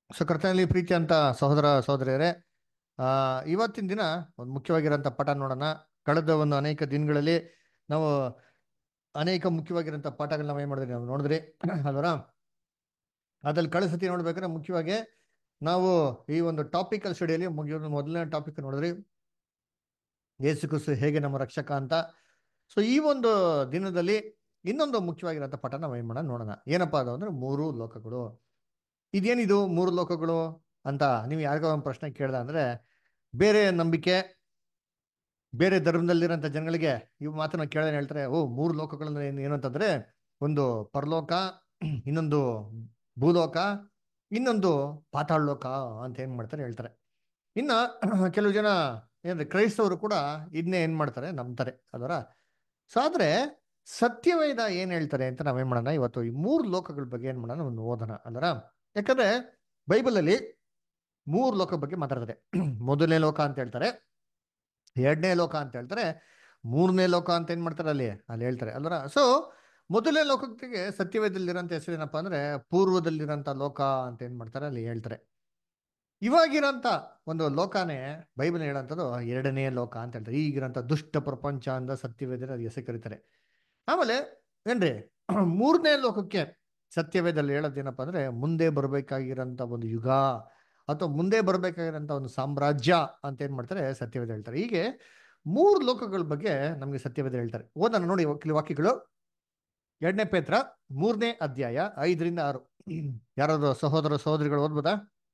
So ಕರ್ತನಲ್ಲಿ ಪ್ರೀತಿ ಅಂತ ಸಹೋದರ ಸಹೋದರಿಯರೇ ಆ ಇವತ್ತಿನ ದಿನ ಒಂದು ಮುಖ್ಯವಾಗಿರೋಂಥ ಪಾಠ ನೋಡೋಣ ಕಳೆದ ಒಂದು ಅನೇಕ ದಿನಗಳಲ್ಲಿ ನಾವು ಅನೇಕ ಮುಖ್ಯವಾಗಿರೋಂಥ ಪಾಠಗಳನ್ನ ನಾವು ಏನು ಮಾಡಿದ್ರಿ ನಾವು ನೋಡಿದ್ರಿ ಅಲ್ವರ ಅದ್ರಲ್ಲಿ ಕಳೆದ ಸತಿ ನೋಡ್ಬೇಕಾದ್ರೆ ಮುಖ್ಯವಾಗಿ ನಾವು ಈ ಒಂದು ಟಾಪಿಕಲ್ ಸ್ಟಡಿಯಲ್ಲಿ ಮುಗಿಯೋ ಮೊದಲನೇ ಟಾಪಿಕ್ ನೋಡಿದ್ರಿ ಯೇಸು ಕ್ರಿಸ್ತು ಹೇಗೆ ನಮ್ಮ ರಕ್ಷಕ ಅಂತ ಸೊ ಈ ಒಂದು ದಿನದಲ್ಲಿ ಇನ್ನೊಂದು ಮುಖ್ಯವಾಗಿರೋಂಥ ಪಾಠ ನಾವು ಏನು ಮಾಡೋಣ ನೋಡೋಣ ಏನಪ್ಪಾ ಅದು ಅಂದ್ರೆ ಮೂರು ಲೋಕಗಳು ಇದೇನಿದು ಮೂರು ಲೋಕಗಳು ಅಂತ ನೀವು ಯಾರಿಗೋ ಒಂದು ಪ್ರಶ್ನೆ ಕೇಳ್ದ ಅಂದ್ರೆ ಬೇರೆ ನಂಬಿಕೆ ಬೇರೆ ಧರ್ಮದಲ್ಲಿರೋಂಥ ಜನಗಳಿಗೆ ಇವು ಮಾತನ್ನ ಕೇಳಿದ್ರೆ ಹೇಳ್ತಾರೆ ಓ ಮೂರು ಲೋಕಗಳಂದ್ರೆ ಏನು ಏನು ಅಂತಂದ್ರೆ ಒಂದು ಪರಲೋಕ ಇನ್ನೊಂದು ಭೂಲೋಕ ಇನ್ನೊಂದು ಪಾತಾಳ ಲೋಕ ಅಂತ ಏನ್ ಮಾಡ್ತಾರೆ ಹೇಳ್ತಾರೆ ಇನ್ನ ಕೆಲವು ಜನ ಏನ್ರಿ ಕ್ರೈಸ್ತವರು ಕೂಡ ಇದನ್ನೇ ಏನ್ ಮಾಡ್ತಾರೆ ನಂಬ್ತಾರೆ ಅದರ ಸೊ ಆದ್ರೆ ಸತ್ಯವೇದ ಏನ್ ಹೇಳ್ತಾರೆ ಅಂತ ನಾವೇನ್ ಮಾಡೋಣ ಇವತ್ತು ಈ ಮೂರು ಲೋಕಗಳ ಬಗ್ಗೆ ಏನ್ ಮಾಡೋಣ ಒಂದು ಓದೋಣ ಅಲ್ಲರ ಯಾಕಂದ್ರೆ ಬೈಬಲ್ ಅಲ್ಲಿ ಮೂರು ಲೋಕ ಬಗ್ಗೆ ಮಾತಾಡ್ತಾರೆ ಮೊದಲನೇ ಲೋಕ ಅಂತ ಹೇಳ್ತಾರೆ ಎರಡನೇ ಲೋಕ ಅಂತ ಹೇಳ್ತಾರೆ ಮೂರನೇ ಲೋಕ ಅಂತ ಏನ್ ಮಾಡ್ತಾರೆ ಅಲ್ಲಿ ಅಲ್ಲಿ ಹೇಳ್ತಾರೆ ಅಲ್ವರ ಸೊ ಮೊದಲನೇ ಲೋಕಕ್ಕೆ ಸತ್ಯವೇದಲ್ಲಿರೋಂಥ ಹೆಸರು ಏನಪ್ಪಾ ಅಂದ್ರೆ ಪೂರ್ವದಲ್ಲಿರೋಂಥ ಲೋಕ ಅಂತ ಏನ್ ಮಾಡ್ತಾರೆ ಅಲ್ಲಿ ಹೇಳ್ತಾರೆ ಇವಾಗಿರೋಂಥ ಒಂದು ಲೋಕನೇ ಬೈಬಲ್ ಹೇಳೋಂಥದ್ದು ಎರಡನೇ ಲೋಕ ಅಂತ ಹೇಳ್ತಾರೆ ಈಗಿರೋಂಥ ದುಷ್ಟ ಪ್ರಪಂಚ ಅಂತ ಸತ್ಯವೇದ ಅದು ಹೆಸರು ಕರೀತಾರೆ ಆಮೇಲೆ ಏನ್ರಿ ಮೂರನೇ ಲೋಕಕ್ಕೆ ಸತ್ಯವೇದಲ್ಲಿ ಹೇಳೋದೇನಪ್ಪ ಅಂದ್ರೆ ಮುಂದೆ ಬರಬೇಕಾಗಿರೋಂಥ ಒಂದು ಯುಗ ಅಥವಾ ಮುಂದೆ ಬರಬೇಕಾಗಿರೋಂಥ ಒಂದು ಸಾಮ್ರಾಜ್ಯ ಅಂತ ಏನ್ ಮಾಡ್ತಾರೆ ಸತ್ಯವೇದ ಹೇಳ್ತಾರೆ ಹೀಗೆ ಮೂರು ಲೋಕಗಳ ಬಗ್ಗೆ ನಮಗೆ ಸತ್ಯವೇದ ಹೇಳ್ತಾರೆ ಓದೋಣ ನೋಡಿ ಕೆಲವು ವಾಕ್ಯಗಳು ಎರಡನೇ ಪೇತ್ರ ಮೂರನೇ ಅಧ್ಯಾಯ ಐದರಿಂದ ಆರು ಯಾರಾದ್ರು ಸಹೋದರ ಸಹೋದರಿಗಳು ಓದ್ಬೋದಾ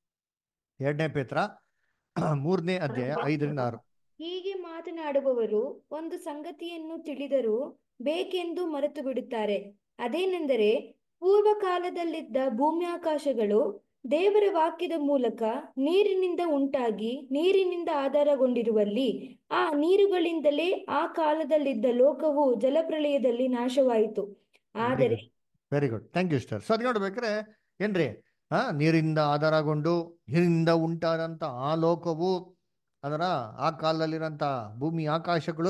ಎರಡನೇ ಪೇತ್ರ ಮೂರನೇ ಅಧ್ಯಾಯ ಐದರಿಂದ ಆರು ಹೀಗೆ ಮಾತನಾಡುವವರು ಒಂದು ಸಂಗತಿಯನ್ನು ತಿಳಿದರೂ ಬೇಕೆಂದು ಮರೆತು ಬಿಡುತ್ತಾರೆ ಅದೇನೆಂದರೆ ಪೂರ್ವ ಕಾಲದಲ್ಲಿದ್ದ ಭೂಮ್ಯಾಕಾಶಗಳು ದೇವರ ವಾಕ್ಯದ ಮೂಲಕ ನೀರಿನಿಂದ ಉಂಟಾಗಿ ನೀರಿನಿಂದ ಆಧಾರಗೊಂಡಿರುವಲ್ಲಿ ಆ ನೀರುಗಳಿಂದಲೇ ಆ ಕಾಲದಲ್ಲಿದ್ದ ಲೋಕವು ಜಲಪ್ರಳಯದಲ್ಲಿ ನಾಶವಾಯಿತು ಆದರೆ very good thank you sir sir ನೋಡ್ಬೇಕಾರೆ ಏನ್ರಿ ಆ ನೀರಿಂದ ಆಧಾರಗೊಂಡು ನೀರಿನಿಂದ ಉಂಟಾದಂತ ಆ ಲೋಕವು ಅದರ ಆ ಕಾಲದಲ್ಲಿರೋಂಥ ಭೂಮಿ ಆಕಾಶಗಳು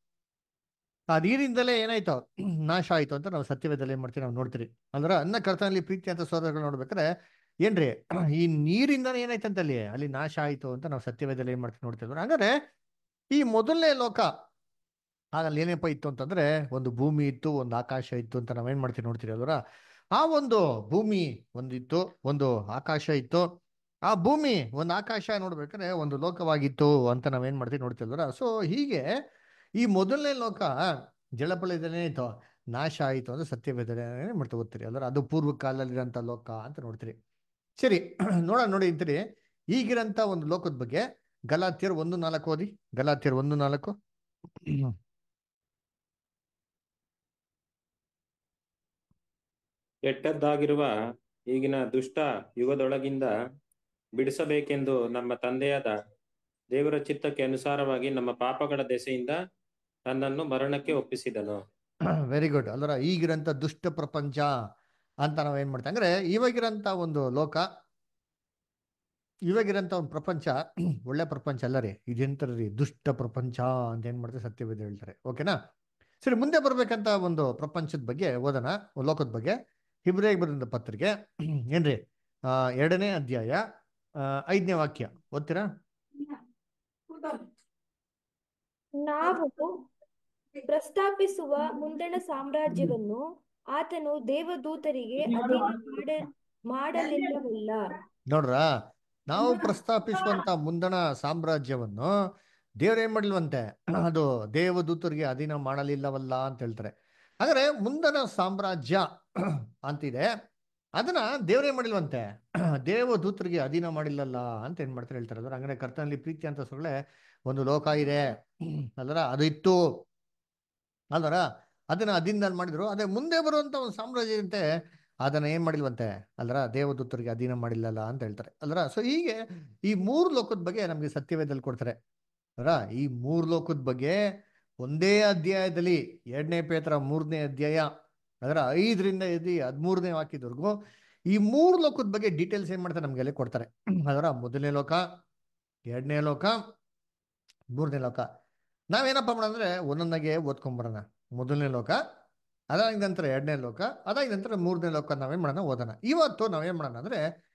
ಆ ನೀರಿಂದಲೇ ಏನಾಯ್ತು ನಾಶ ಆಯ್ತು ಅಂತ ನಾವು ಸತ್ಯವೇದಲ್ಲಿ ಏನ್ ಮಾಡ್ತೀವಿ ನಾವು ನೋಡ್ತೀರಿ ಅಂದ್ರೆ ಅನ್ನ ಕರ್ತನಲ್ಲಿ ಪ್ರೀತಿ ಅಂತ ಸೋದರಗಳು ನೋಡ್ಬೇಕಾದ್ರೆ ಏನ್ರಿ ಈ ನೀರಿಂದನೇ ಏನಾಯ್ತು ಅಲ್ಲಿ ಅಲ್ಲಿ ನಾಶ ಆಯ್ತು ಅಂತ ನಾವು ಸತ್ಯವೇದಲ್ಲಿ ಏನ್ ಮಾಡ್ತೀವಿ ನೋಡ್ತಿದ್ವಿ ಹಂಗಾದ್ರೆ ಈ ಮೊದಲನೇ ಲೋಕ ಆಗಲ್ಲಿ ಏನಪ್ಪ ಇತ್ತು ಅಂತಂದ್ರೆ ಒಂದು ಭೂಮಿ ಇತ್ತು ಒಂದು ಆಕಾಶ ಇತ್ತು ಅಂತ ನಾವೇನ್ ಮಾಡ್ತೀವಿ ನೋಡ್ತೀರಿ ಅಲ್ವರ ಆ ಒಂದು ಭೂಮಿ ಒಂದಿತ್ತು ಒಂದು ಆಕಾಶ ಇತ್ತು ಆ ಭೂಮಿ ಒಂದು ಆಕಾಶ ನೋಡ್ಬೇಕಾದ್ರೆ ಒಂದು ಲೋಕವಾಗಿತ್ತು ಅಂತ ನಾವೇನ್ ಮಾಡ್ತೀವಿ ನೋಡ್ತಿಲ್ವರ ಸೊ ಹೀಗೆ ಈ ಮೊದಲನೇ ಲೋಕ ಜಲಪಳಯದಲ್ಲೇ ಇತ್ತು ನಾಶ ಆಯಿತು ಅಂದ್ರೆ ಸತ್ಯವೇದನೆ ಮಾಡ್ತಾ ಓದ್ತೀರಿ ಅಲ್ವರ ಅದು ಪೂರ್ವ ಕಾಲದಲ್ಲಿರೋಂಥ ಲೋಕ ಅಂತ ನೋಡ್ತೀರಿ ಸರಿ ನೋಡೋಣ ನೋಡಿ ಅಂತೀರಿ ಈಗಿರಂತ ಒಂದು ಲೋಕದ ಬಗ್ಗೆ ಗಲಾತಿಯರ್ ಒಂದು ನಾಲ್ಕು ಓದಿ ಗಲಾತಿಯರ್ ಒಂದು ನಾಲ್ಕು ಕೆಟ್ಟದ್ದಾಗಿರುವ ಈಗಿನ ದುಷ್ಟ ಯುಗದೊಳಗಿಂದ ಬಿಡಿಸಬೇಕೆಂದು ನಮ್ಮ ತಂದೆಯಾದ ದೇವರ ಚಿತ್ತಕ್ಕೆ ಅನುಸಾರವಾಗಿ ನಮ್ಮ ಪಾಪಗಳ ದೆಸೆಯಿಂದ ತನ್ನನ್ನು ಮರಣಕ್ಕೆ ಒಪ್ಪಿಸಿದನು ವೆರಿ ಗುಡ್ ಅಲ್ವರ ಈಗಿರಂತ ದುಷ್ಟ ಪ್ರಪಂಚ ಅಂತ ನಾವ್ ಏನ್ ಮಾಡ್ತೀವಿ ಅಂದ್ರೆ ಇವಾಗಿರಂತ ಒಂದು ಲೋಕ ಇವಾಗಿರಂತ ಒಂದು ಪ್ರಪಂಚ ಒಳ್ಳೆ ಪ್ರಪಂಚ ಅಲ್ಲ ರೀ ಇದೆಂತಾರ್ರಿ ದುಷ್ಟ ಪ್ರಪಂಚ ಅಂತ ಏನ್ ಮಾಡ್ತಾರೆ ಸತ್ಯವೇದ ಹೇಳ್ತಾರೆ ಓಕೆನಾ ಸರಿ ಮುಂದೆ ಬರ್ಬೇಕಂತ ಒಂದು ಪ್ರಪಂಚದ ಬಗ್ಗೆ ಓದೋಣ ಲೋಕದ ಬಗ್ಗೆ ಹಿಬ್ರೇಗ್ ಬರೆದ ಪತ್ರಿಕೆ ಏನ್ರಿ ಆ ಎರಡನೇ ಅಧ್ಯಾಯ ಆ, ಐದನೇ ವಾಕ್ಯ ಓದ್ತೀರಾ ನಾವು ಪ್ರಸ್ತಾಪಿಸುವ ಮುಂದಣ ಸಾಮ್ರಾಜ್ಯವನ್ನು ಆತನು ದೇವದೂತರಿಗೆ ಅಧೀನ ಮಾಡ ಮಾಡಲಿಲ್ಲವಲ್ಲ ನೋಡ್ರ ನಾವು ಪ್ರಸ್ತಾಪಿಸುವಂತ ಮುಂದಣ ಸಾಮ್ರಾಜ್ಯವನ್ನು ದೇವ್ರ ಏನ್ ಮಾಡ್ಲಿಲ್ವಂತೆ ಅದು ದೇವದೂತರಿಗೆ ಅಧೀನ ಮಾಡಲಿಲ್ಲವಲ್ಲ ಅಂತ ಹೇಳ್ತಾರೆ ಹಾಗಾದ್ರೆ ಮುಂದಣ ಸಾಮ್ರಾಜ್ಯ ಅಂತಿದೆ ಅದನ್ನ ದೇವ್ರೇ ಮಾಡಿಲ್ವಂತೆ ದೇವದೂತರಿಗೆ ಅಧೀನ ಮಾಡಿಲ್ಲಲ್ಲ ಅಂತ ಏನ್ ಮಾಡ್ತಾರೆ ಹೇಳ್ತಾರೆ ಅದ್ರ ಹಂಗಾರೆ ಕರ್ತನಲ್ಲಿ ಪ್ರೀತಿ ಅಂತ ಸೊಳ್ಳೆ ಒಂದು ಲೋಕ ಇದೆ ಅಲ್ಲರ ಅದು ಇತ್ತು ಅಲ್ವರ ಅದನ್ನ ಅಧೀನ ಮಾಡಿದ್ರು ಅದೇ ಮುಂದೆ ಬರುವಂತ ಒಂದು ಸಾಮ್ರಾಜ್ಯ ಇರುತ್ತೆ ಅದನ್ನ ಏನ್ ಮಾಡಿಲ್ವಂತೆ ಅಲ್ರ ದೇವದೂತರಿಗೆ ಅಧೀನ ಮಾಡಿಲ್ಲಲ್ಲ ಅಂತ ಹೇಳ್ತಾರೆ ಅಲ್ರ ಸೊ ಹೀಗೆ ಈ ಮೂರು ಲೋಕದ ಬಗ್ಗೆ ನಮ್ಗೆ ಸತ್ಯವೇದಲ್ಲಿ ಕೊಡ್ತಾರೆ ಅಲ್ರ ಈ ಮೂರು ಲೋಕದ ಬಗ್ಗೆ ಒಂದೇ ಅಧ್ಯಾಯದಲ್ಲಿ ಎರಡನೇ ಪೇತ್ರ ಮೂರನೇ ಅಧ್ಯಾಯ ಅದರ ಐದರಿಂದ ಎದ್ದು ಹದಿಮೂರನೇ ವಾಕ್ಯದವರೆಗೂ ಈ ಮೂರು ಲೋಕದ ಬಗ್ಗೆ ಡೀಟೇಲ್ಸ್ ಏನ್ ಮಾಡ್ತಾರೆ ನಮ್ಗೆಲ್ಲ ಕೊಡ್ತಾರೆ ಅದರ ಮೊದಲನೇ ಲೋಕ ಎರಡನೇ ಲೋಕ ಮೂರನೇ ಲೋಕ ನಾವೇನಪ್ಪ ಮಾಡೋಣ ಒಂದೊಂದಾಗೆ ಓದ್ಕೊಂಬರೋಣ ಮೊದಲನೇ ಲೋಕ ಅದಾದ ನಂತರ ಎರಡನೇ ಲೋಕ ಅದಾದ ನಂತರ ಮೂರನೇ ಲೋಕ ನಾವೇನ್ ಮಾಡೋಣ ಓದೋಣ ಇವತ್ತು ನಾವೇನ್ ಮಾಡೋಣ ಅಂದ್ರೆ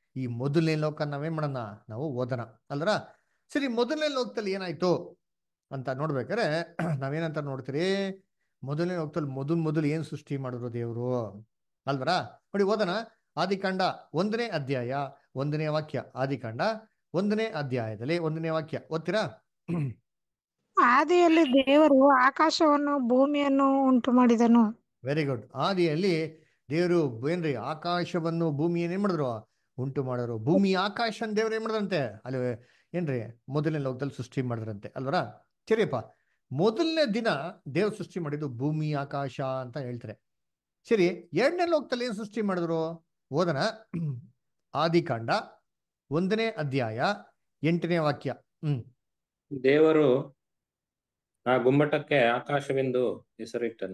ಈ ಮೊದಲನೇ ಲೋಕ ನಾವೇನ್ ಮಾಡೋಣ ನಾವು ಓದೋಣ ಅಲ್ರ ಸರಿ ಮೊದಲನೇ ಲೋಕದಲ್ಲಿ ಏನಾಯ್ತು ಅಂತ ನೋಡ್ಬೇಕಾದ್ರೆ ನಾವೇನಂತ ನೋಡ್ತೀರಿ ಮೊದಲನೇ ಲೋಕದಲ್ಲಿ ಮೊದಲು ಮೊದಲು ಏನ್ ಸೃಷ್ಟಿ ಮಾಡಿದ್ರು ದೇವರು ಅಲ್ವರ ನೋಡಿ ಓದೋಣ ಆದಿಕಾಂಡ ಒಂದನೇ ಅಧ್ಯಾಯ ಒಂದನೇ ವಾಕ್ಯ ಆದಿಕಾಂಡ ಒಂದನೇ ಅಧ್ಯಾಯದಲ್ಲಿ ಒಂದನೇ ವಾಕ್ಯ ಓದ್ತೀರಾ ಆದಿಯಲ್ಲಿ ದೇವರು ಆಕಾಶವನ್ನು ಭೂಮಿಯನ್ನು ಉಂಟು ಮಾಡಿದನು ವೆರಿ ಗುಡ್ ಆದಿಯಲ್ಲಿ ದೇವರು ಏನ್ರಿ ಆಕಾಶವನ್ನು ಭೂಮಿಯನ್ನು ಏನ್ ಮಾಡಿದ್ರು ಉಂಟು ಮಾಡೋರು ಭೂಮಿ ಆಕಾಶ ದೇವ್ರು ಏನ್ ಮಾಡಿದ್ರಂತೆ ಅಲ್ಲಿ ಏನ್ರಿ ಮೊದಲನೇ ಲೋಕದಲ್ಲಿ ಸೃಷ್ಟಿ ಮಾಡಿದ್ರಂತೆ ಅಲ್ವರ ಸರಿಯಪ್ಪ ಮೊದಲನೇ ದಿನ ದೇವ್ರು ಸೃಷ್ಟಿ ಮಾಡಿದ್ದು ಭೂಮಿ ಆಕಾಶ ಅಂತ ಹೇಳ್ತಾರೆ ಸರಿ ಎರಡನೇ ಲೋಕದಲ್ಲಿ ಏನ್ ಸೃಷ್ಟಿ ಮಾಡಿದ್ರು ಓದನ ಆದಿಕಾಂಡ ಒಂದನೇ ಅಧ್ಯಾಯ ಎಂಟನೇ ವಾಕ್ಯ ಹ್ಮ್ ದೇವರು ಆ ಗುಮ್ಮಟಕ್ಕೆ ಆಕಾಶವೆಂದು ಹೆಸರಿಟ್ಟನು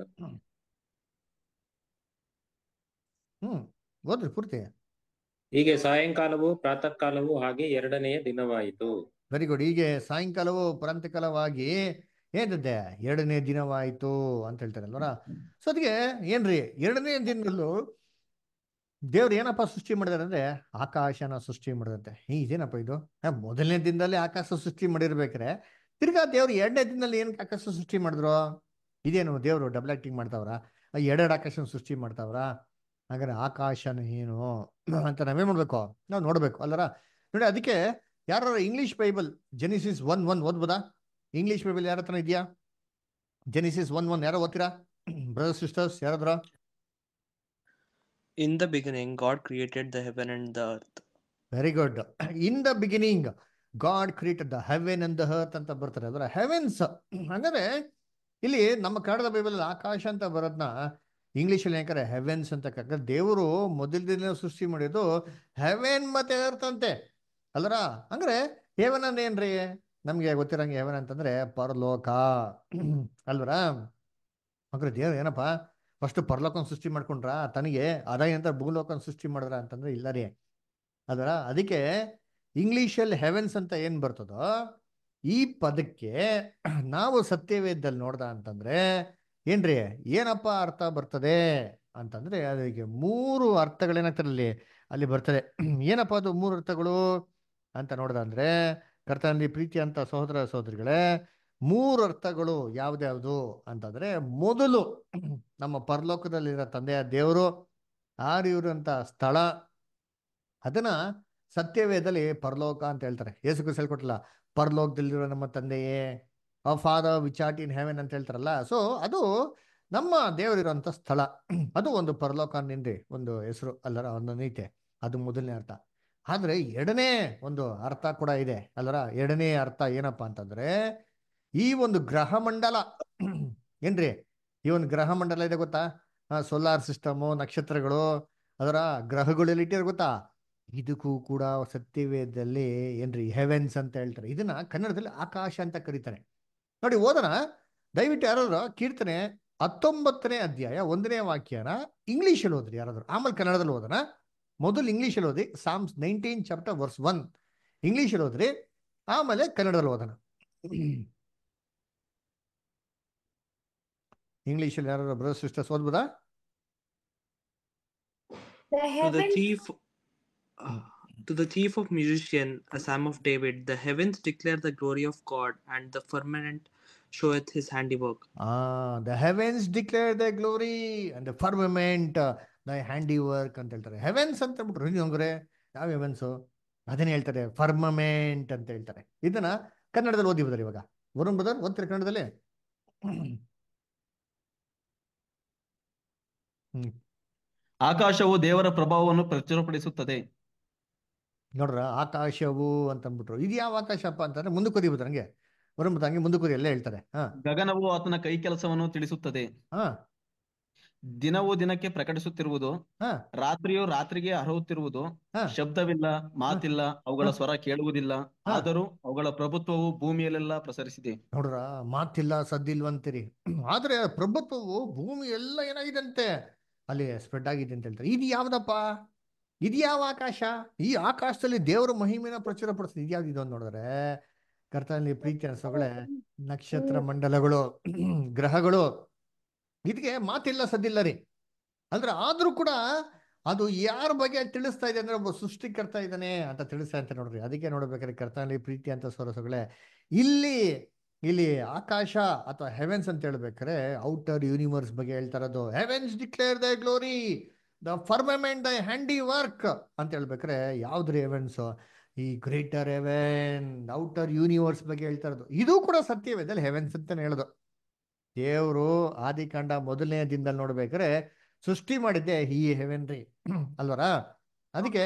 ಹ್ಮ್ ಓದ್ರಿ ಪೂರ್ತಿ ಹೀಗೆ ಸಾಯಂಕಾಲವು ಪ್ರಾತಃ ಕಾಲವು ಹಾಗೆ ಎರಡನೆಯ ದಿನವಾಯಿತು ವೆರಿ ಗುಡ್ ಹೀಗೆ ಸಾಯಂಕಾಲವು ಪ್ರಾಂತಕಾಲವಾಗಿ ಏನಿದೆ ಎರಡನೇ ದಿನವಾಯಿತು ಅಂತ ಹೇಳ್ತಾರೆ ಅಲ್ವರ ಸೊ ಅದಕ್ಕೆ ಏನ್ರಿ ಎರಡನೇ ದಿನದಲ್ಲೂ ದೇವ್ರು ಏನಪ್ಪ ಸೃಷ್ಟಿ ಮಾಡಿದಾರೆ ಅಂದ್ರೆ ಆಕಾಶನ ಸೃಷ್ಟಿ ಮಾಡಿದಂತೆ ಹೇ ಇದೇನಪ್ಪ ಇದು ಹಾ, ಮೊದಲನೇ ದಿನದಲ್ಲಿ ಆಕಾಶ ಸೃಷ್ಟಿ ಮಾಡಿರ್ಬೇಕಾರೆ ತಿರ್ಗಾ ದೇವ್ರು ಎರಡನೇ ದಿನದಲ್ಲಿ ಏನ್ ಆಕಾಶ ಸೃಷ್ಟಿ ಮಾಡಿದ್ರು ಇದೇನು ದೇವ್ರು ಡಬಲ್ ಆಕ್ಟಿಂಗ್ ಮಾಡ್ತಾವ್ರ ಎರಡೆರಡು ಆಕಾಶನ ಸೃಷ್ಟಿ ಮಾಡ್ತಾವ್ರ ಹಾಗಾದ್ರೆ ಆಕಾಶನ ಏನು ಅಂತ ನಾವೇನ್ ಮಾಡ್ಬೇಕು ನಾವು ನೋಡ್ಬೇಕು ಅಲ್ಲರ ನೋಡಿ ಅದಕ್ಕೆ ಯಾರು English Bible Genesis one one ಓದ್ಬೋದಾ ಇಂಗ್ಲಿಷ್ ಬೈಬಲ್ ಯಾರ ಹತ್ರ ಇದೆಯಾ ಜೆನಿಸಿಸ್ ಒನ್ ಒನ್ ಯಾರೋ ಓದ್ತೀರಾ ಬ್ರದರ್ ಸಿಸ್ಟರ್ಸ್ ಯಾರಾದ್ರ In the beginning, God created the heaven and the earth. Very good in the beginning God created the heaven and the earth ಅಂತ ಬರ್ತಾರೆ ಅದರ ಹೆವೆನ್ಸ್ ಹಂಗಾದ್ರೆ ಇಲ್ಲಿ ನಮ್ಮ ಕನ್ನಡದ ಬೈಬಲ್ ಆಕಾಶ ಅಂತ ಬರೋದ್ನ ಇಂಗ್ಲಿಷಲ್ಲಿ ಯಾಕಂದ್ರೆ ಹೆವೆನ್ಸ್ ಅಂತ ಯಾಕಂದ್ರೆ ದೇವರು ಮೊದಲ ದಿನ ಸೃಷ್ಟಿ ಮಾಡಿದ್ದು ಹೆವೆನ್ ಮತ್ತೆ ಅರ್ತ್ ಅಂತೆ ಅಲ್ರ ಅಂದ್ರೆ ಹೆವೆನ್ ಅಂದ್ರೆ ಏನ್ರಿ ನಮ್ಗೆ ಗೊತ್ತಿರಂಗೆ ಹೆವೆನ್ ಅಂತಂದ್ರೆ ಪರಲೋಕ ಅಲ್ವರ ಅಂದ್ರೆ ದೇವ್ರು ಏನಪ್ಪ ಫಸ್ಟ್ ಪರಲೋಕನ ಸೃಷ್ಟಿ ಮಾಡ್ಕೊಂಡ್ರ ತನಗೆ ಅದಾಯ ಅಂತ ಭೂಲೋಕನ ಸೃಷ್ಟಿ ಮಾಡಿದ್ರ ಅಂತಂದ್ರೆ ಇಲ್ಲ ರೀ ಅದರ ಅದಕ್ಕೆ ಇಂಗ್ಲಿಷಲ್ಲಿ ಹೆವೆನ್ಸ್ ಅಂತ ಏನ್ ಬರ್ತದೋ ಈ ಪದಕ್ಕೆ ನಾವು ಸತ್ಯವೇದದಲ್ಲಿ ನೋಡ್ದ ಅಂತಂದ್ರೆ ಏನ್ರಿ ಏನಪ್ಪ ಅರ್ಥ ಬರ್ತದೆ ಅಂತಂದ್ರೆ ಅದಕ್ಕೆ ಮೂರು ಅರ್ಥಗಳೇನಾಗ್ತದೆ ಅಲ್ಲಿ ಅಲ್ಲಿ ಬರ್ತದೆ ಏನಪ್ಪ ಅದು ಮೂರು ಅರ್ಥಗಳು ಅಂತ ನೋಡ್ದ ಅಂದ್ರೆ ಕರ್ತನಲ್ಲಿ ಪ್ರೀತಿ ಅಂತ ಸಹೋದರ ಸಹೋದರಿಗಳೇ ಮೂರು ಅರ್ಥಗಳು ಯಾವ್ದ್ಯಾವ್ದು ಅಂತಂದ್ರೆ ಮೊದಲು ನಮ್ಮ ಪರಲೋಕದಲ್ಲಿರೋ ತಂದೆಯ ದೇವರು ಆರಿಯುರಂತ ಸ್ಥಳ ಅದನ್ನ ಸತ್ಯವೇದಲ್ಲಿ ಪರಲೋಕ ಅಂತ ಹೇಳ್ತಾರೆ ಯೇಸು ಕ್ರಿಸ್ತ ಹೇಳ್ಕೊಟ್ರಲ್ಲ ಪರಲೋಕದಲ್ಲಿರೋ ನಮ್ಮ ತಂದೆಯೇ ಆ ಫಾದರ್ ವಿಚಾಟ್ ಇನ್ ಹೆವೆನ್ ಅಂತ ಹೇಳ್ತಾರಲ್ಲ ಸೊ ಅದು ನಮ್ಮ ದೇವರಿರುವಂತ ಸ್ಥಳ ಅದು ಒಂದು ಪರಲೋಕ ಅನ್ನೇನ್ರಿ ಒಂದು ಹೆಸರು ಅಲ್ಲರ ಒಂದು ನೀತೆ ಅದು ಮೊದಲನೇ ಅರ್ಥ ಆದ್ರೆ ಎರಡನೇ ಒಂದು ಅರ್ಥ ಕೂಡ ಇದೆ ಅಲ್ಲರ ಎರಡನೇ ಅರ್ಥ ಏನಪ್ಪಾ ಅಂತಂದ್ರೆ ಈ ಒಂದು ಗ್ರಹ ಮಂಡಲ ಏನ್ರಿ ಈ ಒಂದು ಗ್ರಹ ಮಂಡಲ ಇದೆ ಗೊತ್ತಾ ಸೋಲಾರ್ ಸಿಸ್ಟಮು ನಕ್ಷತ್ರಗಳು ಅದರ ಗ್ರಹಗಳಲ್ಲಿ ಇಟ್ಟಿರೋ ಗೊತ್ತಾ ಇದಕ್ಕೂ ಕೂಡ ಸತ್ಯವೇದದಲ್ಲಿ ಏನ್ರಿ ಹೆವೆನ್ಸ್ ಅಂತ ಹೇಳ್ತಾರೆ ಇದನ್ನ ಕನ್ನಡದಲ್ಲಿ ಆಕಾಶ ಅಂತ ಕರೀತಾರೆ ನೋಡಿ ಓದೋಣ ದಯವಿಟ್ಟು ಯಾರಾದ್ರು ಕೀರ್ತನೆ ಹತ್ತೊಂಬತ್ತನೇ ಅಧ್ಯಾಯ ಒಂದನೇ ವಾಕ್ಯನ ಇಂಗ್ಲೀಷಲ್ಲಿ ಓದ್ರಿ ಯಾರಾದ್ರು ಆಮೇಲೆ ಕನ್ನಡದಲ್ಲಿ ಓದೋಣ ಮೊದಲು ಇಂಗ್ಲೀಷಲ್ಲಿ ಓದಿ Psalms nineteen chapter verse one ಇಂಗ್ಲೀಷಲ್ಲಿ ಓದ್ರಿ ಆಮೇಲೆ ಕನ್ನಡದಲ್ಲಿ ಓದೋಣ ಇಂಗ್ಲೀಷಲ್ಲಿ ಯಾರು ಬ್ರದರ್ ಸಿಸ್ಟರ್ಸ್ ಓದ್ಬೋದಾ The To the heavens chief, uh, to the chief of musician, a psalm of David, the heavens declare the glory of God, and the firmament showeth his handiwork. ಆ the heavens declare the glory and the firmament the handiwork ಅಂತ ಹೇಳ್ತಾರೆ heavens ಅಂತ ಹೇಳ್ಬಿಟ್ರು ನೀವು ಹಂಗ್ರೆ ಯಾವ ಹೆವೆನ್ಸು ಅದನ್ನ ಹೇಳ್ತಾರೆ firmament ಅಂತ ಹೇಳ್ತಾರೆ ಇದನ್ನ ಕನ್ನಡದಲ್ಲಿ ಓದಿ ಬದರ್ ಇವಾಗ ವರುಣ್ ಬದರ್ ಓದ್ತೀರಿ ಕನ್ನಡದಲ್ಲಿ ಹ್ಮ್ ಆಕಾಶವು ದೇವರ ಪ್ರಭಾವವನ್ನು ಪ್ರಚುರಪಡಿಸುತ್ತದೆ ನೋಡ್ರ ಆಕಾಶವು ಅಂತ ಅಂದ್ಬಿಟ್ರು ಇದು ಯಾವ ಆಕಾಶಪ್ಪ ಅಂತಂದ್ರೆ ಮುಂದಕ್ಕೆ ಓದಿ ಬದರ್ ಹಂಗೆ ವರುಣ್ ಬದರ್ ಹಂಗೆ ಮುಂದಕ್ಕೆ ಓದಿ ಎಲ್ಲ ಹೇಳ್ತಾರೆ ಹಾ ಗಗನವು ಆತನ ಕೈ ಕೆಲಸವನ್ನು ತಿಳಿಸುತ್ತದೆ ಹಾ ದಿನವು ದಿನಕ್ಕೆ ಪ್ರಕಟಿಸುತ್ತಿರುವುದು ಹಾ ರಾತ್ರಿಯು ರಾತ್ರಿಗೆ ಹರವುತ್ತಿರುವುದು ಹಾ ಶಬ್ದವಿಲ್ಲ ಮಾತಿಲ್ಲ ಅವುಗಳ ಸ್ವರ ಕೇಳುವುದಿಲ್ಲ ಹಾ. ಆದರೂ ಅವುಗಳ ಪ್ರಭುತ್ವವು ಭೂಮಿಯಲ್ಲೆಲ್ಲ ಪ್ರಸರಿಸಿದೆ ನೋಡ್ರ ಮಾತಿಲ್ಲ ಸದ್ದಿಲ್ವಂತೀರಿ ಆದ್ರೆ ಪ್ರಭುತ್ವವು ಭೂಮಿ ಎಲ್ಲ ಏನಾಗಿದಂತೆ ಅಲ್ಲಿ ಸ್ಪ್ರೆಡ್ ಆಗಿದೆ ಅಂತ ಹೇಳ್ತಾರೆ ಇದು ಯಾವ್ದಪ್ಪ ಇದು ಯಾವ ಆಕಾಶ ಈ ಆಕಾಶದಲ್ಲಿ ದೇವರ ಮಹಿಮೆನ ಪ್ರಚುರ ಪಡಿಸ್ತದೆ ಇದು ಯಾವ್ದು ಇದು ಅಂತ ನೋಡಿದ್ರೆ ಕರ್ತನಲ್ಲಿ ಪ್ರೀತಿ ಅನ್ಸೋಗಳೇ ನಕ್ಷತ್ರ ಮಂಡಲಗಳು ಗ್ರಹಗಳು ಇದಕ್ಕೆ ಮಾತಿಲ್ಲ ಸದ್ದಿಲ್ಲ ರೀ ಅಂದ್ರೆ ಆದ್ರೂ ಕೂಡ ಅದು ಯಾರ ಬಗ್ಗೆ ತಿಳಿಸ್ತಾ ಇದೆ ಅಂದ್ರೆ ಒಬ್ಬ ಸೃಷ್ಟಿಕರ್ತ ಇದ್ದಾನೆ ಅಂತ ತಿಳಿಸ್ತಾ ಅಂತ ನೋಡ್ರಿ ಅದಕ್ಕೆ ನೋಡ್ಬೇಕಾದ್ರೆ ಕರ್ತನಲ್ಲಿ ಪ್ರೀತಿ ಅಂತ ಸೊರಸುಗಳೇ ಇಲ್ಲಿ ಇಲ್ಲಿ ಆಕಾಶ ಅಥವಾ ಹೆವೆನ್ಸ್ ಅಂತ ಹೇಳ್ಬೇಕಾರೆ ಔಟರ್ ಯೂನಿವರ್ಸ್ ಬಗ್ಗೆ ಹೇಳ್ತಾ ಇರೋದು heavens declare the glory the firmament the handiwork ಅಂತ ಹೇಳ್ಬೇಕಾರೆ ಯಾವ್ದ್ರಿ ಹೆವೆನ್ಸ್ ಈ ಗ್ರೇಟರ್ ಹೆವೆನ್ ಔಟರ್ ಯೂನಿವರ್ಸ್ ಬಗ್ಗೆ ಹೇಳ್ತಾ ಇರೋದು ಇದು ಕೂಡ ಸತ್ಯವೇದಲ್ಲಿ ಹೆವೆನ್ಸ್ ಅಂತಾನೆ ಹೇಳೋದು ದೇವರು ಆದಿಕಾಂಡ ಮೊದಲನೇ ದಿನದಲ್ಲಿ ನೋಡ್ಬೇಕಾದ್ರೆ ಸೃಷ್ಟಿ ಮಾಡಿದ್ದೆ ಈ ಹೆವೆನ್ ರೀ ಅಲ್ವರ ಅದಕ್ಕೆ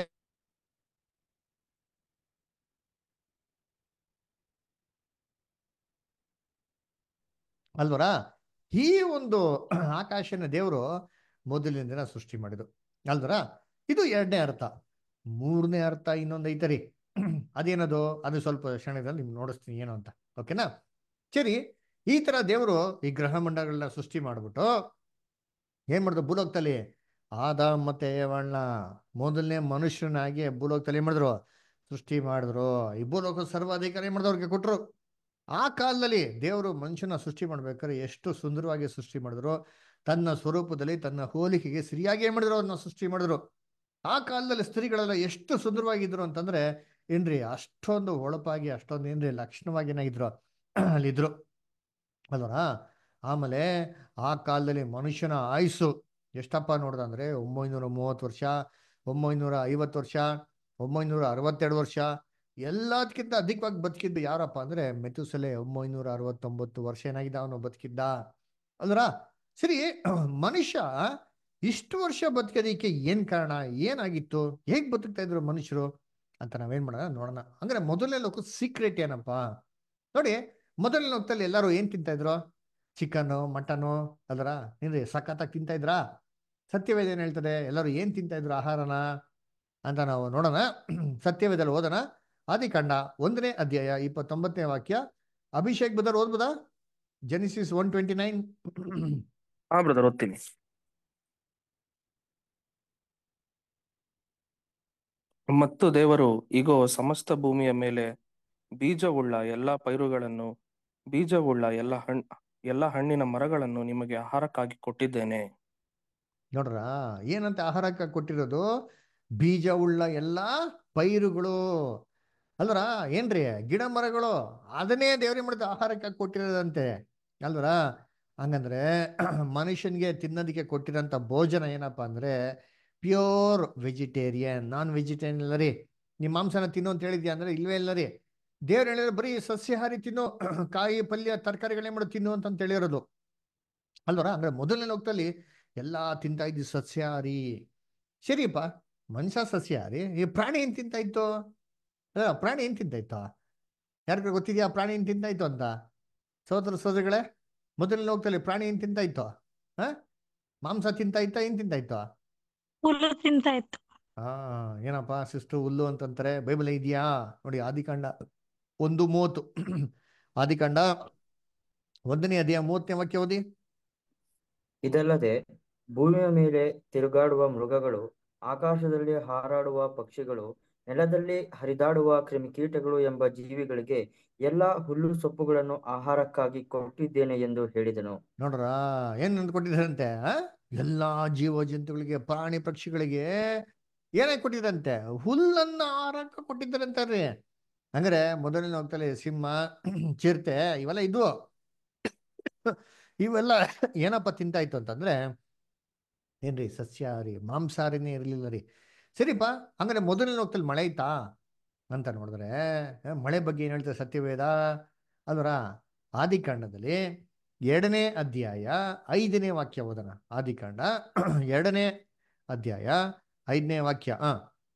ಅಲ್ವರ ಈ ಒಂದು ಆಕಾಶನ ದೇವರು ಮೊದಲಿನ ದಿನ ಸೃಷ್ಟಿ ಮಾಡಿದ್ರು ಅಲ್ವರ ಇದು ಎರಡನೇ ಅರ್ಥ ಮೂರನೇ ಅರ್ಥ ಇನ್ನೊಂದು ಐತರಿ ಅದೇನದು ಅದು ಸ್ವಲ್ಪ ಕ್ಷಣದಲ್ಲಿ ನಿಮ್ಗೆ ನೋಡಿಸ್ತೀನಿ ಏನು ಅಂತ ಓಕೆನಾ ಸರಿ ಈ ತರ ದೇವರು ಈ ಗ್ರಹ ಮಂಡಲಗಳನ್ನ ಸೃಷ್ಟಿ ಮಾಡ್ಬಿಟ್ಟು ಏನ್ ಮಾಡಿದ್ರು ಭೂಲೋಕದಲ್ಲಿ ಆದ ಮತ್ತೆ ಏವಣ್ಣ ಮೊದಲನೇ ಮನುಷ್ಯನಾಗಿ ಭೂಲೋಕದಲ್ಲಿ ಏನ್ ಮಾಡಿದ್ರು ಸೃಷ್ಟಿ ಮಾಡಿದ್ರು ಈ ಭೂಲೋಕ ಸರ್ವಾಧಿಕಾರಿ ಏನ್ ಮಾಡಿದ್ರು ಅವ್ರಿಗೆ ಕೊಟ್ರು ಆ ಕಾಲದಲ್ಲಿ ದೇವರು ಮನುಷ್ಯನ ಸೃಷ್ಟಿ ಮಾಡ್ಬೇಕಾದ್ರೆ ಎಷ್ಟು ಸುಂದರವಾಗಿ ಸೃಷ್ಟಿ ಮಾಡಿದ್ರು ತನ್ನ ಸ್ವರೂಪದಲ್ಲಿ ತನ್ನ ಹೋಲಿಕೆಗೆ ಸರಿಯಾಗಿ ಏನ್ ಮಾಡಿದ್ರು ಅವ್ರನ್ನ ಸೃಷ್ಟಿ ಮಾಡಿದ್ರು ಆ ಕಾಲದಲ್ಲಿ ಸ್ತ್ರೀಗಳೆಲ್ಲ ಎಷ್ಟು ಸುಂದರವಾಗಿದ್ರು ಅಂತಂದ್ರೆ ಏನ್ರಿ ಅಷ್ಟೊಂದು ಹೊಳಪಾಗಿ ಅಷ್ಟೊಂದು ಏನ್ರಿ ಲಕ್ಷಣವಾಗಿ ಏನಾಗಿದ್ರು ಅಲ್ಲಿದ್ರು ಅಲ್ವರಾ ಆಮೇಲೆ ಆ ಕಾಲದಲ್ಲಿ ಮನುಷ್ಯನ ಆಯುಸ್ಸು ಎಷ್ಟಪ್ಪ ನೋಡ್ದ ಅಂದ್ರೆ ಒಂಬೈನೂರ ಮೂವತ್ತು ವರ್ಷ ಒಂಬೈನೂರ ಐವತ್ತು ವರ್ಷ ಒಂಬೈನೂರ ಅರವತ್ತೆರಡು ವರ್ಷ ಎಲ್ಲದಕ್ಕಿಂತ ಅಧಿಕವಾಗಿ ಬದುಕಿದ್ದು ಯಾರಪ್ಪ ಅಂದ್ರೆ ಮೆತುಸಲೆ ಒಂಬೈನೂರ ಅರವತ್ತೊಂಬತ್ತು ವರ್ಷ ಏನಾಗಿದ್ದ ಅವನು ಬದುಕಿದ್ದ ಅಲ್ವರಾ ಸರಿ ಮನುಷ್ಯ ಇಷ್ಟು ವರ್ಷ ಬದುಕೋದಕ್ಕೆ ಏನ್ ಕಾರಣ ಏನಾಗಿತ್ತು ಹೇಗ್ ಬದುಕ್ತಾ ಇದ್ರು ಮನುಷ್ಯರು ಅಂತ ನಾವೇನ್ ಮಾಡೋಣ ನೋಡೋಣ ಅಂದ್ರೆ ಮೊದಲನೇ ಲೋಕ ಸೀಕ್ರೆಟ್ ಏನಪ್ಪ ನೋಡಿ ಮೊದಲನೇ ಲೋಕದಲ್ಲಿ ಎಲ್ಲರೂ ಏನ್ ತಿಂತಾ ಇದ್ರು ಚಿಕನ್ನು ಮಟನು ಅಲ್ರ ಏನ್ರಿ ಸಖತ್ತಾಗಿ ತಿಂತಾ ಇದ್ರಾ ಸತ್ಯವೇದ ಏನ್ ಹೇಳ್ತದೆ ಎಲ್ಲರೂ ಏನ್ ತಿಂತಾ ಇದ್ರು ಆಹಾರನ ಅಂತ ನಾವು ನೋಡೋಣ ಸತ್ಯವೇದಲ್ಲಿ ಓದೋಣ ಆದಿಕಾಂಡ ಒಂದನೇ ಅಧ್ಯಾಯ ಇಪ್ಪತ್ತೊಂಬತ್ತನೇ ವಾಕ್ಯ ಅಭಿಷೇಕ್ ಬದರ್ ಓದ್ಬೋದಾ ಜೆನಿಸಿಸ್ ಒನ್ ಟ್ವೆಂಟಿ ನೈನ್ ಹಾ ಬ್ರದರ್ ಓದ್ತೀನಿ ಮತ್ತು ದೇವರು ಇಗೋ ಸಮಸ್ತ ಭೂಮಿಯ ಮೇಲೆ ಬೀಜವುಳ್ಳ ಎಲ್ಲಾ ಪೈರುಗಳನ್ನು ಬೀಜವುಳ್ಳ ಎಲ್ಲ ಹಣ್ ಎಲ್ಲ ಹಣ್ಣಿನ ಮರಗಳನ್ನು ನಿಮಗೆ ಆಹಾರಕ್ಕಾಗಿ ಕೊಟ್ಟಿದ್ದೇನೆ ನೋಡ್ರ ಏನಂತ ಆಹಾರಕ್ಕೆ ಕೊಟ್ಟಿರೋದು ಬೀಜವುಳ್ಳ ಎಲ್ಲಾ ಪೈರುಗಳು ಅಲ್ವರ ಏನ್ರಿ ಗಿಡ ಮರಗಳು ಅದನ್ನೇ ದೇವ್ರಿಗೆ ಮಾಡಿದ ಆಹಾರಕ್ಕೆ ಕೊಟ್ಟಿರೋದಂತೆ ಅಲ್ವರ ಹಂಗಂದ್ರೆ ಮನುಷ್ಯನ್ಗೆ ತಿನ್ನೋದಕ್ಕೆ ಕೊಟ್ಟಿರೋಂಥ ಭೋಜನ ಏನಪ್ಪಾ ಅಂದ್ರೆ ಪ್ಯೂರ್ ವೆಜಿಟೇರಿಯನ್ ನಾನ್ ವೆಜಿಟೇರಿಯನ್ ಇಲ್ಲ ರೀ ನಿಮ್ಮ ಮಾಂಸನ ತಿನ್ನು ಅಂತ ಹೇಳಿದ್ಯಾ ಅಂದ್ರೆ ಇಲ್ವೇ ಇಲ್ಲ ರೀ ದೇವ್ರು ಹೇಳಿದ್ರೆ ಬರೀ ಸಸ್ಯಾಹಾರಿ ತಿನ್ನು ಕಾಯಿ ಪಲ್ಯ ತರಕಾರಿಗಳೇ ಮಾಡು ತಿನ್ನು ಅಂತ ಹೇಳಿರೋದು ಅಲ್ವರ ಅಂದ್ರೆ ಮೊದಲನೇ ಲೋಕದಲ್ಲಿ ಎಲ್ಲಾ ತಿಂತಾ ಇದ್ದಿ ಸಸ್ಯಾಹಾರಿ ಸರಿಯಪ್ಪ ಮನುಷ್ಯ ಸಸ್ಯಾಹಾರಿ ಈ ಪ್ರಾಣಿ ಏನ್ ತಿಂತಾ ಇತ್ತು ಅಲ್ಲ ಪ್ರಾಣಿ ಏನ್ ತಿಂತಾ ಇತ್ತು ಯಾರಿಗ ಗೊತ್ತಿದ್ಯಾ ಪ್ರಾಣಿ ಏನ್ ತಿಂತಾ ಇತ್ತು ಅಂತ ಸೋದರ ಸೋದರಿಗಳೇ ಮೊದಲನೇ ಲೋಕದಲ್ಲಿ ಪ್ರಾಣಿ ಏನ್ ತಿಂತಾ ಇತ್ತು ಹ ಮಾಂಸ ತಿಂತಾ ಇತ್ತ ಏನ್ ತಿಂತಾ ಇತ್ತು ಹುಲ್ಲು ತಿಂತಾ ಇತ್ತು ಹಾ ಏನಪ್ಪ ಸಿಸ್ಟರ್ ಹುಲ್ಲು ಅಂತಂತಾರೆ ಬೈಬಲ್ ಇದೆಯಾ ನೋಡಿ ಆದಿಕಾಂಡ ಒಂದು ಮೂವತ್ತು ಆದಿಕಾಂಡ ಒಂದನೇ ಅಧ್ಯಾಯ ಮೂವತ್ತನೇ ವಾಕ್ಯ ಓದಿ ಇದಲ್ಲದೆ ಭೂಮಿಯ ಮೇಲೆ ತಿರುಗಾಡುವ ಮೃಗಗಳು ಆಕಾಶದಲ್ಲಿ ಹಾರಾಡುವ ಪಕ್ಷಿಗಳು ನೆಲದಲ್ಲಿ ಹರಿದಾಡುವ ಕ್ರಿಮಿಕೀಟಗಳು ಎಂಬ ಜೀವಿಗಳಿಗೆ ಎಲ್ಲಾ ಹುಲ್ಲು ಸೊಪ್ಪುಗಳನ್ನು ಆಹಾರಕ್ಕಾಗಿ ಕೊಟ್ಟಿದ್ದೇನೆ ಎಂದು ಹೇಳಿದನು ನೋಡ್ರ ಏನ್ ಕೊಟ್ಟಿದ್ದಾರಂತೆ ಆ? ಎಲ್ಲಾ ಜೀವ ಜಂತುಗಳಿಗೆ ಪ್ರಾಣಿ ಪಕ್ಷಿಗಳಿಗೆ ಏನಾಗಿ ಕೊಟ್ಟಿದ್ರಂತೆ ಹುಲ್ಲನ್ನ ಆಹಾರಕ್ಕೆ ಕೊಟ್ಟಿದ್ದಾರಂತಾರ್ರಿ ಹಂಗಾರೆ ಮೊದಲನೇ ಹೋಗ್ತಲೆ ಸಿಂಹ ಚಿರತೆ ಇವೆಲ್ಲ ಇದ್ವು ಇವೆಲ್ಲ ಏನಪ್ಪ ತಿಂತಾ ಇತ್ತು ಅಂತಂದ್ರೆ ಏನ್ರಿ ಸಸ್ಯಾಹಾರಿ ಮಾಂಸಾಹಾರಿನೇ ಇರಲಿಲ್ಲ ರೀ ಸರಿಪಾ ಹಂಗಾರೆ ಮೊದಲನೇ ಹೋಗ್ತಲ್ಲಿ ಮಳೆ ಐತಾ ಅಂತ ನೋಡಿದ್ರೆ ಆ, ಮಳೆ ಬಗ್ಗೆ ಏನ್ ಹೇಳ್ತಾರೆ ಸತ್ಯವೇದ ಅಲ್ವರ ಆದಿಕಾಂಡದಲ್ಲಿ ಎರಡನೇ ಅಧ್ಯಾಯ ಐದನೇ ವಾಕ್ಯ ಓದೋಣ ಆದಿಕಾಂಡ ಎರಡನೇ ಅಧ್ಯಾಯ ಐದನೇ ವಾಕ್ಯ ಆ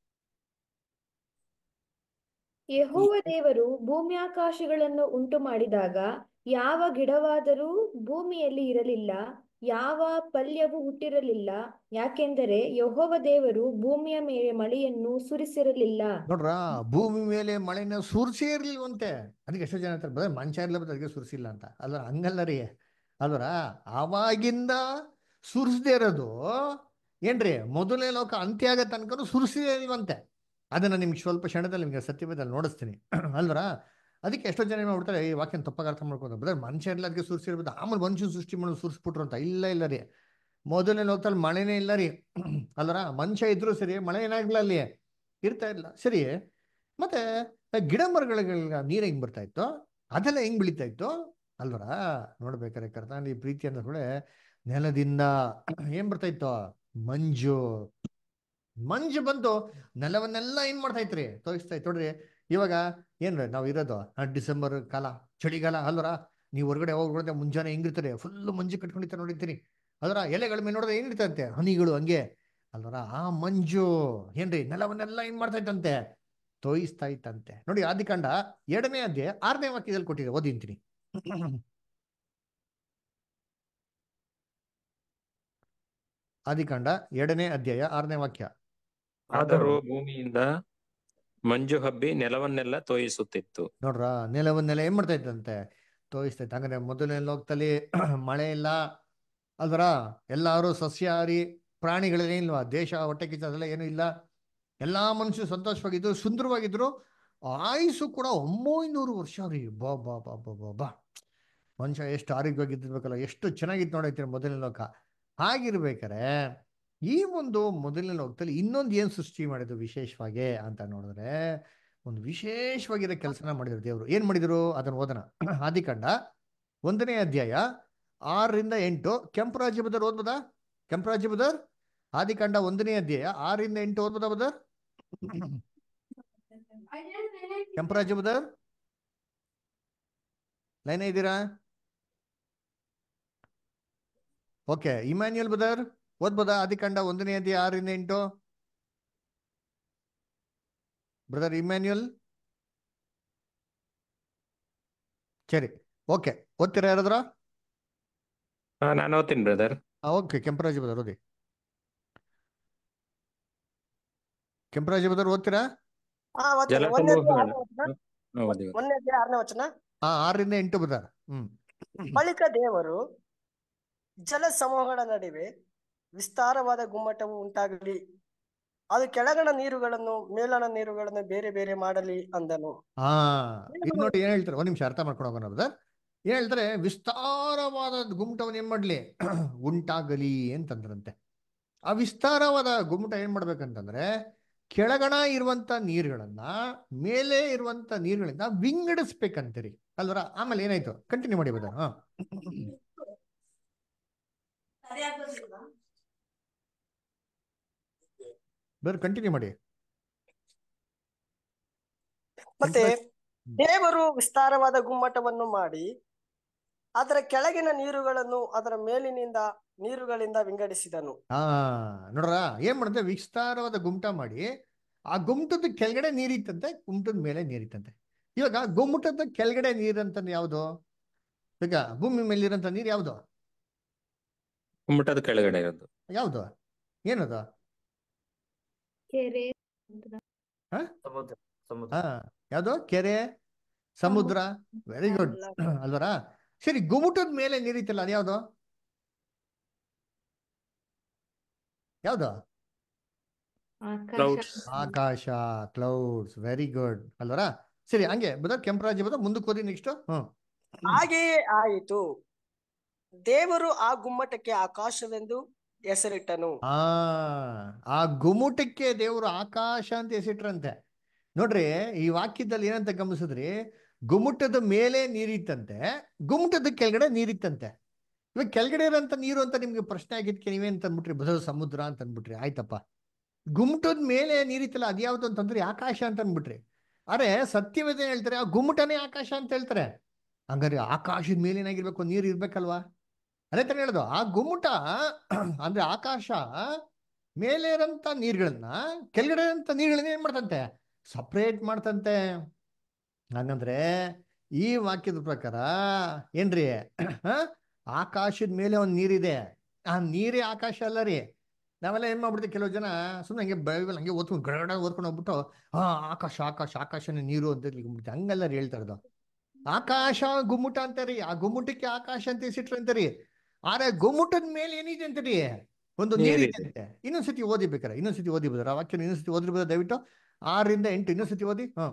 ಯೆಹೋವ ದೇವರು ಭೂಮ್ಯಾಕಾಶಗಳನ್ನು ಉಂಟು ಮಾಡಿದಾಗ ಯಾವ ಗಿಡವಾದರೂ ಭೂಮಿಯಲ್ಲಿ ಇರಲಿಲ್ಲ ಯಾವ ಪಲ್ಯವೂ ಹುಟ್ಟಿರಲಿಲ್ಲ ಯಾಕೆಂದರೆ ಯೆಹೋವ ದೇವರು ಭೂಮಿಯ ಮೇಲೆ ಮಳೆಯನ್ನು ಸುರಿಸಿರಲಿಲ್ಲ ನೋಡ್ರ ಭೂಮಿ ಮೇಲೆ ಮಳೆನ ಸುರಿಸೇ ಇರ್ಲಿಲ್ವಂತೆ ಅದಕ್ಕೆ ಎಷ್ಟೋ ಜನ ಹೇಳ್ತಾರೆ ಬರೀ ಮಂಚ ಇರ್ಲ ಅದಕ್ಕೆ ಸುರಿಸಿಲ್ಲ ಅಂತ ಅಲ್ವ ಹಂಗಲ್ಲ ರೀ ಅಲ್ವರ ಆವಾಗಿಂದ ಸುರಿಸದೇ ಇರೋದು ಏನ್ರಿ ಮೊದಲನೇ ಲೋಕ ಅಂತ್ಯ ಆಗೋ ತನಕ ಸುರಿಸದೇ ಇಲ್ವಂತೆ ಅದನ್ನ ನಿಮ್ಗೆ ಸ್ವಲ್ಪ ಕ್ಷಣದಲ್ಲಿ ನಿಮ್ಗೆ ಸತ್ಯವೇದಲ್ಲಿ ನೋಡಿಸ್ತೀನಿ ಅಲ್ವರ ಅದಕ್ಕೆ ಎಷ್ಟೋ ಜನ ಏನ್ ಮಾಡ್ಬಿಡ್ತಾರೆ ಈ ವಾಕ್ಯನ ತಪ್ಪಾಗಿ ಅರ್ಥ ಮಾಡ್ಕೊಂಡು ಬರೀ ಮನುಷ್ಯ ಇರ್ಲ ಅದಕ್ಕೆ ಸುರಿಸಿರ್ಬೋದು ಆಮೇಲೆ ಮನುಷ್ಯನ ಸೃಷ್ಟಿ ಮಾಡೋದು ಸುರಿಸ್ಬಿಟ್ರು ಅಂತ ಇಲ್ಲ ಇಲ್ಲ ರೀ ಮೊದಲನೇ ಲೋಕದಲ್ಲಿ ಮಳೆನೇ ಇಲ್ಲ ರೀ ಅಲ್ಲರ ಮನುಷ್ಯ ಇದ್ರು ಸರಿ ಮಳೆ ಏನಾಗ್ಲಿಲ್ಲ ಅಲ್ಲಿ ಇರ್ತಾ ಇಲ್ಲ ಸರಿ ಮತ್ತೆ ಗಿಡ ಮರಗಳಿಗೆ ನೀರು ಹೆಂಗ್ ಬರ್ತಾ ಇತ್ತು ಅದೆಲ್ಲ ಹೆಂಗ್ ಬೆಳೀತಾ ಇತ್ತು ಅಲ್ವರ ನೋಡ್ಬೇಕಾರೆ ಕರ್ತನಲ್ಲಿ ಪ್ರೀತಿ ಅಂದ್ರೆ ಕೂಡ ನೆಲದಿಂದ ಏನ್ ಬರ್ತಾ ಇತ್ತು ಮಂಜು ಮಂಜು ಬಂದು ನೆಲವನ್ನೆಲ್ಲ ಏನ್ ಮಾಡ್ತಾ ಇತ್ರಿ ತೋರಿಸ್ತಾ ಇತ್ತು ನೋಡ್ರಿ ಇವಾಗ ಏನ್ರಿ ನಾವು ಇರೋದು ಆ ಡಿಸೆಂಬರ್ ಕಾಲ ಚಳಿಗಾಲ ಅಲ್ವರ ನೀವು ಹೊರಗಡೆ ಹೋಗ್ಬಿಡದೆ ಮುಂಜಾನೆ ಹೆಂಗಿರ್ತಾರೆ ಫುಲ್ ಮಂಜು ಕಟ್ಕೊಂಡಿರ್ತಾರೆ ನೋಡಿರ್ತೀರಿ ಅದರ ಎಲೆಗಳ ಮೇಲೆ ನೋಡಿದ್ರೆ ಏನಿರ್ತಂತೆ ಹನಿಗಳು ಹಂಗೆ ಅಲ್ವರ ಆ ಮಂಜು ಏನ್ರಿ ನೆಲವನ್ನೆಲ್ಲ ಏನ್ ಮಾಡ್ತಾ ಇತ್ತಂತೆ ತೋಯಿಸ್ತಾ ಇತ್ತಂತೆ ನೋಡಿ ಆದಿಕಾಂಡ ಎರಡನೇ ಅಧ್ಯಾಯ ಆರನೇ ವಾಕ್ಯದಲ್ಲಿ ಕೊಟ್ಟಿದೆ ಓದಿಂತೀನಿ ಆದಿಕಾಂಡ ಎರಡನೇ ಅಧ್ಯಾಯ ಆರನೇ ವಾಕ್ಯ ಆದರೂ ಭೂಮಿಯಿಂದ ಮಂಜು ಹಬ್ಬಿ ನೆಲವನ್ನೆಲ್ಲ ತೋಯಿಸುತ್ತಿತ್ತು ನೋಡ್ರ ನೆಲವನ್ನೆಲ್ಲ ಏನ್ ಮಾಡ್ತಾ ಇತ್ತಂತೆ ತೋಯಿಸ್ತಾ ಇತ್ತು ಹಂಗಾರೆ ಮೊದಲನೇ ಲೋಕದಲ್ಲಿ ಮಳೆ ಇಲ್ಲ ಅಲ್ವರ ಎಲ್ಲಾರು ಸಸ್ಯಾಹಾರಿ ಪ್ರಾಣಿಗಳೇನೇ ಇಲ್ವಾ ದೇಶ ಹೊಟ್ಟೆ ಕಿಚ್ಚ ಅದೆಲ್ಲ ಏನೂ ಇಲ್ಲ ಎಲ್ಲಾ ಮನುಷ್ಯರು ಸಂತೋಷವಾಗಿದ್ರು ಸುಂದರವಾಗಿದ್ರು ಆಯುಸ್ಸು ಕೂಡ ಒಂಬೈನೂರು ವರ್ಷ ರೀ ಬಾ ಬಾ ಬಾ ಬಾ ಬಾ ಬಾ ಮನುಷ್ಯ ಎಷ್ಟು ಆರೋಗ್ಯವಾಗಿದ್ದಿರ್ಬೇಕಲ್ಲ ಎಷ್ಟು ಚೆನ್ನಾಗಿತ್ತು ನೋಡೈತಿ ಮೊದಲನೇ ಲೋಕ ಹಾಗಿರ್ಬೇಕಾರೆ ಈ ಒಂದು ಮೊದಲನೇ ಲೋಕದಲ್ಲಿ ಇನ್ನೊಂದು ಏನು ಸೃಷ್ಟಿ ಮಾಡಿದ್ರು ವಿಶೇಷವಾಗಿ ಅಂತ ನೋಡಿದ್ರೆ ಒಂದು ವಿಶೇಷವಾಗಿರೋ ಕೆಲಸನ ಮಾಡಿದ್ರು ದೇವರು ಏನ್ ಮಾಡಿದ್ರು ಅದನ್ನ ಓದನ ಆದಿಕಾಂಡ ಒಂದನೇ ಅಧ್ಯಾಯ ಆರರಿಂದ ಎಂಟು ಕೆಂಪು ರಾಜ್ಯ ಬದರ್ ಓದ್ಬೋದಾ ಕೆಂಪು ರಾಜ್ಯ ಬದರ್ ಆದಿಕಾಂಡ ಒಂದನೇ ಅಧ್ಯಾಯ ಆರರಿಂದ ಎಂಟು ಓದ್ಬೋದಾ ಬದರ್ ಕೆಂಪು ರಾಜ್ಯ ಬದರ್ ಲೈನ್ ಇದ್ದೀರಾ ಓಕೆ ಇಮ್ಯಾನ್ಯುಯಲ್ ಬದರ್ ಓದ್ಬೋದಾ ಆದಿಕಾಂಡ ಒಂದನೇ ಅಧ್ಯಾಯ ಆರರಿಂದ ಎಂಟು ಬ್ರದರ್ ಇಮ್ಯಾನ್ಯುಯಲ್ ಸರಿ ಓಕೆ ಓದ್ತೀರಾ ಯಾರಾದ್ರ ಹಾ ನಾನು ಓದ್ತೀನಿ ಬ್ರದರ್ ಓಕೆ ಕೆಂಪರಾಜ ಬದರ್ ಓದಿ ಕೆಂಪರಾಜ ಬದರ್ ಓದ್ತೀರಾ ಹಾ ಓದ್ತೇನೆ ಒಂದನೇ ಅಧ್ಯಾಯ ಆರನೇ ವಚನ ಹಾ, ಓದಿ ಓದಿ. ಒಂದನೇ ಅಧ್ಯಾಯ ಆರನೇ ವಚನ ಹಾ ಆರರಿಂದ ಎಂಟು ಬದರ್ ಹ್ಮ್ ಬಳಿಕ ದೇವರು ಜಲ ಸಮೂಹಗಳ ನಡುವೆ ವಿಸ್ತಾರವಾದ ಗುಮ್ಮಟವು ಉಂಟಾಗಲಿ ಅದು ಕೆಳಗಣ ನೀರುಗಳನ್ನು ಮೇಲಣ ನೀರುಗಳನ್ನು ಬೇರೆ ಬೇರೆ ಮಾಡಲಿ ಅಂದನು ಹಾ ಇದು ನೋಡಿ ಏನ್ ಹೇಳ್ತಾರೆ ಒಂದ್ ನಿಮಿಷ ಅರ್ಥ ಮಾಡ್ಕೊಂಡು ಹೋಗೋಣ ಬ್ರದರ್ ಏನ್ ಹೇಳ್ತಾರೆ ವಿಸ್ತಾರವಾದ ಗುಮ್ಮಟವನ್ನು ಏನ್ ಮಾಡ್ಲಿ ಉಂಟಾಗಲಿ ಅಂತಂದ್ರಂತೆ ಆ ವಿಸ್ತಾರವಾದ ಗುಮ್ಮಟ ಏನ್ ಮಾಡ್ಬೇಕಂತಂದ್ರೆ ಕೆಳಗಣ ಇರುವಂತ ನೀರುಗಳನ್ನ ಮೇಲೆ ಇರುವಂತ ನೀರುಗಳಿಂದ ವಿಂಗಡಿಸ್ಬೇಕಂತೀರಿ ಅಲ್ವರ ಆಮೇಲೆ ಏನಾಯ್ತು ಕಂಟಿನ್ಯೂ ಮಾಡಿ ಬದ ಹಾ ಬರ್ ಕಂಟಿನ್ಯೂ ಮಾಡಿ ಮತ್ತೆ ದೇವರು ವಿಸ್ತಾರವಾದ ಗುಮ್ಮಟವನ್ನು ಮಾಡಿ ಅದರ ಕೆಳಗಿನ ನೀರುಗಳನ್ನು ಅದರ ಮೇಲಿನಿಂದ ನೀರುಗಳಿಂದ ವಿಂಗಡಿಸಿದನು ಹಾ ನೋಡ್ರ ಏನ್ ಮಾಡುತ್ತೆ ವಿಸ್ತಾರವಾದ ಗುಮ್ಟ ಮಾಡಿ ಆ ಗುಮ್ಟದ ಕೆಳಗಡೆ ನೀರಿತ್ತಂತೆ ಗುಮ್ಟದ ಮೇಲೆ ನೀರಿತ್ತಂತೆ ಇವಾಗ ಗುಮ್ಮಟದ ಕೆಳಗಡೆ ನೀರಂತ ಯಾವುದು ಈಗ ಭೂಮಿ ಮೇಲೆ ಇರೋಂಥ ನೀರು ಯಾವುದು ಗುಮ್ಮಟದ ಕೆಳಗಡೆ ಇರೋದು ಯಾವುದು ಏನದು ಕೆರೆ ಹಾ ಸಮುದ್ರ ಸಮುದ್ರ ಹಾ ಯಾವುದು ಕೆರೆ ಸಮುದ್ರ ವೆರಿ ಗುಡ್ ಅಲ್ವರಾ ಸರಿ ಗುಮ್ಮಟದ ಮೇಲೆ ನೀರಿತ್ತಲ್ಲ ಅದು ಯಾವುದು ಯಾವುದು Clouds. ಆಕಾಶ ಕ್ಲೌಡ್ಸ್ ವೆರಿ ಗುಡ್ ಅಲ್ವರಾ ಸರಿ ಹಂಗೆ ಬದ ಕೆಂಪರಾಜ ಬದ ಮುಂದಕ್ಕೆ ಓದಿ ನೆಕ್ಸ್ಟ್ ಹ್ಮ್ ಹಾಗೆಯೇ ಆಯಿತು ದೇವರು ಆ ಗುಮ್ಮಟಕ್ಕೆ ಆಕಾಶವೆಂದು ಹೆಸರಿಟ್ಟನು ಆ ಆ ಗುಮ್ಮಟಕ್ಕೆ ದೇವರು ಆಕಾಶ ಅಂತ ಹೆಸರಿಟ್ರಂತೆ ನೋಡ್ರಿ ಈ ವಾಕ್ಯದಲ್ಲಿ ಏನಂತ ಗಮನಿಸಿದ್ರಿ ಗುಮ್ಮಟದ ಮೇಲೆ ನೀರಿತ್ತಂತೆ ಗುಮ್ಮಟದ ಕೆಳಗಡೆ ನೀರಿತ್ತಂತೆ ಇವಾಗ ಕೆಳಗಡೆ ಇರೋಂಥ ನೀರು ಅಂತ ನಿಮ್ಗೆ ಪ್ರಶ್ನೆ ಆಗಿದ್ಕೆ ನೀವೇನ್ ಅಂದ್ಬಿಟ್ರಿ ಬದಲು ಸಮುದ್ರ ಅಂತ ಅಂದ್ಬಿಟ್ರಿ ಆಯ್ತಪ್ಪ ಗುಮ್ಮಟದ ಮೇಲೆ ನೀರಿತ್ತಲ್ಲ ಅದ್ಯಾವ್ದು ಅಂತಂದ್ರೆ ಆಕಾಶ ಅಂತ ಅಂದ್ಬಿಟ್ರಿ ಅರೆ ಸತ್ಯವೇದ ಹೇಳ್ತಾರೆ ಆ ಗುಮ್ಮಟನೇ ಆಕಾಶ ಅಂತ ಹೇಳ್ತಾರೆ ಹಂಗಾರೆ ಆಕಾಶದ ಮೇಲೆ ಏನಾಗಿರ್ಬೇಕು ನೀರು ಇರ್ಬೇಕಲ್ವಾ ಅದೇ ತಾನೇ ಹೇಳೋದು ಆ ಗುಮ್ಮಟ ಅಂದ್ರೆ ಆಕಾಶ ಮೇಲೆ ಇರೋಂಥ ನೀರುಗಳನ್ನ ಕೆಳಗಡೆ ಇರೋಂಥ ನೀರುಗಳನ್ನ ಏನ್ ಮಾಡ್ತಂತೆ ಸಪ್ರೇಟ್ ಮಾಡ್ತಂತೆ ಹಂಗಂದ್ರೆ ಈ ವಾಕ್ಯದ ಪ್ರಕಾರ ಏನ್ರಿ ಹ? ಆಕಾಶದ ಮೇಲೆ ಒಂದು ನೀರಿದೆ ಆ ನೀರೇ ಆಕಾಶ ಅಲ್ಲ ರೀ ನಾವೆಲ್ಲ ಏನ್ ಮಾಡ್ಬಿಡ್ತೀವಿ ಕೆಲವು ಜನ ಸುಮ್ಮನೆ ಹಂಗೆ ಬೈಬಲ್ ಹಂಗೆ ಓದ್ಕೊಂಡು ಗಡ ಓದ್ಕೊಂಡು ಹೋಗ್ಬಿಟ್ಟು ಹಾ ಆಕಾಶ ಆಕಾಶ ಆಕಾಶನೇ ನೀರು ಅಂತ ಹೇಳ್ಬಿಡ್ತೀವಿ ಹಂಗೆಲ್ಲ ರೀ ಹೇಳ್ತಾ ಇರೋದು ಆಕಾಶ ಗುಮ್ಮಟ ಅಂತಾರಿ ಆ ಗುಮ್ಮಟಕ್ಕೆ ಆಕಾಶ ಅಂತ ಹೆಸರಿಟ್ರು ಅಂತಾರಿ ಆದ್ರೆ ಗುಮ್ಮಟದ ಮೇಲೆ ಏನಿದೆ ಅಂತಾರಿ ಒಂದು ನೀರಿದೆ ನೀರಿದೆ. ಅಂತೆ ಇನ್ನೊಂದ್ಸತಿ ಓದಿ ಬೇಕಾರೆ ಇನ್ನೊಂದ್ಸತಿ ಓದಿ ಬೋದ್ರ ಆ ವಾಕ್ಯ ಇನ್ನೊಂದ್ಸತಿ ಓದಿರ್ಬೋದ ದಯವಿಟ್ಟು ಆರರಿಂದ ಎಂಟು ಇನ್ನೊಂದ್ಸತಿ ಓದಿ ಹಾ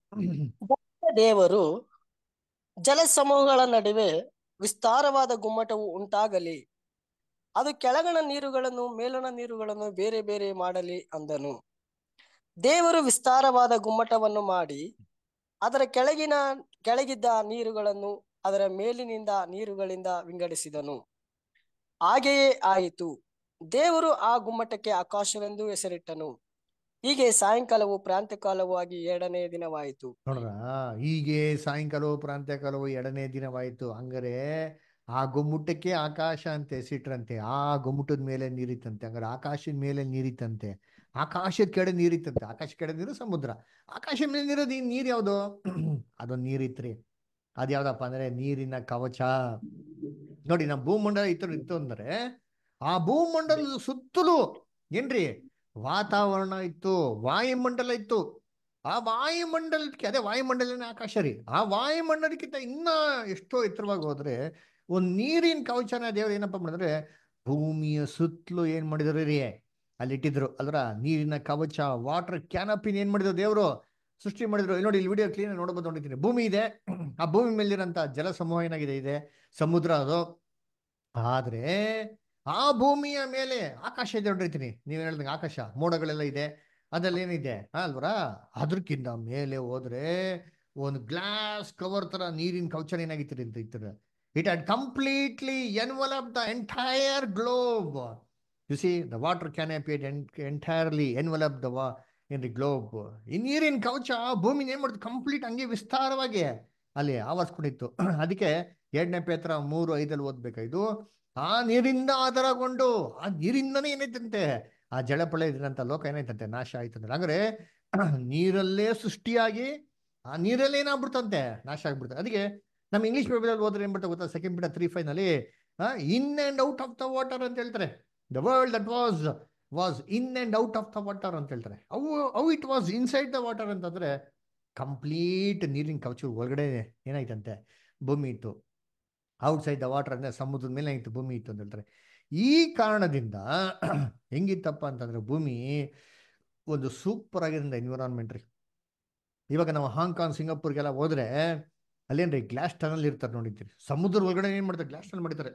ದೇವರು ಜಲ ಸಮೂಹಗಳ ನಡುವೆ ವಿಸ್ತಾರವಾದ ಗುಮ್ಮಟವು ಉಂಟಾಗಲಿ ಅದು ಕೆಳಗಣ ನೀರುಗಳನ್ನು ಮೇಲಣ ನೀರುಗಳನ್ನು ಬೇರೆ ಬೇರೆ ಮಾಡಲಿ ಅಂದನು ದೇವರು ವಿಸ್ತಾರವಾದ ಗುಮ್ಮಟವನ್ನು ಮಾಡಿ ಅದರ ಕೆಳಗಿನ ಕೆಳಗಿದ್ದ ನೀರುಗಳನ್ನು ಅದರ ಮೇಲಿನಿಂದ ನೀರುಗಳಿಂದ ವಿಂಗಡಿಸಿದನು ಹಾಗೆಯೇ ಆಯಿತು ದೇವರು ಆ ಗುಮ್ಮಟಕ್ಕೆ ಆಕಾಶವೆಂದು ಹೆಸರಿಟ್ಟನು ಹೀಗೆ ಸಾಯಂಕಾಲವು ಪ್ರಾಂತ್ಯಕಾಲವೂ ಆಗಿ ಎರಡನೇ ದಿನವಾಯಿತು ನೋಡ್ರ ಹೀಗೆ ಸಾಯಂಕಾಲವು ಪ್ರಾಂತ್ಯಕಾಲವು ಎರಡನೇ ದಿನವಾಯಿತು ಹಂಗಾರೆ ಆ ಗುಮ್ಮುಟಕ್ಕೆ ಆಕಾಶ ಅಂತ ಹೆಸರಿಟ್ರಂತೆ ಆ ಗುಮ್ಮುಟದ ಮೇಲೆ ನೀರಿತ್ತಂತೆ ಹಂಗಾರೆ ಆಕಾಶದ ಮೇಲೆ ನೀರಿತ್ತಂತೆ ಆಕಾಶದ ಕೆಡೆ ನೀರಿತ್ತಂತೆ ಆಕಾಶ ಕೆಡೆ ನೀರು ಸಮುದ್ರ ಆಕಾಶ ಮೇಲೆ ನೀರೋದು ಈ ನೀರು ಯಾವುದು ಅದೊಂದು ನೀರಿತ್ರಿ ಅದ್ಯಾವ್ದಪ್ಪ ಅಂದ್ರೆ ನೀರಿನ ಕವಚ ನೋಡಿ ನಮ್ಮ ಭೂಮಂಡಲ ಇತ್ತು ಇತ್ತು ಅಂದ್ರೆ ಆ ಭೂಮಂಡಲದ ಸುತ್ತಲೂ ಏನ್ರಿ ವಾತಾವರಣ ಇತ್ತು ವಾಯುಮಂಡಲ ಇತ್ತು ಆ ವಾಯುಮಂಡಲಕ್ಕೆ ಅದೇ ವಾಯುಮಂಡಲನೇ ಆಕಾಶ ರೀ ಆ ವಾಯುಮಂಡಲಕ್ಕಿಂತ ಇನ್ನ ಎಷ್ಟೋ ಎತ್ತರವಾಗಿ ಹೋದ್ರೆ ಒಂದ್ ನೀರಿನ ಕವಚನ ದೇವ್ರು ಏನಪ್ಪ ಮಾಡಿದ್ರೆ ಭೂಮಿಯ ಸುತ್ತಲೂ ಏನ್ ಮಾಡಿದ್ರು ರೀ ಅಲ್ಲಿ ಇಟ್ಟಿದ್ರು ಅಲ್ರ ನೀರಿನ ಕವಚ ವಾಟರ್ ಕ್ಯಾನಪಿನ್ ಏನ್ ಮಾಡಿದ್ರು ದೇವರು ಸೃಷ್ಟಿ ಮಾಡಿದ್ರು ಇಲ್ಲಿ ನೋಡಿ ಇಲ್ಲಿ ವಿಡಿಯೋ ಕ್ಲೀನ್ ನೋಡ್ಬೋದು ನೋಡಿದ್ದೀನಿ ಭೂಮಿ ಇದೆ ಆ ಭೂಮಿ ಮೇಲಿರಂತ ಜಲ ಸಮೂಹ ಏನಾಗಿದೆ ಇದೆ ಸಮುದ್ರ ಅದು ಆದ್ರೆ ಆ ಭೂಮಿಯ ಮೇಲೆ ಆಕಾಶ ಇದೆ ನೋಡಿರ್ತೀನಿ ನೀವು ಹೇಳ್ದಂಗೆ ಆಕಾಶ ಮೋಡಗಳೆಲ್ಲ ಇದೆ ಅದ್ರಲ್ಲಿ ಏನಿದೆ ಅಲ್ವರ ಅದ್ರಕ್ಕಿಂತ ಮೇಲೆ ಹೋದ್ರೆ ಒಂದು ಗ್ಲಾಸ್ ಕವರ್ ತರ ನೀರಿನ ಕವಚನ ಏನಾಗಿತ್ತು ಅಂತ ಇತ್ತು it had completely envelop the entire globe you see the water canopied entirely envelop the ವಾ ಏನ್ರಿ ಗ್ಲೋಬ್ ಈ ನೀರಿನ ಕವಚ ಭೂಮಿನ ಏನ್ ಮಾಡುತ್ತೆ ಕಂಪ್ಲೀಟ್ ಹಂಗೆ ವಿಸ್ತಾರವಾಗಿ ಅಲ್ಲಿ ಆವರಿಸ್ಕೊಂಡಿತ್ತು ಅದಕ್ಕೆ ಎರಡನೇ ಪೇತ್ರ ಮೂರು ಐದಲ್ಲಿ ಓದ್ಬೇಕಾಯ್ತು ಆ ನೀರಿಂದ ಆಧಾರಗೊಂಡು ಆ ನೀರಿಂದನೇ ಏನೈತಂತೆ ಆ ಜಳಪಳ ಇದ್ರಂತ ಲೋಕ ಏನಾಯ್ತಂತೆ ನಾಶ ಆಯ್ತಂದ್ರೆ ಅಂದ್ರೆ ನೀರಲ್ಲೇ ಸೃಷ್ಟಿಯಾಗಿ ಆ ನೀರಲ್ಲೇ ಏನಾಗ್ಬಿಡ್ತಂತೆ ನಾಶ ಆಗ್ಬಿಡ್ತದೆ ಅದಕ್ಕೆ ನಮ್ಮ ಇಂಗ್ಲಿಷ್ ಬೈಬಲ್ ಓದ್ರೆ ಏನ್ ಗೊತ್ತಾ ಸೆಕೆಂಡ್ ಬಿಡ ತ್ರೀ ಫೈವ್ ನಲ್ಲಿ in and out of the water ಅಂತ ಹೇಳ್ತಾರೆ the world that was was in and out of the water ಅಂತ ಹೇಳ್ತಾರೆ ಅವು ಅವು it was inside the water ಅಂತಂದ್ರೆ ಕಂಪ್ಲೀಟ್ ನೀರಿನ ಕವಚ ಒಳಗಡೆ ಏನಾಯ್ತಂತೆ ಭೂಮಿ ಇತ್ತು ಔಟ್ಸೈಡ್ ದ ವಾಟರ್ ಅಂದ್ರೆ ಸಮುದ್ರದ ಮೇಲೆ ಇತ್ತು ಭೂಮಿ ಇತ್ತು ಅಂತ ಹೇಳ್ತಾರೆ ಈ ಕಾರಣದಿಂದ ಹೆಂಗಿತ್ತಪ್ಪ ಅಂತಂದ್ರೆ ಭೂಮಿ ಒಂದು ಸೂಪರ್ ಆಗಿರೋ ಎನ್ವಿರಾನ್ಮೆಂಟ್ ರೀ ಇವಾಗ ನಾವು ಹಾಂಗ್ಕಾಂಗ್ ಸಿಂಗಾಪುರ್ಗೆಲ್ಲ ಹೋದ್ರೆ ಅಲ್ಲೇನ್ರಿ ಗ್ಲಾಸ್ ಟನಲ್ ಇರ್ತಾರೆ ನೋಡಿದ್ದೀರಿ ಸಮುದ್ರ ಒಳಗಡೆ ಏನ್ ಮಾಡ್ತಾರೆ ಗ್ಲಾಸ್ ಟನಲ್ ಮಾಡಿದ್ದಾರೆ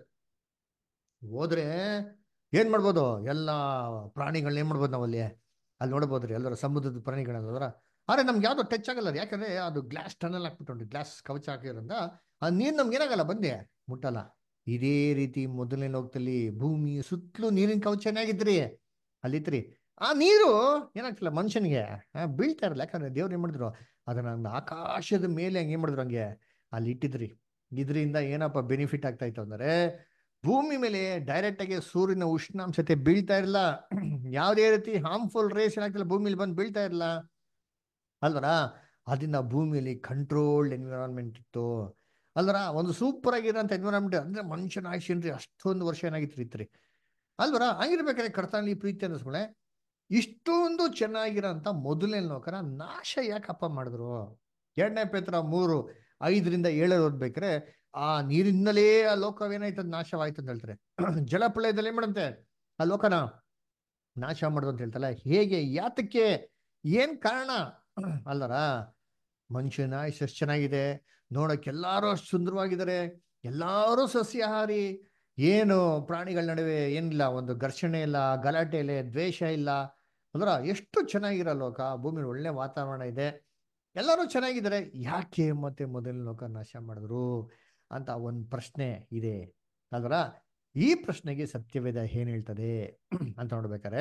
ಹೋದ್ರೆ ಏನ್ ಮಾಡ್ಬೋದು ಎಲ್ಲ ಪ್ರಾಣಿಗಳನ್ನ ಏನ್ ಮಾಡ್ಬೋದು ನಾವು ಅಲ್ಲಿ ಅಲ್ಲಿ ನೋಡ್ಬೋದ್ರಿ ಎಲ್ಲರ ಸಮುದ್ರದ ಪ್ರಾಣಿಗಳಲ್ಲದ್ರ ಆದ್ರೆ ನಮ್ಗೆ ಯಾವ್ದು ಟಚ್ ಆಗಲ್ಲ ಅದು ಯಾಕಂದ್ರೆ ಅದು ಗ್ಲಾಸ್ ಟನಲ್ ಹಾಕ್ಬಿಟ್ಟು ಗ್ಲಾಸ್ ಕವಚ ಹಾಕಿರೋದ್ರಿಂದ ಆ ನೀರು ನಮ್ಗೆ ಏನಾಗಲ್ಲ ಬಂದೆ ಮುಟ್ಟಲ್ಲ ಇದೇ ರೀತಿ ಮೊದಲನೇ ಲೋಕದಲ್ಲಿ ಭೂಮಿ ಸುತ್ತಲೂ ನೀರಿನ ಕವಚ ಏನಾಗಿದ್ರಿ ಅಲ್ಲಿತ್ರಿ ಆ ನೀರು ಏನಾಗ್ತಿಲ್ಲ ಮನುಷ್ಯನಿಗೆ ಬೀಳ್ತಾ ಇರಲ್ಲ ಯಾಕಂದ್ರೆ ದೇವ್ರು ಏನ್ ಮಾಡಿದ್ರು ಅದನ್ನ ಆಕಾಶದ ಮೇಲೆ ಹಂಗೆ ಏನ್ ಮಾಡಿದ್ರು ಹಂಗೆ ಅಲ್ಲಿ ಇಟ್ಟಿದ್ರಿ ಇದರಿಂದ ಏನಪ್ಪ ಬೆನಿಫಿಟ್ ಆಗ್ತಾ ಇತ್ತು ಅಂದ್ರೆ ಭೂಮಿ ಮೇಲೆ ಡೈರೆಕ್ಟ್ ಆಗಿ ಸೂರ್ಯನ ಉಷ್ಣಾಂಶತೆ ಬೀಳ್ತಾ ಇರಲ್ಲ ಯಾವುದೇ ರೀತಿ ಹಾರ್ಮ್ಫುಲ್ ರೇಸ್ ಏನಾಗ್ತಿಲ್ಲ ಭೂಮಿಲಿ ಬಂದು ಬೀಳ್ತಾ ಇರಲ್ಲ ಅಲ್ವರ ಅದರಿಂದ ಭೂಮಿಯಲ್ಲಿ ಕಂಟ್ರೋಲ್ಡ್ ಎನ್ವಿರಾನ್ಮೆಂಟ್ ಇತ್ತು ಅಲ್ವರ ಒಂದು ಸೂಪರ್ ಆಗಿರೋಂಥ ಎನ್ವಿರಾನ್ಮೆಂಟ್ ಅಂದ್ರೆ ಮನುಷ್ಯನ ಆಯುಷ್ಯನ್ರಿ ಅಷ್ಟೊಂದು ವರ್ಷ ಏನಾಗಿತ್ತು ಇತ್ರಿ ಅಲ್ವರ ಹಂಗಿರ್ಬೇಕಾದ್ರೆ ಕರ್ತನಲ್ಲಿ ಪ್ರೀತಿ ಅನ್ನಿಸ್ಕೊಳ್ಳೆ ಇಷ್ಟೊಂದು ಚೆನ್ನಾಗಿರೋಂಥ ಮೊದಲನೇ ಲೋಕನ ನಾಶ ಯಾಕಪ್ಪ ಮಾಡಿದ್ರು ಎರಡನೇ ಪೇತ್ರ ಮೂರು ಐದರಿಂದ ಏಳರಲ್ಲಿ ಓದ್ಬೇಕಾರೆ ಆ ನೀರಿನಲ್ಲೇ ಆ ಲೋಕವೇನಾಯ್ತು ನಾಶವಾಯ್ತು ಅಂತ ಹೇಳ್ತಾರೆ ಜಲಪ್ರಳಯದಲ್ಲಿ ಏನ್ ಮಾಡಂತೆ ಆ ಲೋಕನ ನಾಶ ಮಾಡೋದು ಅಂತ ಹೇಳ್ತಲ್ಲ ಹೇಗೆ ಯಾತಕ್ಕೆ ಏನ್ ಕಾರಣ ಅಲ್ಲರ ಮನುಷ್ಯನ ಆಯುಷ್ ಎಷ್ಟು ಚೆನ್ನಾಗಿದೆ ನೋಡಕ್ಕೆ ಎಲ್ಲಾರು ಅಷ್ಟು ಸುಂದರವಾಗಿದ್ದಾರೆ ಎಲ್ಲಾರು ಸಸ್ಯಾಹಾರಿ ಏನು ಪ್ರಾಣಿಗಳ ನಡುವೆ ಏನಿಲ್ಲ ಒಂದು ಘರ್ಷಣೆ ಇಲ್ಲ ಗಲಾಟೆ ಇಲ್ಲ ದ್ವೇಷ ಇಲ್ಲ ಅದರ ಎಷ್ಟು ಚೆನ್ನಾಗಿರೋ ಲೋಕ ಭೂಮಿ ಒಳ್ಳೆ ವಾತಾವರಣ ಇದೆ ಎಲ್ಲರೂ ಚೆನ್ನಾಗಿದ್ದಾರೆ ಯಾಕೆ ಮತ್ತೆ ಮೊದಲನೇ ಲೋಕ ನಾಶ ಮಾಡಿದ್ರು ಅಂತ ಒಂದು ಪ್ರಶ್ನೆ ಇದೆ ಅಲ್ವರ ಈ ಪ್ರಶ್ನೆಗೆ ಸತ್ಯವೇದ ಏನ್ ಹೇಳ್ತದೆ ಅಂತ ನೋಡ್ಬೇಕಾರೆ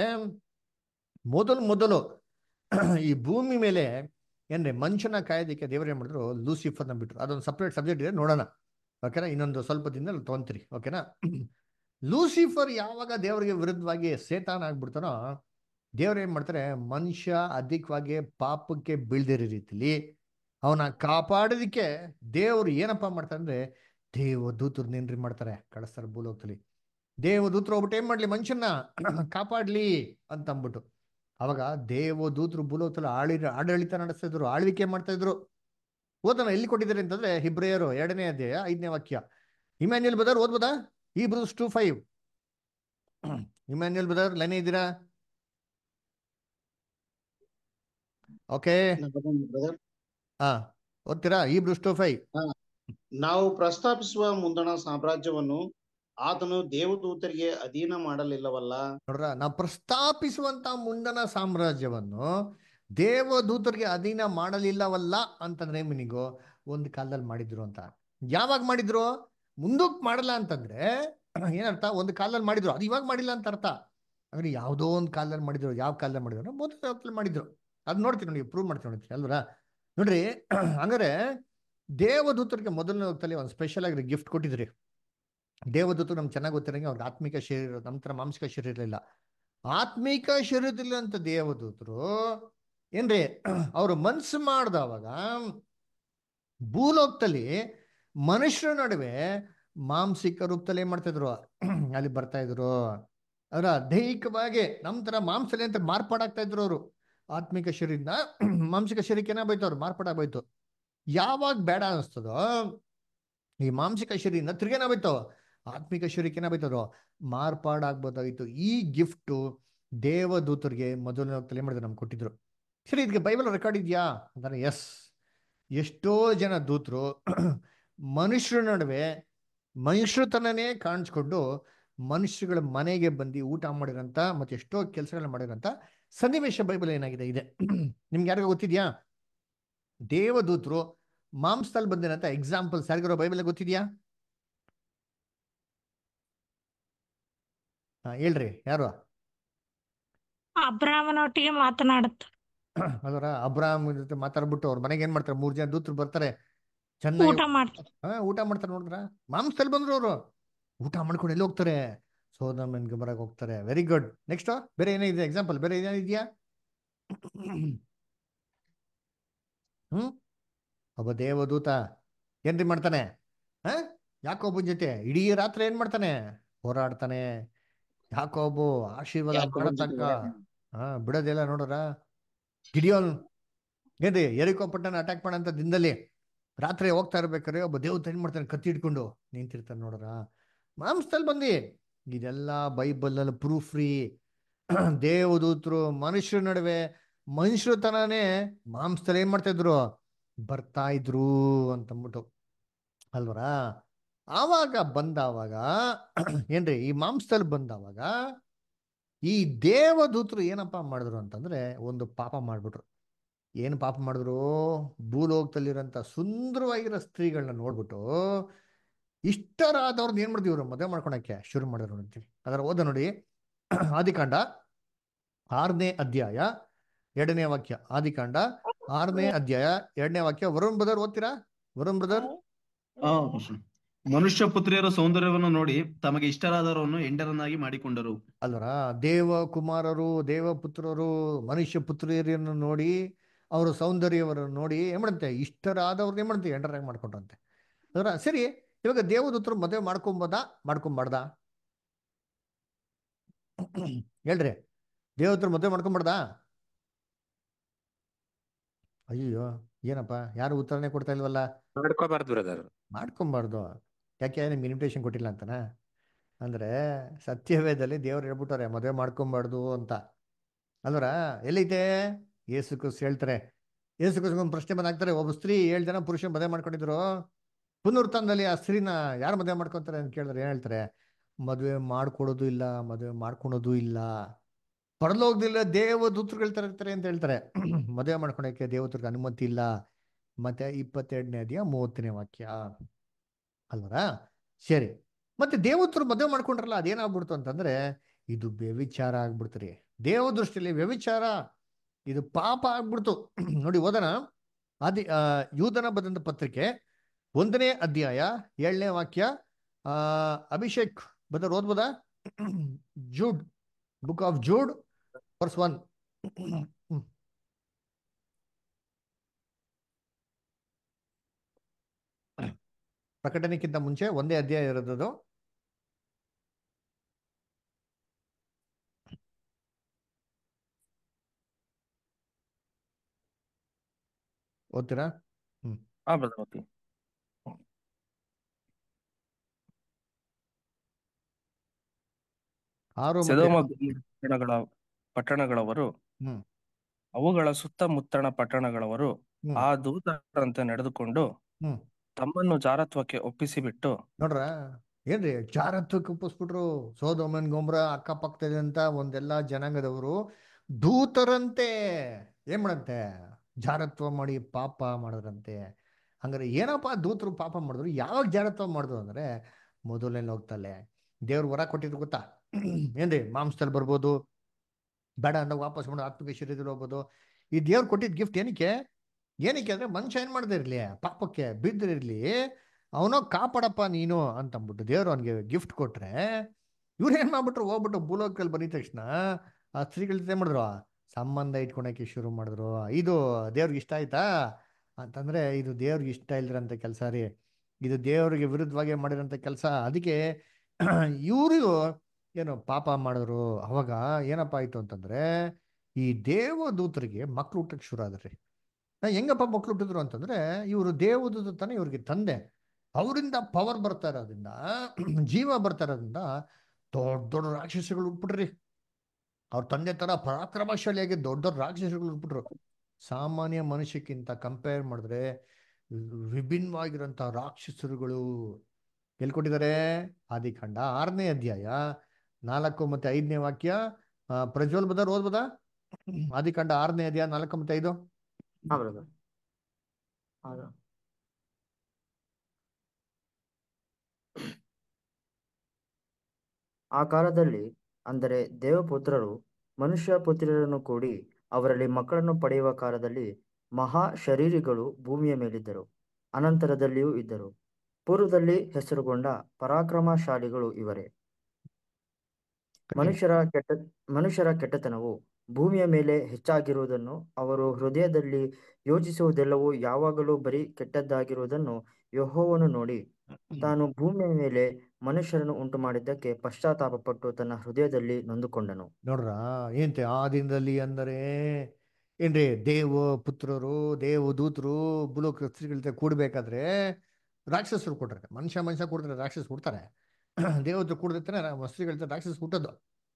ಮೊದಲು ಮೊದಲು ಈ ಭೂಮಿ ಮೇಲೆ ಏನ್ರಿ ಮನುಷ್ಯನ ಕಾಯೋದಕ್ಕೆ ದೇವರು ಏನ್ ಮಾಡಿದ್ರು ಲೂಸಿಫರ್ನ ಬಿಟ್ರು ಅದೊಂದು ಸಪ್ರೇಟ್ ಸಬ್ಜೆಕ್ಟ್ ಇದೆ ನೋಡೋಣ ಓಕೆನಾ ಇನ್ನೊಂದು ಸ್ವಲ್ಪ ದಿನದಲ್ಲಿ ತೊಗೊಂತೀರಿ ಓಕೆನಾ ಲೂಸಿಫರ್ ಯಾವಾಗ ದೇವರಿಗೆ ವಿರುದ್ಧವಾಗಿ ಸೇತಾನ ಆಗ್ಬಿಡ್ತಾನೋ ದೇವ್ರು ಏನ್ ಮಾಡ್ತಾರೆ ಮನುಷ್ಯ ಅಧಿಕವಾಗಿ ಪಾಪಕ್ಕೆ ಬೀಳ್ದಿರೋ ರೀತಿಲಿ ಅವನ ಕಾಪಾಡೋದಕ್ಕೆ ದೇವ್ರು ಏನಪ್ಪಾ ಮಾಡ್ತಾರೆ ಅಂದ್ರೆ ದೇವದೂತರು ನೇನ್ರಿ ಮಾಡ್ತಾರೆ ಕಳಿಸ್ತಾರೆ ಭೂಲೋಕದಲ್ಲಿ ದೇವದೂತರು ಹೋಗ್ಬಿಟ್ಟು ಏನ್ ಮಾಡ್ಲಿ ಮನುಷ್ಯನ ಕಾಪಾಡ್ಲಿ ಅಂತ ಅಂದ್ಬಿಟ್ಟು ಅವಾಗ ದೇವದೂತರು ಭೂಲೋಕದಲ್ಲಿ ಆಳಿ ಆಡಳಿತ ನಡೆಸ್ತಾ ಇದ್ರು ಆಳ್ವಿಕೆ ಮಾಡ್ತಾ ಇದ್ರು ಓದೋಣ ಎಲ್ಲಿ ಕೊಟ್ಟಿದ್ದಾರೆ ಅಂತಂದ್ರೆ ಹಿಬ್ರೇಯರು ಎರಡನೇ ಅಧ್ಯಾಯ ಐದನೇ ವಾಕ್ಯ ಇಮ್ಯಾನ್ಯಲ್ ಬದರ್ ಓದ್ಬೋದಾ Hebrews two five Emmanuel brother ಲೈನೇ ಇದ್ದೀರಾ ಓಕೆ ಬ್ರದರ್ ಹಾ ಓದ್ತೀರಾ ಈ ಬ್ರೂಸ್ ಟು ಫೈವ್ ನಾವು ಪ್ರಸ್ತಾಪಿಸುವ ಮುಂದಣ ಸಾಮ್ರಾಜ್ಯವನ್ನು ಆತನು ದೇವದೂತರಿಗೆ ಅಧೀನ ಮಾಡಲಿಲ್ಲವಲ್ಲ ನೋಡ್ರ ನಾವು ಪ್ರಸ್ತಾಪಿಸುವಂತ ಮುಂದನ ಸಾಮ್ರಾಜ್ಯವನ್ನು ದೇವದೂತರಿಗೆ ಅಧೀನ ಮಾಡಲಿಲ್ಲವಲ್ಲ ಅಂತಂದ್ರೆ ಮೀನಿಂಗು ಒಂದು ಕಾಲದಲ್ಲಿ ಮಾಡಿದ್ರು ಅಂತ ಯಾವಾಗ ಮಾಡಿದ್ರು ಮುಂದಕ್ಕೆ ಮಾಡಲ್ಲ ಅಂತಂದ್ರೆ ಏನರ್ಥ ಒಂದು ಕಾಲದಲ್ಲಿ ಮಾಡಿದ್ರು ಅದು ಇವಾಗ ಮಾಡಿಲ್ಲ ಅಂತ ಅರ್ಥ ಅಂದ್ರೆ ಯಾವುದೋ ಒಂದು ಕಾಲದಲ್ಲಿ ಮಾಡಿದ್ರು ಯಾವ ಕಾಲದಲ್ಲಿ ಮಾಡಿದ್ರು ಮೊದಲ ಕಾಲದಲ್ಲಿ ಮಾಡಿದ್ರು ಅದು ನೋಡ್ತೀವಿ ನೋಡಿ ಪ್ರೂವ್ ಮಾಡ್ತೀವಿ ನೋಡ್ತೀವಿ ಅಲ್ವರ ನೋಡ್ರಿ ಹಂಗಾರೆ ದೇವದೂತರಿಗೆ ಮೊದಲನೇ ಹೋಗ್ತಲ್ಲಿ ಒಂದು ಸ್ಪೆಷಲ್ ಆಗಿ ಗಿಫ್ಟ್ ಕೊಟ್ಟಿದ್ರಿ ದೇವದೂತರು ನಮ್ಗೆ ಚೆನ್ನಾಗಿ ಗೊತ್ತಿರಂಗೆ ಅವ್ರಿಗೆ ಆತ್ಮಿಕ ಶರೀರ ನಮ್ಮ ಥರ ಮಾಂಸಿಕ ಶರೀರ ಇರಲಿಲ್ಲ ಆತ್ಮಿಕ ಶರೀರದಲ್ಲಿ ಅಂತ ದೇವದೂತರು ಏನ್ರಿ ಅವರು ಮನ್ಸು ಮಾಡ್ದವಾಗ ಭೂಲೋಕದಲ್ಲಿ ಮನುಷ್ಯರ ನಡುವೆ ಮಾಂಸಿಕ ರೂಪದಲ್ಲಿ ಏನ್ ಮಾಡ್ತಾ ಇದ್ರು ಅಲ್ಲಿ ಬರ್ತಾ ಇದ್ರು ಅವರ ದೈಹಿಕವಾಗಿ ನಮ್ಮ ತರ ಮಾಂಸಲಿ ಅಂತ ಮಾರ್ಪಾಡಾಗ್ತಾ ಇದ್ರು ಅವರು ಆತ್ಮಿಕ ಶರೀರದಿಂದ ಮಾಂಸಿಕ ಶರೀರಕ್ಕೆ ಏನಾಗೋಯ್ತು ಅವ್ರು ಮಾರ್ಪಾಡಾಗೋಯ್ತು ಯಾವಾಗ ಬೇಡ ಅನಿಸ್ತದೋ ಈ ಮಾಂಸಿಕ ಶರೀರದಿಂದ ತಿರ್ಗೇನಾಗೋಯ್ತು ಆತ್ಮಿಕ ಶರೀರಕ್ಕೆ ಏನಾಗೋಯ್ತದ್ರು ಮಾರ್ಪಾಡಾಗ್ಬೋದಾಗಿತ್ತು ಈ ಗಿಫ್ಟು ದೇವದೂತರಿಗೆ ಮೊದಲನೇ ಹೋಗ್ತಲೇ ಮಾಡಿದ್ರು ನಮ್ಗೆ ಕೊಟ್ಟಿದ್ರು ಸರಿ ಇದಕ್ಕೆ ಬೈಬಲ್ ರೆಕಾರ್ಡ್ ಇದೆಯಾ ಅಂದರೆ ಎಸ್ ಎಷ್ಟೋ ಜನ ದೂತರು ಮನುಷ್ಯರ ನಡುವೆ ಮನುಷ್ಯತನನೇ ಕಾಣಿಸ್ಕೊಂಡು ಮನುಷ್ಯಗಳ ಮನೆಗೆ ಬಂದು ಊಟ ಮಾಡಿರೋಂಥ ಮತ್ತೆ ಎಷ್ಟೋ ಕೆಲಸಗಳನ್ನ ಮಾಡಿರೋಂಥ ಸನ್ನಿವೇಶ ಬೈಬಲ್ ಏನಾಗಿದೆ ಇದೆ ನಿಮ್ಗೆ ಯಾರಿಗೂ ಗೊತ್ತಿದ್ಯಾ ದೇವದೂತರು ಮಾಂಸದಲ್ಲಿ ಬಂದಿರೋಂಥ ಎಕ್ಸಾಂಪಲ್ಸ್ ಯಾರಿಗಾರೋ ಬೈಬಲ್ ಗೊತ್ತಿದ್ಯಾ ಹಾ ಹೇಳ್ರಿ ಯಾರು ಅಬ್ರಾಮನೊಟ್ಟಿಗೆ ಮಾತನಾಡುತ್ತ ಅದರ ಅಬ್ರಾಹಂ ಜೊತೆ ಮಾತಾಡ್ಬಿಟ್ಟು ಅವ್ರ ಮನೆಗೆ ಏನ್ ಮಾಡ್ತಾರೆ ಮೂರ್ ಜನ ದೂತರು ಬರ್ತಾರೆ ಚೆನ್ನಾಗಿ ಊಟ ಮಾಡ್ತಾರೆ ಹಾ ಊಟ ಮಾಡ್ತಾರೆ ನೋಡಿದ್ರ ಮಾಂಸದಲ್ಲಿ ಬಂದ್ರು ಅವರು ಊಟ ಮಾಡ್ಕೊಂಡು ಎಲ್ಲಿ ಹೋಗ್ತಾರೆ ಸೋದಮನ್ ಗಮರಕ್ಕೆ ಹೋಗ್ತಾರೆ ವೆರಿ ಗುಡ್ ನೆಕ್ಸ್ಟ್ ಬೇರೆ ಏನಿದೆ ಎಕ್ಸಾಂಪಲ್ ಬೇರೆ ಏನಿದೆಯಾ ಹ್ಮ್ ಒಬ್ಬ ದೇವದೂತ ಏನ್ರಿ ಮಾಡ್ತಾನೆ ಹ ಯಾಕೊಬ್ಬನ ಜೊತೆ ಇಡೀ ರಾತ್ರಿ ಏನ್ ಮಾಡ್ತಾನೆ ಹೋರಾಡ್ತಾನೆ ಯಾಕೊಬ್ಬು ಆಶೀರ್ವಾದ ಯಾಕೋಬನ ಮಾಡೋ ಜೊತೆ ತನಕ ಹೋರಾಡ್ತಾನೆ. ಹಾ ಬಿಡೋದಿಲ್ಲ ನೋಡ್ರ ಗಿಡಿಯೋನ್ ಏನ್ರಿ ಎರಿಕೋ ಪಟ್ಟಣ ಅಟ್ಯಾಕ್ ಮಾಡಂತ ದಿನದಲ್ಲಿ ರಾತ್ರಿ ಹೋಗ್ತಾ ಇರ್ಬೇಕಾದ್ರೆ ಒಬ್ಬ ದೇವತ ಏನ್ ಮಾಡ್ತಾನೆ ಕತ್ತಿ ಹಿಡ್ಕೊಂಡು ನಿಂತಿರ್ತಾನೆ ನೋಡ್ರ ಮಾಂಸದಲ್ಲಿ ಬಂದಿ ಇದೆಲ್ಲ ಬೈಬಲ್ ಪ್ರೂಫ್ ಫ್ರೀ ದೇವದೂತರು ಮನುಷ್ಯರ ನಡುವೆ ಮನುಷ್ಯರ ತನಾನೇ ಮಾಂಸದಲ್ಲಿ ಏನ್ ಮಾಡ್ತಾ ಇದ್ರು ಬರ್ತಾ ಇದ್ರು ಅಂತಂದ್ಬಿಟ್ಟು ಅಲ್ವರ ಆವಾಗ ಬಂದಾವಾಗ ಏನ್ರಿ ಈ ಮಾಂಸದಲ್ಲಿ ಬಂದಾವಾಗ ಈ ದೇವದೂತರು ಏನಪ್ಪ ಮಾಡಿದ್ರು ಅಂತಂದ್ರೆ ಒಂದು ಪಾಪ ಮಾಡ್ಬಿಟ್ರು ಏನು ಪಾಪ ಮಾಡಿದ್ರು ಭೂಲೋಕದಲ್ಲಿರೋಂಥ ಸುಂದರವಾಗಿರೋ ಸ್ತ್ರೀಗಳನ್ನ ನೋಡ್ಬಿಟ್ಟು ಇಷ್ಟರಾದವ್ರನ್ನ ಏನ್ ಮಾಡಿದ್ವಿ ಇವ್ರು ಮದುವೆ ಮಾಡ್ಕೊಳಕ್ಕೆ ಶುರು ಮಾಡಿದ್ರು ಅಂತೀವಿ ಅದರ ಓದ ನೋಡಿ ಆದಿಕಾಂಡ ಆರನೇ ಅಧ್ಯಾಯ ಎರಡನೇ ವಾಕ್ಯ ಆದಿಕಾಂಡ ಆರನೇ ಅಧ್ಯಾಯ ಎರಡನೇ ವಾಕ್ಯ ವರುಣ್ ಬ್ರದರ್ ಓದ್ತೀರಾ ವರುಣ್ ಬ್ರದರ್ ಆ, ಮನುಷ್ಯ ಪುತ್ರಿಯರ ಸೌಂದರ್ಯವನ್ನು ನೋಡಿ ತಮಗೆ ಇಷ್ಟರಾದವರನ್ನು ಹೆಂಡರನ್ನಾಗಿ ಮಾಡಿಕೊಂಡರು ಅಲ್ವರ ದೇವ ಕುಮಾರರು ದೇವ ಪುತ್ರರು ಮನುಷ್ಯ ಪುತ್ರಿಯರನ್ನು ನೋಡಿ ಅವರ ಸೌಂದರ್ಯವನ್ನು ನೋಡಿ ಏನ್ ಮಾಡುತ್ತೆ ಇಷ್ಟರಾದವ್ರನ್ನ ಏನ್ ಮಾಡುತ್ತೆ ಎಂಟರಾಗಿ ಮಾಡ್ಕೊಂಡ್ರಂತೆ ಅದರ ಸರಿ ಇವಾಗ ದೇವದೂತರು ಮದುವೆ ಮಾಡ್ಕೊಂಬೋದಾ ಮಾಡ್ಕೊಂಬಾರ್ದಾ ಹೇಳ್ರಿ ದೇವದೂತರು ಮದುವೆ ಮಾಡ್ಕೊಂಬಾರ್ದಾ ಅಯ್ಯೋ ಏನಪ್ಪ ಯಾರು ಉತ್ತರನೇ ಕೊಡ್ತಾ ಇಲ್ವಲ್ಲ ಮಾಡ್ಕೋಬಾರ್ದು ಬ್ರದರ್ ಮಾಡ್ಕೊಂಬಾರ್ದು ಯಾಕೆ ನಿಮ್ಗೆ ಇನ್ವಿಟೇಷನ್ ಕೊಟ್ಟಿಲ್ಲ ಅಂತನಾ ಅಂದ್ರೆ ಸತ್ಯವೇದಲ್ಲಿ ದೇವ್ರು ಹೇಳ್ಬಿಟ್ಟವ್ರೆ ಮದುವೆ ಮಾಡ್ಕೊಂಬಾರ್ದು ಅಂತ ಅಲ್ವರ ಎಲ್ಲೈತೆ ಯೇಸು ಕ್ರಿಸ್ತ ಹೇಳ್ತಾರೆ ಯೇಸು ಕ್ರಿಸ್ತ ಒಂದು ಪ್ರಶ್ನೆ ಬಂದಾಗ್ತಾರೆ ಒಬ್ಬ ಸ್ತ್ರೀ ಏಳು ಜನ ಪುರುಷ ಮದುವೆ ಮಾಡ್ಕೊಂಡಿದ್ರು ಪುನರುತ್ಥಾನದಲ್ಲಿ ಆ ಸ್ತ್ರೀನ ಯಾರು ಮದುವೆ ಮಾಡ್ಕೊಂತಾರೆ ಅಂತ ಕೇಳಿದ್ರೆ ಏನ್ ಹೇಳ್ತಾರೆ ಮದುವೆ ಮಾಡ್ಕೊಡೋದು ಇಲ್ಲ ಮದುವೆ ಮಾಡ್ಕೊಳೋದು ಇಲ್ಲ ಪರಲೋಕದಿಲ್ಲ ದೇವದೂತರುಗಳು ತರ ಇರ್ತಾರೆ ಅಂತ ಹೇಳ್ತಾರೆ ಮದುವೆ ಮಾಡ್ಕೊಳಕ್ಕೆ ದೇವದೂತರಿಗೆ ಅನುಮತಿ ಇಲ್ಲ ಮತ್ತೆ ಇಪ್ಪತ್ತೆರಡನೇ ಅಧ್ಯಾಯ ಮೂವತ್ತನೇ ವಾಕ್ಯ ಅಲ್ವರ ಸರಿ ಮತ್ತೆ ದೇವತರು ಮದುವೆ ಮಾಡ್ಕೊಂಡ್ರಲ್ಲ ಅದೇನಾಗ್ಬಿಡ್ತು ಅಂತಂದ್ರೆ ಇದು ವ್ಯವಿಚಾರ ಆಗ್ಬಿಡ್ತ್ರಿ ದೇವ ದೃಷ್ಟಿಯಲ್ಲಿ ವ್ಯವಿಚಾರ ಇದು ಪಾಪ ಆಗ್ಬಿಡ್ತು ನೋಡಿ ಓದನ ಆದಿ ಆ, ಯೂದನ ಬದಂತ ಪತ್ರಿಕೆ ಒಂದನೇ ಅಧ್ಯಾಯ ಏಳನೇ ವಾಕ್ಯ ಆ ಅಭಿಷೇಕ್ ಬದರ್ ಓದ್ಬೋದಾ Jude book of Jude verse one ಪ್ರಕಟಣೆಕ್ಕಿಂತ ಮುಂಚೆ ಒಂದೇ ಅಧ್ಯಾಯ ಇರೋದು ಓದ್ತೀರಾ ಹ್ಮ್ ಹಾ ಬ್ರದರ್ ಓಕೆ ಆರು ಮತ್ತೆ ಸೆದೋಮ ಗೊಮೋರ ಪಟ್ಟಣಗಳ ಪಟ್ಟಣಗಳವರು ಹ್ಮ್ ಅವುಗಳ ಸುತ್ತಮುತ್ತಣ ಪಟ್ಟಣಗಳವರು ಹ್ಮ್ ಆ ದೂತರಂತೆ ನಡೆದುಕೊಂಡು ಹ್ಮ್ ತಮ್ಮನ್ನು ಜಾರತ್ವಕ್ಕೆ ಒಪ್ಪಿಸಿಬಿಟ್ಟು ನೋಡ್ರ ಏನ್ರಿ ಜಾರತ್ವಕ್ಕೆ ಒಪ್ಪಿಸ್ಬಿಟ್ರು ಸೋದೋಮನ್ ಗೊಮ್ರ ಅಕ್ಕಪಕ್ಕದಂತ ಒಂದೆಲ್ಲ ಜನಾಂಗದವರು ದೂತರಂತೆ ಏನ್ ಮಾಡಂತೆ ಜಾರತ್ವ ಮಾಡಿ ಪಾಪ ಮಾಡಿದ್ರಂತೆ ಹಂಗಾರೆ ಏನಪ್ಪ ದೂತರು ಪಾಪ ಮಾಡಿದ್ರು ಯಾವಾಗ ಜಾರತ್ವ ಮಾಡಿದ್ರು ಅಂದ್ರೆ ಮೊದಲನೇ ಹೋಗ್ತಲ್ಲೇ ದೇವ್ರು ವರ ಕೊಟ್ಟಿದ್ರು ಗೊತ್ತಾ ಏನ್ರಿ ಮಾಂಸದಲ್ಲಿ ಬರ್ಬೋದು ಬೇಡ ಅಂದಾಗ ವಾಪಸ್ ಮಾಡಿ ಆತ್ಮಿಕ ಶರೀರದಲ್ಲಿ ಹೋಗ್ಬೋದು ಈ ದೇವ್ರು ಕೊಟ್ಟಿದ್ದ ಗಿಫ್ಟ್ ಏನಕ್ಕೆ ಏನಕ್ಕೆ ಅಂದ್ರೆ ಮನುಷ್ಯ ಏನ್ ಮಾಡದೇ ಇರ್ಲಿ ಪಾಪಕ್ಕೆ ಬಿದ್ದಿರ್ಲಿ ಅವನೋ ಕಾಪಾಡಪ್ಪ ನೀನು ಅಂತ ಅಂದ್ಬಿಟ್ಟು ದೇವ್ರು ಅವನಿಗೆ ಗಿಫ್ಟ್ ಕೊಟ್ರೆ ಇವ್ರು ಏನ್ ಮಾಡ್ಬಿಟ್ರು ಹೋಗ್ಬಿಟ್ಟು ಭೂಲೋಕದಲ್ಲಿ ಬಂದಿದ ತಕ್ಷಣ ಆ ಸ್ತ್ರೀಗಳ ಜೊತೆ ಮಾಡಿದ್ರು ಸಂಬಂಧ ಇಟ್ಕೊಳಕ್ಕೆ ಶುರು ಮಾಡಿದ್ರು ಇದು ದೇವ್ರಿಗೆ ಇಷ್ಟ ಆಯ್ತಾ ಅಂತಂದ್ರೆ ಇದು ದೇವ್ರಿಗೆ ಇಷ್ಟ ಇಲ್ದಿರಂತ ಕೆಲಸ ರೀ ಇದು ದೇವ್ರಿಗೆ ವಿರುದ್ಧವಾಗಿ ಮಾಡಿರೋಂಥ ಕೆಲಸ ಅದಕ್ಕೆ ಇವ್ರಿಗೂ ಏನು ಪಾಪ ಮಾಡಿದ್ರು ಅವಾಗ ಏನಪ್ಪ ಆಯ್ತು ಅಂತಂದ್ರೆ ಈ ದೇವದೂತರಿಗೆ ಮಕ್ಳು ಹುಟ್ಟಕ್ಕೆ ಶುರು ಆದ್ರಿ ಹೆಂಗಪ್ಪ ಮಕ್ಳು ಹುಟ್ಟಿದ್ರು ಅಂತಂದ್ರೆ ಇವರು ದೇವದೂತ ತಾನೇ ಇವ್ರಿಗೆ ತಂದೆ ಅವರಿಂದ ಪವರ್ ಬರ್ತಾ ಇರೋದ್ರಿಂದ ಜೀವ ಬರ್ತಾ ಇರೋದ್ರಿಂದ ದೊಡ್ಡ ದೊಡ್ಡ ರಾಕ್ಷಸಗಳು ಹುಟ್ಬಿಟ್ರಿ ಅವ್ರ ತಂದೆ ತರ ಪರಾಕ್ರಮಶಾಲಿಯಾಗಿ ದೊಡ್ಡ ದೊಡ್ಡ ರಾಕ್ಷಸಗಳು ಹುಟ್ಬಿಟ್ರು ಸಾಮಾನ್ಯ ಮನುಷ್ಯಕ್ಕಿಂತ ಕಂಪೇರ್ ಮಾಡಿದ್ರೆ ವಿಭಿನ್ನವಾಗಿರೋಂಥ ರಾಕ್ಷಸರುಗಳು ಎಲ್ಕೊಟ್ಟಿದ್ದಾರೆ ಆದಿಕಾಂಡ ಆರನೇ ಅಧ್ಯಾಯ ನಾಲ್ಕು ಮತ್ತೆ ಐದನೇ ವಾಕ್ಯ ಪ್ರಜ್ವಲ್ ಬದರ್ ಓದ್ಬೋದಾ ಆದಿಕಾಂಡ ಆರನೇ ಅಧ್ಯಾಯ ನಾಲ್ಕು ಮತ್ತೆ ಐದು ಹಾ ಬ್ರದರ್ ಹೌದು ಆ ಕಾಲದಲ್ಲಿ ಅಂದರೆ ದೇವಪುತ್ರರು ಮನುಷ್ಯ ಪುತ್ರರನ್ನು ಕೂಡಿ ಅವರಲ್ಲಿ ಮಕ್ಕಳನ್ನು ಪಡೆಯುವ ಕಾಲದಲ್ಲಿ ಮಹಾ ಶರೀರಿಗಳು ಭೂಮಿಯ ಮೇಲಿದ್ದರು ಅನಂತರದಲ್ಲಿಯೂ ಇದ್ದರು ಪೂರ್ವದಲ್ಲಿ ಹೆಸರುಗೊಂಡ ಪರಾಕ್ರಮಶಾಲಿಗಳು ಇವರೇ ಮನುಷ್ಯರ ಕೆಟ್ಟ ಮನುಷ್ಯರ ಕೆಟ್ಟತನವು ಭೂಮಿಯ ಮೇಲೆ ಹೆಚ್ಚಾಗಿರುವುದನ್ನು ಅವರು ಹೃದಯದಲ್ಲಿ ಯೋಚಿಸುವುದೆಲ್ಲವೂ ಯಾವಾಗಲೂ ಬರೀ ಕೆಟ್ಟದ್ದಾಗಿರುವುದನ್ನು ಯೆಹೋವನು ನೋಡಿ ತಾನು ಭೂಮಿಯ ಮೇಲೆ ಮನುಷ್ಯರನ್ನು ಉಂಟು ಮಾಡಿದ್ದಕ್ಕೆ ಪಶ್ಚಾತ್ತಾಪಪಟ್ಟು ತನ್ನ ಹೃದಯದಲ್ಲಿ ನೊಂದುಕೊಂಡನು ನೋಡ್ರ ಏಂತೆ ಆ ದಿನದಲ್ಲಿ ಅಂದರೆ ಏನ್ರಿ ದೇವ ಪುತ್ರರು ದೇವ ದೂತರು ಬುಲೋಕ ಸ್ತ್ರೀಗಳ ಜೊತೆ ಕೂಡ್ಬೇಕಾದ್ರೆ ರಾಕ್ಷಸರು ಕೊಟ್ರೆ ಮನುಷ್ಯ ಮನುಷ್ಯ ಕೂಡಿದ್ರೆ ರಾಕ್ಷಸ ಕೊಡ್ತಾರೆ ದೇವತೆ ಕೂಡಿದ್ರೆ ಸ್ತ್ರೀಗಳ ಜೊತೆ ರಾಕ್ಷಸ ಹುಟ್ಟೋದು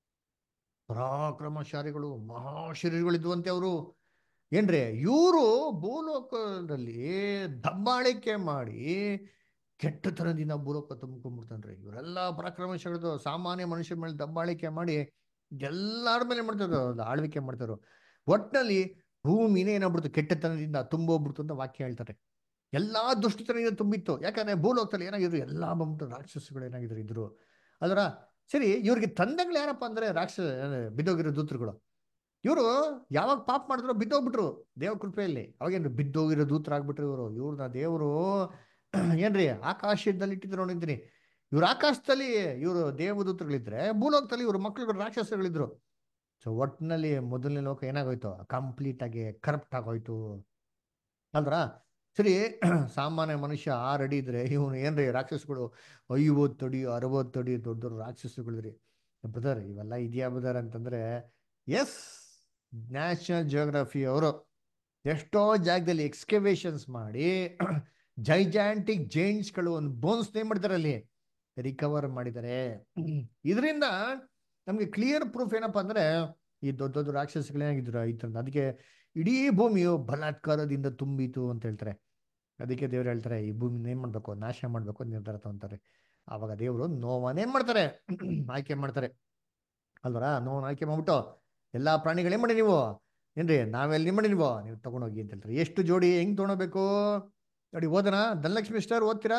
ಪರಾಕ್ರಮಶಾಲಿಗಳು ಮಹಾಶರೀರಗಳಿದ್ವಂತೆ ಅವರು ಏನ್ರಿ ಇವರು ಭೂಲೋಕದಲ್ಲಿ ದಬ್ಬಾಳಿಕೆ ಮಾಡಿ ಕೆಟ್ಟತನದಿಂದ ಭೂಲೋಕ ತುಂಬ್ಕೊಂಡ್ಬಿಡ್ತಾನ್ರಿ ಇವರೆಲ್ಲ ಪರಾಕ್ರಮಶಾಲಿಗಳು ಸಾಮಾನ್ಯ ಮನುಷ್ಯರ ಮೇಲೆ ದಬ್ಬಾಳಿಕೆ ಮಾಡಿ ಎಲ್ಲಾರ ಮೇಲೆ ಮಾಡ್ತಾರೋ ಆಳ್ವಿಕೆ ಮಾಡ್ತಾರೋ ಒಟ್ಟಿನಲ್ಲಿ ಭೂಮಿನೇ ಏನಾಗ್ಬಿಡ್ತು ಕೆಟ್ಟತನದಿಂದ ತುಂಬೋಗ್ಬಿಡ್ತು ಅಂತ ವಾಕ್ಯ ಹೇಳ್ತಾರೆ ಎಲ್ಲಾ ದುಷ್ಟತನದಿಂದ ತುಂಬಿತ್ತು ಯಾಕಂದ್ರೆ ಭೂಲೋಕದಲ್ಲಿ ಏನಾಗಿದ್ರು ಎಲ್ಲಾ ಬಂದ್ಬಿಟ್ಟು ರಾಕ್ಷಸಗಳು ಏನಾಗಿದ್ರು ಇದ್ರು ಅಲ್ರ ಸರಿ ಇವ್ರಿಗೆ ತಂದೆಗಳು ಯಾರಪ್ಪ ಅಂದ್ರೆ ರಾಕ್ಷಸ ಬಿದ್ದೋಗಿರೋ ದೂತರುಗಳು ಇವರು ಯಾವಾಗ ಪಾಪ ಮಾಡಿದ್ರು ಬಿದ್ದೋಗ್ಬಿಟ್ರು ದೇವ್ರ ಕೃಪೆಯಲ್ಲಿ ಅವಾಗೇನ್ರಿ ಬಿದ್ದೋಗಿರೋ ದೂತರಾಗ್ಬಿಟ್ರು ಇವರು ಇವ್ರನ್ನ ದೇವರು ಏನ್ರಿ ಆಕಾಶದಲ್ಲಿ ಇಟ್ಟಿದ್ರು ನೋಡಿದ್ದೀನಿ ಇವ್ರ ಆಕಾಶದಲ್ಲಿ ಇವರು ದೇವದೂತರುಗಳಿದ್ರೆ ಭೂಲೋಕದಲ್ಲಿ ಇವ್ರ ಮಕ್ಳುಗಳು ರಾಕ್ಷಸಗಳಿದ್ರು ಸೊ ಒಟ್ಟಿನಲ್ಲಿ ಮೊದಲನೇ ಲೋಕ ಏನಾಗೋಯ್ತು ಕಂಪ್ಲೀಟ್ ಆಗಿ ಕರಪ್ಟ್ ಆಗೋಯ್ತು ಅಲ್ರ ಸರಿ ಸಾಮಾನ್ಯ ಮನುಷ್ಯ ಆರು ಅಡಿ ಇದ್ರೆ ಇವನು ಏನ್ರಿ ರಾಕ್ಷಸಗಳು ಐವತ್ತು ಅಡಿ ಅರವತ್ತು ಅಡಿ ದೊಡ್ಡ ದೊಡ್ಡ ರಾಕ್ಷಸಗಳಿದ್ರಿ ಬ್ರದರ್ ಇವೆಲ್ಲ ಇದೆಯಾ ಬ್ರದರ್ ಅಂತಂದ್ರೆ ಎಸ್ ನ್ಯಾಷನಲ್ ಜಿಯೋಗ್ರಫಿ ಅವರು ಎಷ್ಟೋ ಜಾಗದಲ್ಲಿ ಎಕ್ಸ್ಕವೇಷನ್ಸ್ ಮಾಡಿ ಜೈಜಾಂಟಿಕ್ ಜೈಂಟ್ಸ್ಗಳು ಒಂದು ಬೋನ್ಸ್ ನೇಮ್ ಮಾಡ್ತಾರೆ ಅಲ್ಲಿ ರಿಕವರ್ ಮಾಡಿದ್ದಾರೆ ಇದರಿಂದ ನಮ್ಗೆ ಕ್ಲಿಯರ್ ಪ್ರೂಫ್ ಏನಪ್ಪ ಅಂದ್ರೆ ಈ ದೊಡ್ಡ ದೊಡ್ಡ ರಾಕ್ಷಸಗಳೇನಾಗಿದ್ರು ಇದ್ರಿಂದ ಅದಕ್ಕೆ ಇಡೀ ಭೂಮಿಯು ಬಲಾತ್ಕಾರದಿಂದ ತುಂಬಿತು ಅಂತ ಹೇಳ್ತಾರೆ ಅದಕ್ಕೆ ದೇವ್ರು ಹೇಳ್ತಾರೆ ಈ ಭೂಮಿ ಏನ್ ಮಾಡ್ಬೇಕು ನಾಶ ಮಾಡ್ಬೇಕು ನಿರ್ಧಾರ ತಗೊಂತಾರೆ ಆವಾಗ ದೇವರು ನೋವನ್ನ ಏನ್ ಮಾಡ್ತಾರೆ ಆಯ್ಕೆ ಮಾಡ್ತಾರೆ ಅಲ್ವರ ನೋವನ್ನ ಆಯ್ಕೆ ಮಾಡ್ಬಿಟ್ಟು ಎಲ್ಲಾ ಪ್ರಾಣಿಗಳು ಏನ್ ಮಾಡಿ ನೀವು ಏನ್ರಿ ನಾವೆಲ್ಲಿ ಏನ್ ಮಾಡಿ ನೀವು ನೀವು ತಗೊಂಡೋಗಿ ಅಂತ ಹೇಳ್ತಾರೆ ಎಷ್ಟು ಜೋಡಿ ಹೆಂಗ್ ತಗೊಂಡೋಗ್ಬೇಕು ನೋಡಿ ಓದನ ಧನಲಕ್ಷ್ಮಿ ಸ್ಟಾರ್ ಓದ್ತೀರಾ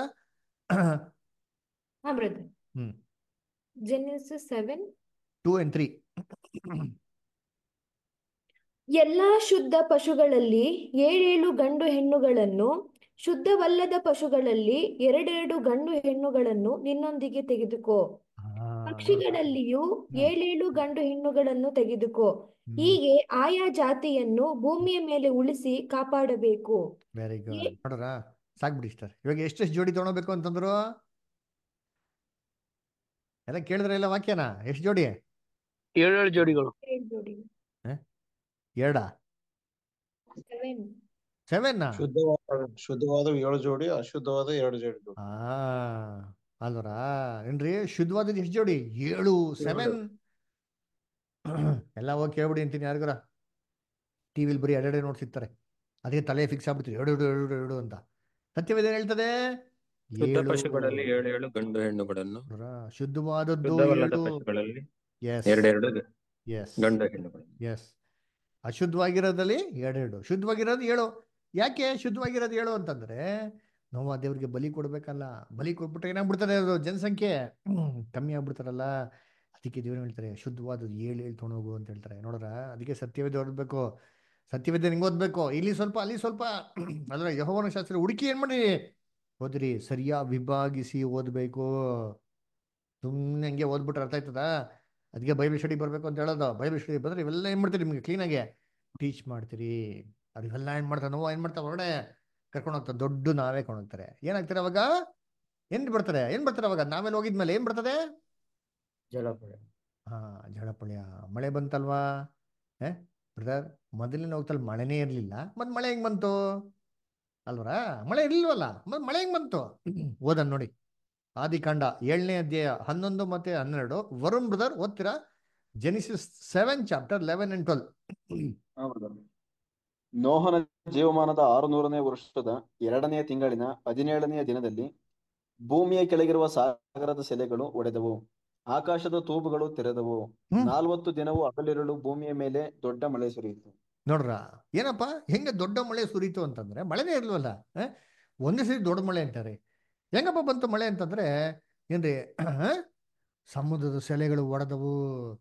ಹಾ brother hmm Genesis seven two and three ಎಲ್ಲಾ ಶುದ್ಧ ಪಶುಗಳಲ್ಲಿ ಏಳೇಳು ಗಂಡು ಹೆಣ್ಣುಗಳನ್ನು ಶುದ್ಧವಲ್ಲದ ಪಶುಗಳಲ್ಲಿ ಎರಡೆರಡು ಗಂಡು ಹೆಣ್ಣುಗಳನ್ನು ನಿನ್ನೊಂದಿಗೆ ತೆಗೆದುಕೋ ಪಕ್ಷಿಗಳಲ್ಲಿಯೂ ಏಳೇಳು ಗಂಡು ಹೆಣ್ಣುಗಳನ್ನು ತೆಗೆದುಕೋ ಹೀಗೆ ಆಯಾ ಜಾತಿಯನ್ನು ಭೂಮಿಯ ಮೇಲೆ ಉಳಿಸಿ ಕಾಪಾಡಬೇಕು ವೆರಿ ಗುಡ್ ನೋಡ್ರ ಸಾಕ್ಬಿಡಿ ಸರ್ ಇವಾಗ ಎಷ್ಟೆಷ್ಟು ಜೋಡಿ ತಗೊಳ್ಬೇಕು ಅಂತಂದ್ರು ಎಲ್ಲ ಕೇಳಿದ್ರೆ ಎಲ್ಲ ವಾಕ್ಯನಾ ಎಷ್ಟು ಜೋಡಿ ಏಳೇಳು ಜೋಡಿಗಳು ಏಳು ಜೋಡಿ ಎರಡಾ ಸೆವೆನ್ ಸೆವೆನ್ ಶುದ್ಧವಾದ ಶುದ್ಧವಾದ ಏಳು ಜೋಡಿ ಅಶುದ್ಧವಾದ ಎರಡು ಜೋಡಿ ಆ ಅಲ್ವರ ಏನ್ರಿ ಶುದ್ಧವಾದದ್ದು ಎಷ್ಟು ಜೋಡಿ ಏಳು ಸೆವೆನ್ ಎಲ್ಲ ಹೋಗಿ ಕೇಳ್ಬಿಡಿ ಅಂತೀನಿ ಯಾರಿಗಾರ ಟಿವಿಲಿ ಬರೀ ಎರಡೆರಡೆ ನೋಡ್ಸಿರ್ತಾರೆ ಅದಕ್ಕೆ ತಲೆ ಫಿಕ್ಸ್ ಆಗ್ಬಿಡ್ತೀವಿ ಎರಡು ಎರಡು ಎರಡು ಎರಡು ಅಂತ ಸತ್ಯವೇದ ಹೇಳ್ತದೆ ಶುದ್ಧ ಏಳು ಪಶುಗಳಲ್ಲಿ ಏಳು ಏಳು ಗಂಡು ಹೆಣ್ಣುಗಳನ್ನು ನೋಡ್ರ, ಶುದ್ಧವಾದದ್ದು ಶುದ್ಧವಲ್ಲದ ಏಳು ಪಶುಗಳಲ್ಲಿ ಎಸ್ ಎರಡೆರಡು ಎಸ್ ಗಂಡು ಹೆಣ್ಣುಗಳು ಎಸ್ ಅಶುದ್ಧವಾಗಿರೋದ್ರಲ್ಲಿ ಎರಡೆರಡು ಶುದ್ಧವಾಗಿರೋದು ಏಳು ಯಾಕೆ ಶುದ್ಧವಾಗಿರೋದು ಏಳು ಅಂತಂದ್ರೆ ನಾವು ಆ ದೇವ್ರಿಗೆ ಬಲಿ ಕೊಡ್ಬೇಕಲ್ಲ ಬಲಿ ಕೊಟ್ಬಿಟ್ರೆ ಏನಾಗ್ಬಿಡ್ತಾರೆ ಅದು ಜನಸಂಖ್ಯೆ ಹ್ಮ್, ಕಮ್ಮಿ ಆಗ್ಬಿಡ್ತಾರಲ್ಲ ಅದಕ್ಕೆ ದೇವ್ರು ಹೇಳ್ತಾರೆ ಶುದ್ಧವಾದದ್ದು ಏಳು ಏಳು ತೊಗೊಂಡೋಗು ಅಂತ ಹೇಳ್ತಾರೆ ನೋಡ್ರ ಅದಕ್ಕೆ ಸತ್ಯವೇದ ಓದಬೇಕು ಸತ್ಯವೇದ ನಿಂಗೆ ಓದ್ಬೇಕು ಇಲ್ಲಿ ಸ್ವಲ್ಪ ಅಲ್ಲಿ ಸ್ವಲ್ಪ ಅದ್ರ ಯಹೋವನ ಶಾಸ್ತ್ರ ಹುಡುಕಿ ಏನ್ ಮಾಡಿ ಓದ್ರಿ ಸರಿಯಾ ವಿಭಾಗಿಸಿ ಓದ್ಬೇಕು ಸುಮ್ಮನೆ ಹಂಗೆ ಓದ್ಬಿಟ್ರೆ ಅರ್ಥ ಆಯ್ತದ ಅದಕ್ಕೆ ಬೈಬಲ್ ಸ್ಟಡಿ ಬರಬೇಕು ಅಂತ ಹೇಳೋದು ಬೈಬಲ್ ಸ್ಟಡಿ ಬಂದ್ರೆ ಇವೆಲ್ಲ ಏನು ಮಾಡ್ತೀರಿ ನಿಮಗೆ ಕ್ಲೀನಾಗಿ ಟೀಚ್ ಮಾಡ್ತೀರಿ ಅದು ಇವೆಲ್ಲ ಏನು ಮಾಡ್ತಾರೆ ನೋವು ಏನು ಮಾಡ್ತಾರೆ ಹೊರಗಡೆ ಕರ್ಕೊಂಡು ಹೋಗ್ತಾರೆ ದೊಡ್ಡ ನಾವೇ ಕೊಂಡು ಹೋಗ್ತಾರೆ ಏನಾಗ್ತಾರೆ ಅವಾಗ ಏನ್ ಬರ್ತಾರೆ ಏನ್ ಬರ್ತಾರೆ ಅವಾಗ ನಾವೆಲ್ಲ ಹೋಗಿದ್ಮೇಲೆ ಏನ್ ಬರ್ತದೆ ಜಲಪುರ ಹಾ ಜಳಪಳ್ಯ ಮಳೆ ಬಂತಲ್ವಾ ಏ ಬ್ರದರ್ ಮೊದಲಿನ ಹೋಗ್ತಲ್ಲಿ ಮಳೆನೇ ಇರಲಿಲ್ಲ ಮತ್ತೆ ಮಳೆ ಹೆಂಗ್ ಬಂತು ಅಲ್ವರಾ ಮಳೆ ಇರ್ಲಿಲ್ವಲ್ಲ ಮತ್ತೆ ಮಳೆ ಹೆಂಗ್ ಬಂತು ಓದನ್ ನೋಡಿ ಆದಿಕಾಂಡ ಏಳನೇ ಅಧ್ಯಾಯ ಹನ್ನೊಂದು ಮತ್ತೆ ಹನ್ನೆರಡು ವರುಣ್ ಬ್ರದರ್ ಓದ್ತೀರಾ Genesis seven chapter eleven and twelve ಹಾ, brother. ನೋಹನ ಜೀವಮಾನದ ಆರುನೂರನೇ ವರ್ಷದ ಎರಡನೆಯ ತಿಂಗಳಿನ ಹದಿನೇಳನೆಯ ದಿನದಲ್ಲಿ ಭೂಮಿಯ ಕೆಳಗಿರುವ ಸಾಗರದ ಸೆಲೆಗಳು ಒಡೆದವು ಆಕಾಶದ ತೂಬುಗಳು ತೆರೆದವು ನಾಲ್ವತ್ತು ದಿನವೂ ಹಗಲಿರುಳು ಭೂಮಿಯ ಮೇಲೆ ದೊಡ್ಡ ಮಳೆ ಸುರಿಯಿತು ನೋಡ್ರ ಏನಪ್ಪ ಹೆಂಗೆ ದೊಡ್ಡ ಮಳೆ ಸುರಿತು ಅಂತಂದ್ರೆ ಮಳೆನೇ ಇರ್ಲಿಲ್ವಲ್ಲ ಆ? ಒಂದೇ ಸರಿ ದೊಡ್ಡ ಮಳೆ ಅಂತಾರೆ ಹೆಂಗಪ್ಪ ಬಂತು ಮಳೆ ಅಂತಂದ್ರೆ ಏನ್ರಿ ಆ? ಸಮುದ್ರದ ಸೆಲೆಗಳು ಒಡೆದವು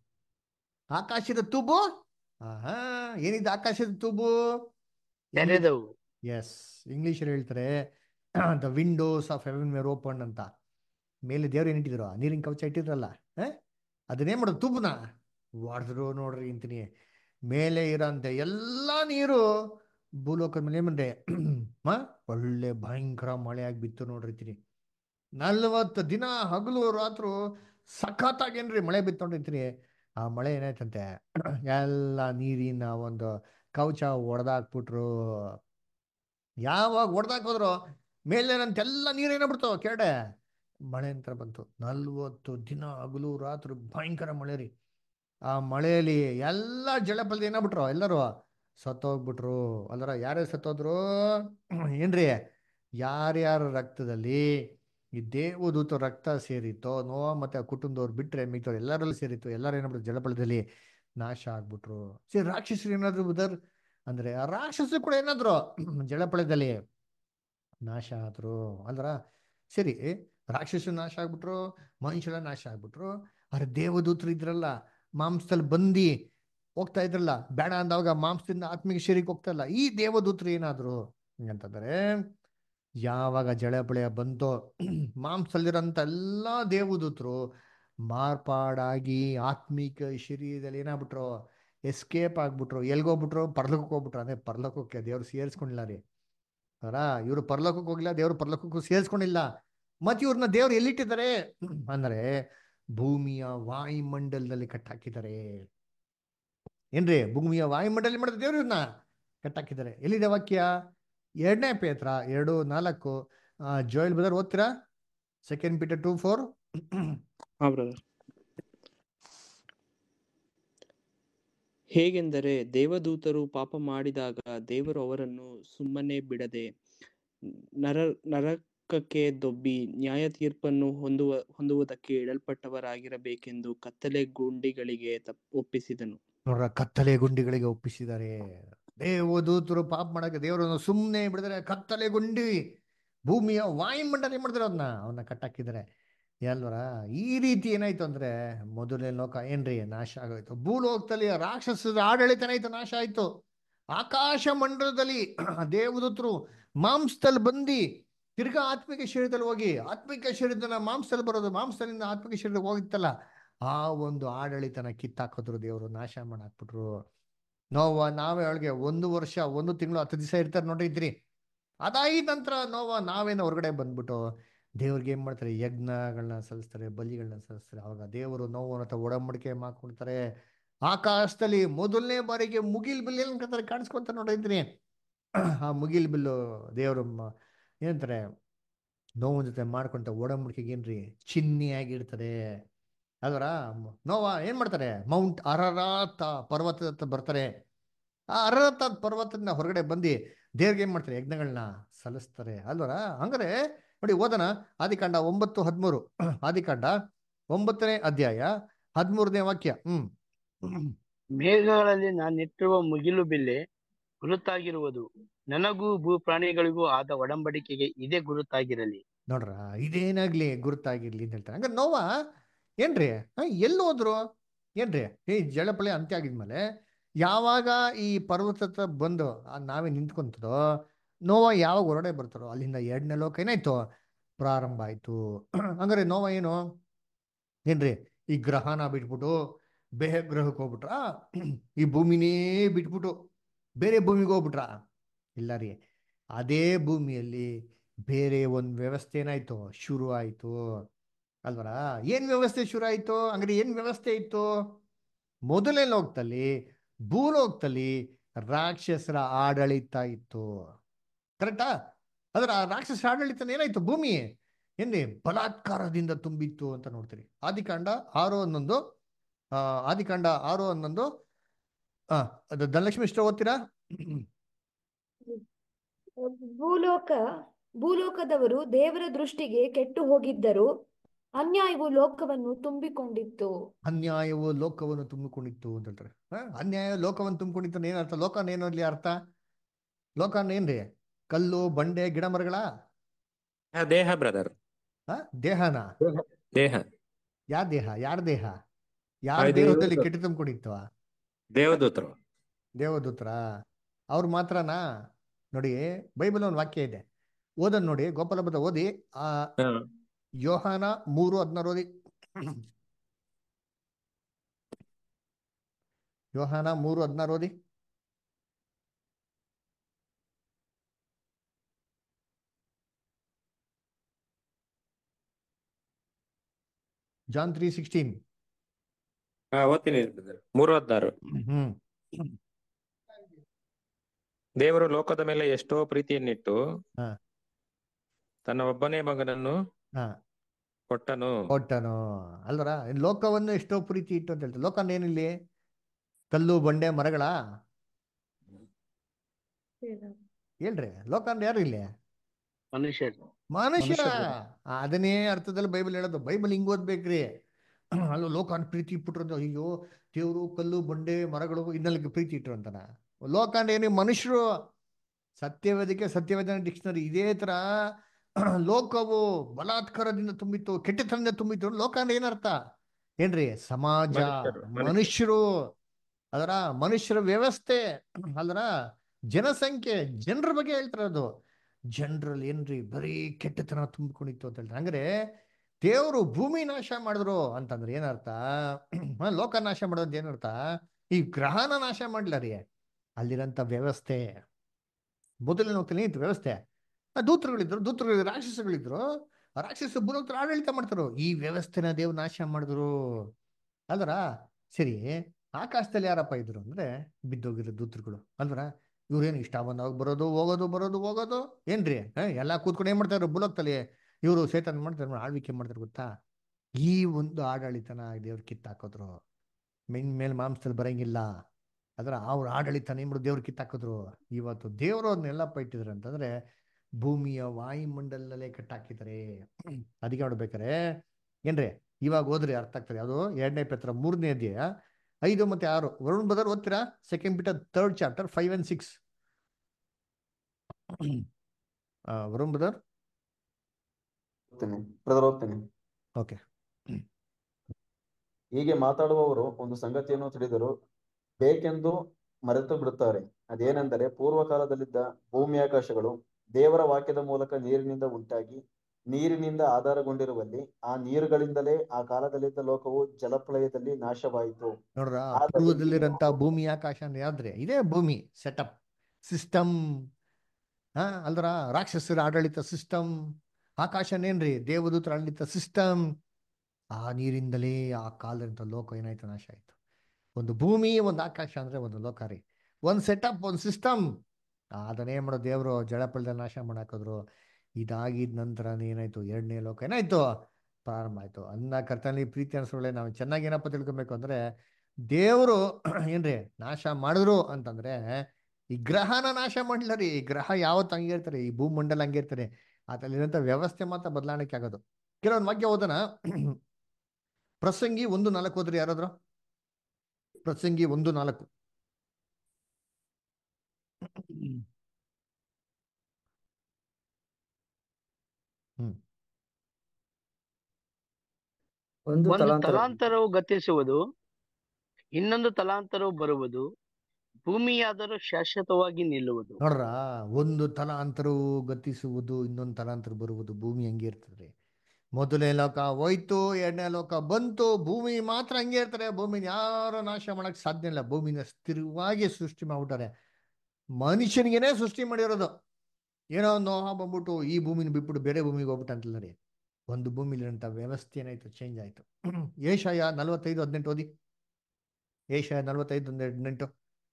ಆಕಾಶದ ತೂಬು ಆಹಾ ಏನಿದೆ ಆಕಾಶದ ತೂಬು ತೆರೆದವು ಎಸ್ ಇಂಗ್ಲಿಷಲ್ಲಿ ಹೇಳ್ತಾರೆ the windows of heaven were open ಅಂತ ಮೇಲೆ ದೇವ್ರು ಏನಿಟ್ಟಿದ್ರು ನೀರಿನ ಕವಚ ಇಟ್ಟಿದ್ರಲ್ಲ ಆ? ಅದನ್ನೇನ್ ಮಾಡೋದು ತೂಬುನ ಹೊಡೆದ್ರು ನೋಡ್ರಿ ಅಂತೀನಿ ಮೇಲೆ ಇರೋಂಥ ಎಲ್ಲ ನೀರು ಭೂಲೋಕದ ಮೇಲೆ ಏನ್ರೆ ಮ ಒಳ್ಳೆ ಭಯಂಕರ ಮಳೆ ಆಗಿ ಬಿತ್ತು ನೋಡ್ರಿ ಅಂತೀನಿ ನಲ್ವತ್ತು ದಿನ ಹಗಲು ರಾತ್ರು ಸಖತ್ತಾಗೇನ್ರಿ ಮಳೆ ಬಿತ್ತು ನೋಡಿರ್ತೀನಿ ಆ ಮಳೆ ಏನಾಯ್ತಂತೆ ಎಲ್ಲ ನೀರಿನ ಒಂದು ಕವಚ ಒಡೆದಾಕ್ಬಿಟ್ರು ಯಾವಾಗ ಒಡೆದಾಕೋದ್ರು ಮೇಲೇನಂತೆಲ್ಲ ನೀರು ಏನಾಗ್ಬಿಡ್ತು ಕೆರಡೆ ಮಳೆ ಅಂತ ಬಂತು ನಲ್ವತ್ತು ದಿನ ಹಗಲು ರಾತ್ರಿ ಭಯಂಕರ ಮಳೆ ರೀ ಆ ಮಳೆಯಲ್ಲಿ ಎಲ್ಲ ಜಳಪಲ್ದ ಏನಾಗ್ಬಿಟ್ರು ಎಲ್ಲರೂ ಸತ್ತೋಗ್ಬಿಟ್ರು ಅಲ್ಲರ ಯಾರ್ಯಾರು ಸತ್ತೋದ್ರು ಏನ್ರಿ ಯಾರ್ಯಾರ ರಕ್ತದಲ್ಲಿ ಈ ದೇವದೂತ ರಕ್ತ ಸೇರಿತ್ತೋ ನೋವ ಮತ್ತೆ ಆ ಕುಟುಂಬದವ್ರು ಬಿಟ್ರೆ ಮಿಗ್ತವ್ರು ಎಲ್ಲರಲ್ಲೂ ಸೇರಿತ್ತು ಎಲ್ಲರೂ ಏನಾಗ್ಬಿಟ್ರು ಜಲಪಳದಲ್ಲಿ ನಾಶ ಆಗ್ಬಿಟ್ರು ಸರಿ ರಾಕ್ಷಸರು ಏನಾದ್ರು ಬುಧರ್ ಅಂದ್ರೆ ಆ ರಾಕ್ಷಸರು ಕೂಡ ಏನಾದ್ರು ಜಲಪಳದಲ್ಲಿ ನಾಶ ಆದ್ರು ಅಲ್ರ ಸರಿ ರಾಕ್ಷಸರು ನಾಶ ಆಗ್ಬಿಟ್ರು ಮನುಷ್ಯರ ನಾಶ ಆಗ್ಬಿಟ್ರು ಆದ್ರೆ ದೇವದೂತರು ಇದ್ರಲ್ಲ ಮಾಂಸದಲ್ಲಿ ಬಂದಿ ಹೋಗ್ತಾ ಇದ್ರಲ್ಲ ಬೇಡ ಅಂದವಾಗ ಮಾಂಸದಿಂದ ಆತ್ಮಿಕ ಶರೀರಕ್ಕೆ ಹೋಗ್ತಾ ಇಲ್ಲ ಈ ದೇವದೂತರು ಏನಾದ್ರು ಅಂತಂದ್ರೆ ಯಾವಾಗ ಜಳಪಳೆಯ ಬಂತೋ ಮಾಂಸದಲ್ಲಿರೋಂಥ ಎಲ್ಲ ದೇವದೂತರು ಮಾರ್ಪಾಡಾಗಿ ಆತ್ಮಿಕ ಶರೀರದಲ್ಲಿ ಏನಾಗ್ಬಿಟ್ರು ಎಸ್ಕೇಪ್ ಆಗ್ಬಿಟ್ರು ಎಲ್ಗೋಗ್ಬಿಟ್ರು ಪರ್ಲೋಕಕ್ಕೆ ಹೋಗ್ಬಿಟ್ರು ಅಂದ್ರೆ ಪರ್ಲೋಕಕ್ಕೆ ದೇವ್ರು ಸೇರಿಸ್ಕೊಂಡಿಲ್ಲ ರೀ ಅರ ಇವರು ಪರಲೋಕಕ್ಕೆ ಹೋಗಿಲ್ಲ ದೇವ್ರು ಪರಲೋಕಕ್ಕೂ ಸೇರಿಸ್ಕೊಂಡಿಲ್ಲ ಮತ್ತೆ ಇವ್ರನ್ನ ದೇವ್ರು ಎಲ್ಲಿಟ್ಟಿದ್ದಾರೆ ಅಂದ್ರೆ ಭೂಮಿಯ ವಾಯುಮಂಡಲದಲ್ಲಿ ಕಟ್ಟಾಕಿದ್ದಾರೆ ಏನ್ರಿ ಭೂಮಿಯ ವಾಯುಮಂಡಲ ಮಾಡಿದ ದೇವ್ರು ಇವ್ರನ್ನ ಕಟ್ಟಾಕಿದ್ದಾರೆ ಎಲ್ಲಿದೆ ವಾಕ್ಯ ಎರಡನೇ ಪೇತ್ರ ಎರಡು ನಾಲ್ಕು ಜೋಯಲ್ ಬ್ರದರ್ ಓದ್ತೀರಾ ಸೆಕೆಂಡ್ ಪೀಟರ್ ಟೂ ಫೋರ್ ಹಾ ಬ್ರದರ್ ಹೇಗೆಂದರೆ ದೇವದೂತರು ಪಾಪ ಮಾಡಿದಾಗ ದೇವರು ಅವರನ್ನು ಸುಮ್ಮನೆ ಬಿಡದೆ ನರ ನರಕಕ್ಕೆ ದೊಬ್ಬಿ ನ್ಯಾಯ ತೀರ್ಪನ್ನು ಹೊಂದುವ ಹೊಂದುವುದಕ್ಕೆ ಇಡಲ್ಪಟ್ಟವರಾಗಿರಬೇಕೆಂದು ಕತ್ತಲೆ ಗುಂಡಿಗಳಿಗೆ ತಪ್ ಒಪ್ಪಿಸಿದನು ನೋಡ್ರ ಕತ್ತಲೆ ಗುಂಡಿಗಳಿಗೆ ಒಪ್ಪಿಸಿದ್ದಾರೆ ದೇವದೂತರು ಪಾಪ ಮಾಡಕ್ಕೆ ದೇವರನ್ನು ಸುಮ್ಮನೆ ಬಿಡಿದ್ರೆ ಕತ್ತಲೆ ಗುಂಡಿ ಭೂಮಿಯ ವಾಯುಮಂಡಲ ಏನ್ ಮಾಡಿದ್ರೆ ಅವನ್ನ ಅವನ್ನ ಕಟ್ಟಾಕಿದ್ದಾರೆ ಅಲ್ವರ ಈ ರೀತಿ ಏನಾಯ್ತು ಅಂದ್ರೆ ಮೊದಲನೇ ಲೋಕ ಏನ್ರಿ ನಾಶ ಆಗೋಯ್ತು ಭೂಲೋಕದಲ್ಲಿ ರಾಕ್ಷಸದ ಆಡಳಿತ ಏನಾಯ್ತು ನಾಶ ಆಯ್ತು ಆಕಾಶ ಮಂಡಲದಲ್ಲಿ ದೇವದೂತರು ಮಾಂಸದಲ್ಲಿ ಬಂದಿ ತಿರ್ಗಾ ಆತ್ಮಿಕ ಶರೀರದಲ್ಲಿ ಹೋಗಿ ಆತ್ಮಿಕ ಶರೀರದಿಂದ ಮಾಂಸದಲ್ಲಿ ಬರೋದು ಮಾಂಸದಿಂದ ಆತ್ಮಿಕ ಶರೀರದಲ್ಲಿ ಹೋಗಿತ್ತಲ್ಲ ಆ ಒಂದು ಆಡಳಿತನ ಕಿತ್ತಾಕಿದ್ರು ದೇವರು ನಾಶ ಮಾಡಾಕ್ಬಿಟ್ರು ನೋವ ನಾವೇ ಅವಳಿಗೆ ಒಂದು ವರ್ಷ ಒಂದು ತಿಂಗಳು ಹತ್ತು ದಿವಸ ಇರ್ತಾರೆ ನೋಡಿದ್ರಿ ಅದಾದ ನಂತರ ನೋವ ನಾವೇನೋ ಹೊರಗಡೆ ಬಂದ್ಬಿಟ್ಟು ದೇವ್ರಿಗೆ ಏನ್ ಮಾಡ್ತಾರೆ ಯಜ್ಞಗಳನ್ನ ಸಲ್ಲಿಸ್ತಾರೆ ಬಲಿಗಳನ್ನ ಸಲ್ಲಿಸ್ತಾರೆ ಅವಾಗ ದೇವರು ನೋವನ್ನ ಅಥವಾ ಒಡಂಬಡಿಕೆ ಮಾಡ್ಕೊಳ್ತಾರೆ ಆಕಾಶದಲ್ಲಿ ಮೊದಲನೇ ಬಾರಿಗೆ ಮುಗಿಲ್ ಬಿಲ್ ಏನ್ ಕಾಣಿಸ್ಕೊಂತ ನೋಡಿದ್ರಿ ಆ ಮುಗಿಲ್ ಬಿಲ್ಲು ದೇವರು ಏನಂತಾರೆ ನೋವಿನ ಜೊತೆ ಮಾಡ್ಕೊಂತ ಒಡಂಬಡಿಕೆಗೆ ಏನ್ರಿ ಚಿಹ್ನೆಯಾಗಿರ್ತದೆ ಅದರ ನೋವ ಏನ್ ಮಾಡ್ತಾರೆ ಮೌಂಟ್ ಅರರಾತ ಪರ್ವತದ ಹತ್ರ ಬರ್ತಾರೆ ಆ ಅರರಾತ ಪರ್ವತದಿಂದ ಹೊರಗಡೆ ಬಂದು ದೇವ್ರಿಗೆ ಏನ್ ಮಾಡ್ತಾರೆ ಯಜ್ಞಗಳನ್ನ ಸಲ್ಲಿಸ್ತಾರೆ ಅಲ್ವರ ಹಂಗಾರೆ ನೋಡಿ ಓದೋಣ ಆದಿಕಾಂಡ ಒಂಬತ್ತು ಹದಿಮೂರು ಆದಿಕಾಂಡ ಒಂಬತ್ತನೇ ಅಧ್ಯಾಯ ಹದಿಮೂರನೇ ವಾಕ್ಯ ಹ್ಮ್ ಮೇಘಗಳಲ್ಲಿ ನಾನಿಟ್ಟಿರುವ ಮುಗಿಲು ಬಿಲ್ಲೆ ಗುರುತಾಗಿರುವುದು ನನಗೂ ಭೂ ಪ್ರಾಣಿಗಳಿಗೂ ಆದ ಒಡಂಬಡಿಕೆಗೆ ಇದೇ ಗುರುತಾಗಿರಲಿ ನೋಡ್ರ ಇದೇನಾಗ್ಲಿ ಗುರುತಾಗಿರ್ಲಿ ಅಂತ ಹೇಳ್ತಾರೆ ಹಂಗ ನೋವ ಏನ್ರಿ ಹ, ಎಲ್ಲಿ ಹೋದ್ರು ಏನ್ರಿ ಈ ಜಳಪಳೆ ಅಂತ್ಯ ಆಗಿದ್ಮೇಲೆ ಯಾವಾಗ ಈ ಪರ್ವತ ಹತ್ರ ಬಂದು ಆ ನಾವೇ ನಿಂತ್ಕೊಂತದೋ ನೋವ ಯಾವಾಗ ಹೊರಡೆ ಬರ್ತಾರೋ ಅಲ್ಲಿಂದ ಎರಡನೇ ಲೋಕ ಏನಾಯ್ತು ಪ್ರಾರಂಭ ಆಯ್ತು ಹಂಗಾರೆ ನೋವ ಏನು ಏನ್ರಿ ಈ ಗ್ರಹನ ಬಿಟ್ಬಿಟ್ಟು ಬೇರೆ ಗ್ರಹಕ್ಕೆ ಹೋಗ್ಬಿಟ್ರ ಈ ಭೂಮಿನೇ ಬಿಟ್ಬಿಟ್ಟು ಬೇರೆ ಭೂಮಿಗೆ ಹೋಗ್ಬಿಟ್ರ ಇಲ್ಲ ರೀ ಅದೇ ಭೂಮಿಯಲ್ಲಿ ಬೇರೆ ಒಂದು ವ್ಯವಸ್ಥೆ ಏನಾಯ್ತು ಶುರು ಆಯ್ತು ಅಲ್ವರ ಏನ್ ವ್ಯವಸ್ಥೆ ಶುರು ಆಯ್ತು ಹಂಗಾರೆ ಏನ್ ವ್ಯವಸ್ಥೆ ಇತ್ತು ಮೊದಲನೇ ಲೋಕದಲ್ಲಿ ಭೂಲೋಕದಲ್ಲಿ ರಾಕ್ಷಸರ ಆಡಳಿತ ಇತ್ತು ಕರೆಕ್ಟಾ ಅದರ ಆ ರಾಕ್ಷಸರ ಆಡಳಿತ ಏನಾಯ್ತು ಭೂಮಿ ಎನ್ನಿ ಬಲಾತ್ಕಾರದಿಂದ ತುಂಬಿತ್ತು ಅಂತ ನೋಡ್ತೀರಿ ಆದಿಕಾಂಡ ಆರು ಹನ್ನೊಂದು ಆ ಆದಿಕಾಂಡ ಆರು ಹನ್ನೊಂದು ಆ ಅದು ಧನಲಕ್ಷ್ಮಿ ಇಷ್ಟ ಓದ್ತೀರಾ ಭೂಲೋಕ ಭೂಲೋಕದವರು ದೇವರ ದೃಷ್ಟಿಗೆ ಕೆಟ್ಟು ಹೋಗಿದ್ದರು ಅನ್ಯಾಯವು ಲೋಕವನ್ನು ತುಂಬಿಕೊಂಡಿತ್ತು ಅನ್ಯಾಯವು ಲೋಕವನ್ನು ತುಂಬಿಕೊಂಡಿತ್ತು ಅಂತ ಹೇಳ್ತಾರೆ ಆ, ಅನ್ಯಾಯ ಲೋಕವನ್ನು ತುಂಬಿಕೊಂಡಿತ್ತು ಅಂದ್ರೆ ಏನರ್ಥ ಲೋಕನ ಏನು ಅಲ್ಲಿ ಅರ್ಥ ಲೋಕನ ಏನ್ರಿ ಕಲ್ಲು ಬಂಡೆ ಗಿಡ ಮರಗಳ ಆ, ದೇಹ ಬ್ರದರ್ ಆ ದೇಹನ ದೇಹ ಯಾರ ದೇಹ ಯಾರ ದೇಹ ಯಾರ ಆ, ಇದು ದೇಹದಲ್ಲಿ ಇವ್ರದ್ದು. ಕೆಟ್ಟ ತುಂಬಿಕೊಂಡಿತ್ತು ದೇವದೂತರು ದೇವದೂತರ ಅವ್ರು ಮಾತ್ರನಾ ನೋಡಿ ಬೈಬಲ್ ಒಂದು ವಾಕ್ಯ ಇದೆ ಓದನ್ ನೋಡಿ ಗೋಪಾಲ ಬದ ಓದಿ ಆ ಹಾ. ಯೋಹಾನ ಮೂರು ಹದಿನಾರು ಓದಿ ಯೋಹಾನ ಮೂರು ಹದಿನಾರು ಓದಿ ಜಾನ್ ತ್ರೀ ಸಿಕ್ಸ್ಟೀನ್ ಹಾ ಓದ್ತೀನಿ brother. ಮೂರು ಹದಿನಾರು ಹ್ಮ್ ದೇವರು ಲೋಕದ ಮೇಲೆ ಎಷ್ಟೋ ಪ್ರೀತಿಯನ್ನಿಟ್ಟು ಹಾ. ತನ್ನ ಒಬ್ಬನೇ ಮಗನನ್ನು ಹಾ ಕೊಟ್ಟನು ಕೊಟ್ಟನು ಅಲ್ವರ ಲೋಕವನ್ನು ಎಷ್ಟೋ ಪ್ರೀತಿ ಇಟ್ಟು ಅಂತ ಹೇಳ್ತಾರೆ ಲೋಕನ ಏನಿಲ್ಲಿ ಕಲ್ಲು ಬಂಡೆ ಮರಗಳ ಹೇಳ್ರಿ ಲೋಕನ್ ಯಾರು ಇಲ್ಲಿ ಮನುಷ್ಯರು ಮನುಷ್ಯ ಮನುಷ್ಯರು. ಆ, ಅದನ್ನೇ ಅರ್ಥದಲ್ಲಿ ಬೈಬಲ್ ಹೇಳೋದು ಬೈಬಲ್ ಹಿಂಗ್ ಓದ್ಬೇಕ್ರಿ ಅಲ್ಲ ಲೋಕನ್ ಪ್ರೀತಿ ಇಟ್ಬಿಟ್ರು ಅಯ್ಯೋ ದೇವ್ರು ಕಲ್ಲು ಬಂಡೆ ಮರಗಳು ಇನ್ನಲ್ಲಿ ಪ್ರೀತಿ ಇಟ್ರು ಅಂತಾನ ಲೋಕನ್ ಏನು ಮನುಷ್ಯರು ಸತ್ಯವೇದಕ್ಕೆ ಸತ್ಯವೇದನ ಡಿಕ್ಷನರಿ ಇದೇ ತರ ಲೋಕವು ಬಲಾತ್ಕಾರದಿಂದ ತುಂಬಿತ್ತು ಕೆಟ್ಟತನದಿಂದ ತುಂಬಿತ್ತು ಲೋಕ ಅಂದ್ರೆ ಏನರ್ಥ ಏನ್ರಿ ಸಮಾಜ ಮನುಷ್ಯರು, ಮನುಷ್ಯರು. ಮನುಷ್ಯರು ಅದರ ಮನುಷ್ಯರ ವ್ಯವಸ್ಥೆ ಅಲ್ರ ಜನಸಂಖ್ಯೆ ಜನರ ಬಗ್ಗೆ ಹೇಳ್ತಿರೋದು ಜನರಲ್ಲಿ ಏನ್ರಿ ಬರೀ ಕೆಟ್ಟತನ ತುಂಬಿಕೊಂಡಿತ್ತು ಅಂತ ಹೇಳ್ತಾರೆ ಹಂಗಾರೆ ದೇವರು ಭೂಮಿ ನಾಶ ಮಾಡಿದ್ರು ಅಂತಂದ್ರೆ ಏನರ್ಥ ಹ, ಲೋಕ ನಾಶ ಮಾಡೋದು ಏನರ್ಥ ಈ ಗ್ರಹನ ನಾಶ ಮಾಡ್ಲ ರೀ ಅಲ್ಲಿರಂತ ವ್ಯವಸ್ಥೆ ಮೊದಲನೇ ಹೋಗ್ತೀನಿ ಇತ್ತು ವ್ಯವಸ್ಥೆ ಆ ದೂತರುಗಳಿದ್ರು ದೂತರುಗಳು ರಾಕ್ಷಸಗಳಿದ್ರು ಆ ರಾಕ್ಷಸ ಭೂಲೋಕರು ಆಡಳಿತ ಮಾಡ್ತಾರೋ ಈ ವ್ಯವಸ್ಥೆನ ದೇವ್ರು ನಾಶ ಮಾಡಿದ್ರು ಅಲ್ವರ ಸರಿ ಆಕಾಶದಲ್ಲಿ ಯಾರಪ್ಪ ಇದ್ರು ಅಂದ್ರೆ ಬಿದ್ದೋಗಿರೋ ದೂತರುಗಳು ಅಲ್ವರ ಇವ್ರೇನು ಇಷ್ಟ ಬಂದಾಗ ಬರೋದು ಹೋಗೋದು ಬರೋದು ಹೋಗೋದು ಏನ್ರಿ ಹ, ಎಲ್ಲಾ ಕೂತ್ಕೊಂಡು ಏನ್ ಮಾಡ್ತಾರೆ ಭೂಲೋಕದಲ್ಲಿ ಇವರು ಸೇತನ್ ಮಾಡ್ತಾರೆ ಆಳ್ವಿಕೆ ಮಾಡ್ತಾರೆ ಗೊತ್ತಾ ಈ ಒಂದು ಆಡಳಿತನ ದೇವ್ರು ಕಿತ್ತಾಕಿದ್ರು ಮೆನ್ ಮೇಲೆ ಮಾಂಸದಲ್ಲಿ ಬರಂಗಿಲ್ಲ ಅದರ ಅವ್ರ ಆಡಳಿತನ ಏನ್ ದೇವ್ರು ಕಿತ್ತಾಕಿದ್ರು ಇವತ್ತು ದೇವರು ಅದನ್ನೆಲ್ಲಪ್ಪ ಇಟ್ಟಿದ್ರು ಅಂತಂದ್ರೆ ಭೂಮಿಯ ವಾಯುಮಂಡಲದಲ್ಲೇ ಕಟ್ಟಾಕಿದ್ದಾರೆ ಅದಕ್ಕೆ ನೋಡ್ಬೇಕಾರೆ ಏನ್ರಿ ಇವಾಗ ಓದ್ರಿ ಅರ್ಥ ಆಗ್ತದೆ ಯಾವುದು ಎರಡನೇ ಪತ್ರ ಮೂರನೇ ಅಧ್ಯಾಯ ಐದು ಮತ್ತೆ ಆರು ವರುಣ್ ಬದರ್ ಓದ್ತೀರಾ ಸೆಕೆಂಡ್ ಬಿಟ third chapter five and six Varun brother ಓದ್ತೇನೆ ಬ್ರದರ್ ಓದ್ತೇನೆ ಓಕೆ ಹೀಗೆ ಮಾತಾಡುವವರು ಒಂದು ಸಂಗತಿಯನ್ನು ತಿಳಿದರು ಬೇಕೆಂದು ಮರೆತು ಬಿಡುತ್ತಾರೆ ಅದೇನೆಂದರೆ ಪೂರ್ವಕಾಲದಲ್ಲಿದ್ದ ಭೂಮಿ ಆಕಾಶಗಳು ದೇವರ ವಾಕ್ಯದ ಮೂಲಕ ನೀರಿನಿಂದ ಉಂಟಾಗಿ ನೀರಿನಿಂದ ಆಧಾರಗೊಂಡಿರುವಲ್ಲಿ ಆ ನೀರುಗಳಿಂದಲೇ ಆ ಕಾಲದಲ್ಲಿದ್ದ ಲೋಕವು ಜಲಪ್ರಳಯದಲ್ಲಿ ನಾಶವಾಯಿತು ನೋಡ್ರ ಆದರೆ ಪೂರ್ವದಲ್ಲಿರಂತ ಭೂಮಿ ಆಕಾಶ ಅಂದ್ರೆ ಯಾವ್ದ್ರೆ ಇದೇ ಭೂಮಿ ಸೆಟಪ್ ಸಿಸ್ಟಮ್ ಹಾ ಅಲ್ದ್ರ ರಾಕ್ಷಸರ ಆಡಳಿತ ಸಿಸ್ಟಮ್ ಆಕಾಶನೇನ್ರಿ ದೇವದೂತರ ಆಡಳಿತ ಸಿಸ್ಟಮ್ ಆ ನೀರಿಂದಲೇ ಆ ಕಾಲದಂತ ಲೋಕ ಏನಾಯ್ತು ನಾಶ ಆಯ್ತು ಒಂದು ಭೂಮಿ ಒಂದು ಆಕಾಶ ಅಂದ್ರೆ ಒಂದು ಲೋಕ ರೀ ಒಂದು ಸೆಟಪ್ ಒಂದು ಸಿಸ್ಟಮ್ ಅದನ್ನೇ ಮಾಡೋ ದೇವರು ಜಳಪಳದ ನಾಶ ಮಾಡಾಕಿದ್ರು ಇದಾಗಿದ ನಂತರ ಏನಾಯ್ತು ಎರಡನೇ ಲೋಕ ಏನಾಯ್ತು ಪ್ರಾರಂಭ ಆಯ್ತು ಅನ್ನ ಕರ್ತನಲ್ಲಿ ಪ್ರೀತಿ ಅನ್ಸೋಳೆ ನಾವು ಚೆನ್ನಾಗಿ ಏನಪ್ಪ ತಿಳ್ಕೊಬೇಕು ಅಂದ್ರೆ ದೇವರು ಏನ್ರಿ ನಾಶ ಮಾಡಿದ್ರು ಅಂತಂದ್ರೆ ಈ ಗ್ರಹನ ನಾಶ ಮಾಡ್ಲ ರೀ ಈ ಗ್ರಹ ಯಾವತ್ತು ಹಂಗೆ ಇರ್ತಾರೆ ಈ ಭೂಮಂಡಲ ಹಂಗೆ ಇರ್ತಾರೆ ಅದರಲ್ಲಿರೋಂಥ ವ್ಯವಸ್ಥೆ ಮಾತ್ರ ಬದಲಾವಣೆ ಆಗೋದು ಕೆಲವೊಂದು ವಾಕ್ಯ ಓದೋಣ ಪ್ರಸಂಗಿ ಒಂದು ನಾಲ್ಕು ಹೋದ್ರಿ ಯಾರಾದ್ರು ಪ್ರಸಂಗಿ ಒಂದು ನಾಲ್ಕು ಹ್ಮ್ ಒಂದು ಒಂದು ತಲಾಂತರ ತಲಾಂತರವು ಗತಿಸುವುದು ಇನ್ನೊಂದು ತಲಾಂತರವು ಬರುವುದು ಭೂಮಿಯಾದರೂ ಶಾಶ್ವತವಾಗಿ ನಿಲ್ಲುವುದು ನೋಡ್ರ ಒಂದು ತಲಾಂತರವು ಗತಿಸುವುದು ಇನ್ನೊಂದು ತಲಾಂತರ ಬರುವುದು ಭೂಮಿ ಹಂಗೆ ಇರ್ತದೆ ಮೊದಲನೇ ಲೋಕ ಹೋಯ್ತು ಎರಡನೇ ಲೋಕ ಬಂತು ಭೂಮಿ ಮಾತ್ರ ಹಂಗೆ ಇರ್ತಾರೆ ಭೂಮಿನ ಯಾರು ನಾಶ ಮಾಡಕ್ ಸಾಧ್ಯ ಇಲ್ಲ ಭೂಮಿನ ಸ್ಥಿರವಾಗಿ ಸೃಷ್ಟಿ ಮಾಡ್ಬಿಟ್ಟಾರೆ ಮನುಷ್ಯನಿಗೇನೆ ಸೃಷ್ಟಿ ಮಾಡಿರೋದು ಏನೋ ಒಂದು ನೋಹ ಬಂದ್ಬಿಟ್ಟು ಈ ಭೂಮಿನ ಬಿಟ್ಬಿಟ್ಟು ಬೇರೆ ಭೂಮಿಗೆ ಹೋಗ್ಬಿಟ್ಟು ಅಂತಲ್ಲ ರೀ ಒಂದು ಭೂಮಿಲಿರಂತ ವ್ಯವಸ್ಥೆ ಏನಾಯ್ತು ಚೇಂಜ್ ಆಯ್ತು ಏಷಯ ನಲವತ್ತೈದು ಹದಿನೆಂಟು ಓದಿ ಏಷಯ ನಲವತ್ತೈದು ಒಂದು ಹದಿನೆಂಟು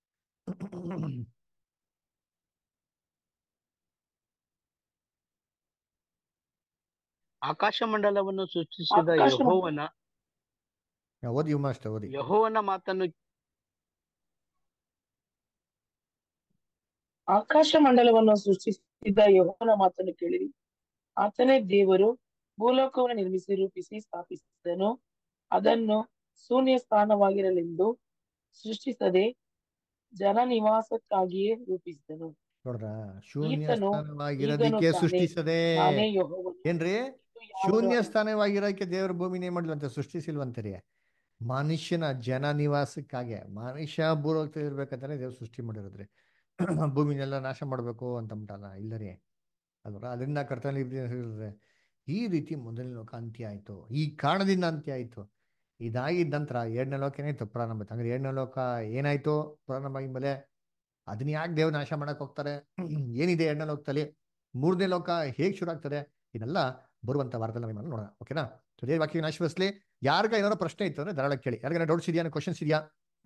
ಆಕಾಶ ಮಂಡಲವನ್ನು ಸೃಷ್ಟಿಸಿದ ಆಕಾಶ ಯಹೋವನ ಓದಿ ಉಮಾಷ್ಟ ಓದಿ ಯಹೋವನ ಮಾತನ್ನು ಆಕಾಶ ಮಂಡಲವನ್ನು ಸೃಷ್ಟಿಸಿದ ಯೆಹೋವನ ಮಾತನ್ನು ಕೇಳಿರಿ ಆತನೇ ದೇವರು ಭೂಲೋಕವನ್ನು ನಿರ್ಮಿಸಿ ರೂಪಿಸಿ ಸ್ಥಾಪಿಸಿದನು ಅದನ್ನು ಶೂನ್ಯ ಸ್ಥಾನವಾಗಿರಲೆಂದು ಸೃಷ್ಟಿಸದೆ ಜನ ನಿವಾಸಕ್ಕಾಗಿಯೇ ರೂಪಿಸಿದನು ನೋಡ್ರ ಶೂನ್ಯ ಈತನು ಸ್ಥಾನವಾಗಿರೋದಕ್ಕೆ ಈಗನು ತಾನೇ ಸೃಷ್ಟಿಸದೆ ನಾನೇ ಯೆಹೋವನು ಏನ್ರಿ ಯಾರು ಶೂನ್ಯ ಸ್ಥಾನವಾಗಿರೋಕೆ ದೇವ್ರ ಭೂಮಿನೇ ಮಾಡಿಲ್ವಂತೆ ಸೃಷ್ಟಿಸಿಲ್ವಂತರಿ ಮನುಷ್ಯನ ಜನ ನಿವಾಸಕ್ಕಾಗೆ ಮನುಷ್ಯ ಭೂಲೋಕದಲ್ಲಿ ಇರ್ಬೇಕಂತಾನೆ ದೇವ್ರು ಸೃಷ್ಟಿ ಮಾಡಿರೋದ್ರಿ ಭೂಮಿನೆಲ್ಲ ನಾಶ ಮಾಡ್ಬೇಕು ಅಂತ ಅಂದ್ಬಿಟ್ಟಲ್ಲ ಇಲ್ಲ ರೀ ಅಲ್ವರ ಅದರಿಂದ ಕರ್ತನಲ್ಲಿ ಇರ್ತದೆ ಈ ರೀತಿ ಮೊದಲನೇ ಲೋಕ ಅಂತ್ಯ ಆಯ್ತು ಈ ಕಾರಣದಿಂದ ಅಂತ್ಯ ಆಯ್ತು ಇದಾಗಿದ್ದ ನಂತರ ಎರಡನೇ ಲೋಕ ಏನಾಯ್ತು ಪ್ರಾರಂಭ ಆಯ್ತು ಹಂಗಾರೆ ಎರಡನೇ ಲೋಕ ಏನಾಯ್ತು ಪ್ರಾರಂಭ ಆಗಿದ್ಮೇಲೆ ಅದನ್ನ ಯಾಕೆ ದೇವ್ರ ನಾಶ ಮಾಡಕ್ ಹೋಗ್ತಾರೆ ಏನಿದೆ ಎರಡನೇ ಲೋಕದಲ್ಲಿ ಮೂರನೇ ಲೋಕ ಹೇಗ್ ಶುರು ಆಗ್ತದೆ ಇದೆಲ್ಲ ಬರುವಂತ ವಾರದಲ್ಲಿ ನಾವು ನೋಡೋಣ ಓಕೆನಾ ಸೊ ದೇವ್ರ ವಾಕ್ಯ ನಾಶಿಸ್ಲಿ ಯಾರಿಗ ಏನಾದ್ರು ಪ್ರಶ್ನೆ ಇತ್ತು ಅಂದ್ರೆ ಧಾರಾಳ ಕೇಳಿ ಯಾರಿಗಾರ ಡೌಟ್ಸ್ ಇದೆಯಾ ಕ್ವಶನ್ಸ್ ಇದೆಯಾ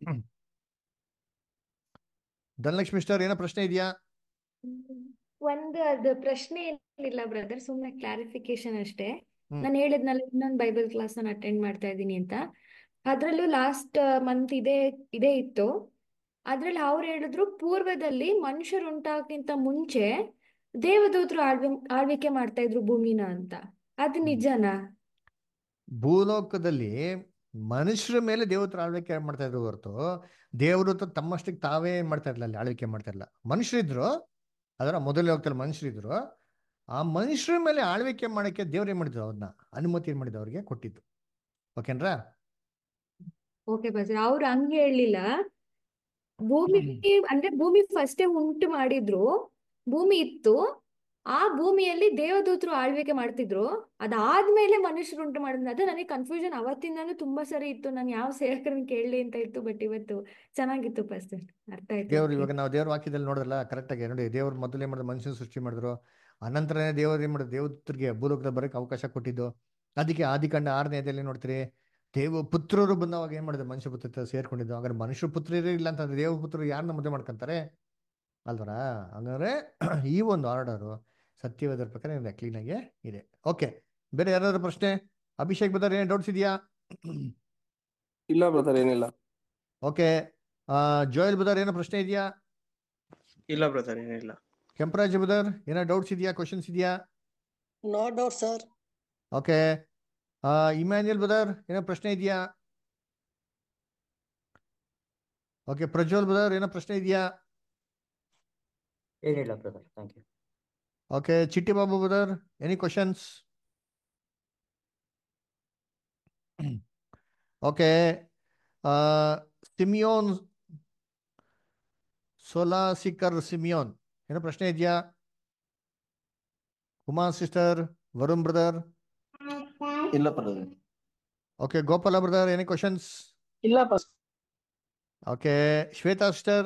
ಧನಲಕ್ಷ್ಮಿ ಮಿಸ್ಟರ್ ಏನೋ ಪ್ರಶ್ನೆ ಇದೆಯಾ ಒಂದು ಅದು ಪ್ರಶ್ನೆ ಏನಿಲ್ಲ ಬ್ರದರ್ ಸುಮ್ನೆ ಕ್ಲಾರಿಫಿಕೇಶನ್ ಅಷ್ಟೇ ಹ್ಮ್ ನಾನು ಹೇಳಿದ್ನಲ್ಲ ಇನ್ನೊಂದು ಬೈಬಲ್ ಕ್ಲಾಸ್ ನಾನು ಅಟೆಂಡ್ ಮಾಡ್ತಾ ಇದ್ದೀನಿ ಅಂತ ಅದ್ರಲ್ಲೂ ಲಾಸ್ಟ್ ಮಂತ್ ಇದೇ ಇದೇ ಇತ್ತು ಅದ್ರಲ್ಲಿ ಅವ್ರು ಹೇಳಿದ್ರು ಪೂರ್ವದಲ್ಲಿ ಮನುಷ್ಯರು ಉಂಟಾಗಕ್ಕಿಂತ ಮುಂಚೆ ದೇವದೂತರು ಆಳ್ವಿ ಆಳ್ವಿಕೆ ಮಾಡ್ತಾ ಇದ್ರು ಭೂಮಿನ ಅಂತ ಅದು ನಿಜನಾ ಭೂಲೋಕದಲ್ಲಿ ಮನುಷ್ಯರ ಮೇಲೆ ದೇವತರ ಆಳ್ವಿಕೆ ಮಾಡ್ತಾ ಇದ್ರು ಹೊರತು ದೇವರು ತಮ್ಮಷ್ಟಕ್ಕೆ ತಾವೇ ಏನ್ ಮಾಡ್ತಾ ಇರ್ಲಿಲ್ಲ ಅಲ್ಲಿ ಆಳ್ವಿಕೆ ಮಾಡ್ತಾ ಇರಲಿಲ್ಲ ಮನುಷ್ಯರಿದ್ರು ಅದರ ಮೊದಲನೇ ಲೋಕದಲ್ಲಿ ಮನುಷ್ಯರಿದ್ರು ಆ ಮನುಷ್ಯರ ಮೇಲೆ ಆಳ್ವಿಕೆ ಮಾಡಕ್ಕೆ ದೇವ್ರು ಏನ್ ಮಾಡಿದ್ರು ಅವ್ರನ್ನ ಅನುಮತಿ ಏನ್ ಮಾಡಿದ್ರು ಅವ್ರಿಗೆ ಕೊಟ್ಟಿದ್ದು ಓಕೆನ್ರಾ ಓಕೆ ಬಸ್ ಅವ್ರು ಹಂಗೆ ಹೇಳಲಿಲ್ಲ ಭೂಮಿ ಅಂದ್ರೆ ಭೂಮಿ ಫಸ್ಟೇ ಉಂಟು ಮಾಡಿದ್ರು ಭೂಮಿ ಇತ್ತು ಆ ಭೂಮಿಯಲ್ಲಿ ದೇವದೂತರು ಆಳ್ವಿಕೆ ಮಾಡ್ತಿದ್ರು ಅದಾದ್ಮೇಲೆ ಮನುಷ್ಯರು ಉಂಟು ಮಾಡಿದ್ರು ಅದು ನನಗೆ ಕನ್ಫ್ಯೂಷನ್ ಅವತ್ತಿಂದಾನು ತುಂಬಾ ಸರಿ ಇತ್ತು ನಾನು ಯಾವ ಸೇವಕರನ್ನ ಕೇಳಲಿ ಅಂತ ಇತ್ತು ಬಟ್ ಇವತ್ತು ಚೆನ್ನಾಗಿತ್ತು ಪಾಸ್ಟರ್ ಅರ್ಥ ಆಯ್ತು ದೇವ್ರು ಓಕೆ ಇವಾಗ ನಾವು ದೇವ್ರ ವಾಕ್ಯದಲ್ಲಿ ನೋಡಿದ್ರಲ್ಲ ಕರೆಕ್ಟ್ ಆಗಿ ನೋಡಿ ದೇವ್ರು ಮೊದಲು ಏನ್ ಮಾಡಿದ್ರು ಮನುಷ್ಯನ ಸೃಷ್ಟಿ ಮಾಡಿದ್ರು ಅನಂತರನೇ ದೇವ್ರು ಏನ್ ಮಾಡಿದ್ರು ದೇವದೂತರಿಗೆ ಭೂಲೋಕದಲ್ಲಿ ಬರಕ್ಕೆ ಅವಕಾಶ ಕೊಟ್ಟಿದ್ದು ಅದಕ್ಕೆ ಆದಿಕಾಂಡ ಆರನೇ ಅಧ್ಯಾಯದಲ್ಲಿ ನೋಡ್ತೀರಿ ದೇವ ಪುತ್ರರು ಬಂದವಾಗ ಏನ್ ಮಾಡಿದ್ರು ಮನುಷ್ಯ ಪುತ್ರ ಸೇರ್ಕೊಂಡಿದ್ದು ಹಾಗಾದ್ರೆ ಮನುಷ್ಯ ಪುತ್ರರೇ ಇಲ್ಲ ಅಂತಂದ್ರೆ ದೇವ ಪುತ್ರರು ಯಾರನ್ನ ಮದುವೆ ಮಾಡ್ಕೊಂತಾರೆ ಅಲ್ವರ ಹಂಗಾದ್ರೆ ಈ ಒಂದು ಆರ್ಡರು ಸತ್ಯವಾದ ಪ್ರಕಾರ ಇದೆ ಕ್ಲೀನ್ ಆಗಿ ಇದೆ ಓಕೆ ಬೇರೆ ಯಾರಾದ್ರೂ ಪ್ರಶ್ನೆ ಅಭಿಷೇಕ್ ಬದರ್ ಏನ್ ಡೌಟ್ಸ್ ಇದೆಯಾ ಇಲ್ಲ ಬ್ರದರ್ ಏನಿಲ್ಲ ಓಕೆ ಜೋಯಲ್ ಬದರ್ ಏನೋ ಪ್ರಶ್ನೆ ಇದೆಯಾ ಇಲ್ಲ ಬ್ರದರ್ ಏನಿಲ್ಲ ಕೆಂಪರಾಜ್ ಬದರ್ ಏನೋ ಡೌಟ್ಸ್ ಇದೆಯಾ ಕ್ವಶನ್ಸ್ ಇದೆಯಾ no doubt sir okay Emmanuel brother ಏನೋ ಪ್ರಶ್ನೆ ಇದೆಯಾ ಓಕೆ ಪ್ರಜ್ವಲ್ ಬದರ್ ಏನೋ ಪ್ರಶ್ನೆ ಇದೆಯಾ ಏನಿಲ್ಲ brother thank you okay Chitti Babu brother any questions okay Simeon ಸೋಲಾಸಿಕರ್ ಸಿಮಿಯೋನ್ ಏನೋ ಪ್ರಶ್ನೆ ಇದೆಯಾ ಉಮಾ ಸಿಸ್ಟರ್ ವರುಣ್ ಬ್ರದರ್ ಇಲ್ಲ brother okay Gopala brother any questions ಇಲ್ಲ ಪಾಸ್ ಓಕೆ ಶ್ವೇತಾ ಸಿಸ್ಟರ್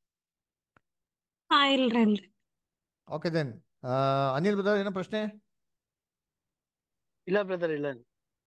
ಹಾ ಇಲ್ರಿ ಇಲ್ರಿ ಓಕೆ ದೆನ್ ಅನಿಲ್ ಬ್ರದರ್ ಏನೋ ಪ್ರಶ್ನೆ ಇಲ್ಲ ಬ್ರದರ್ ಇಲ್ಲ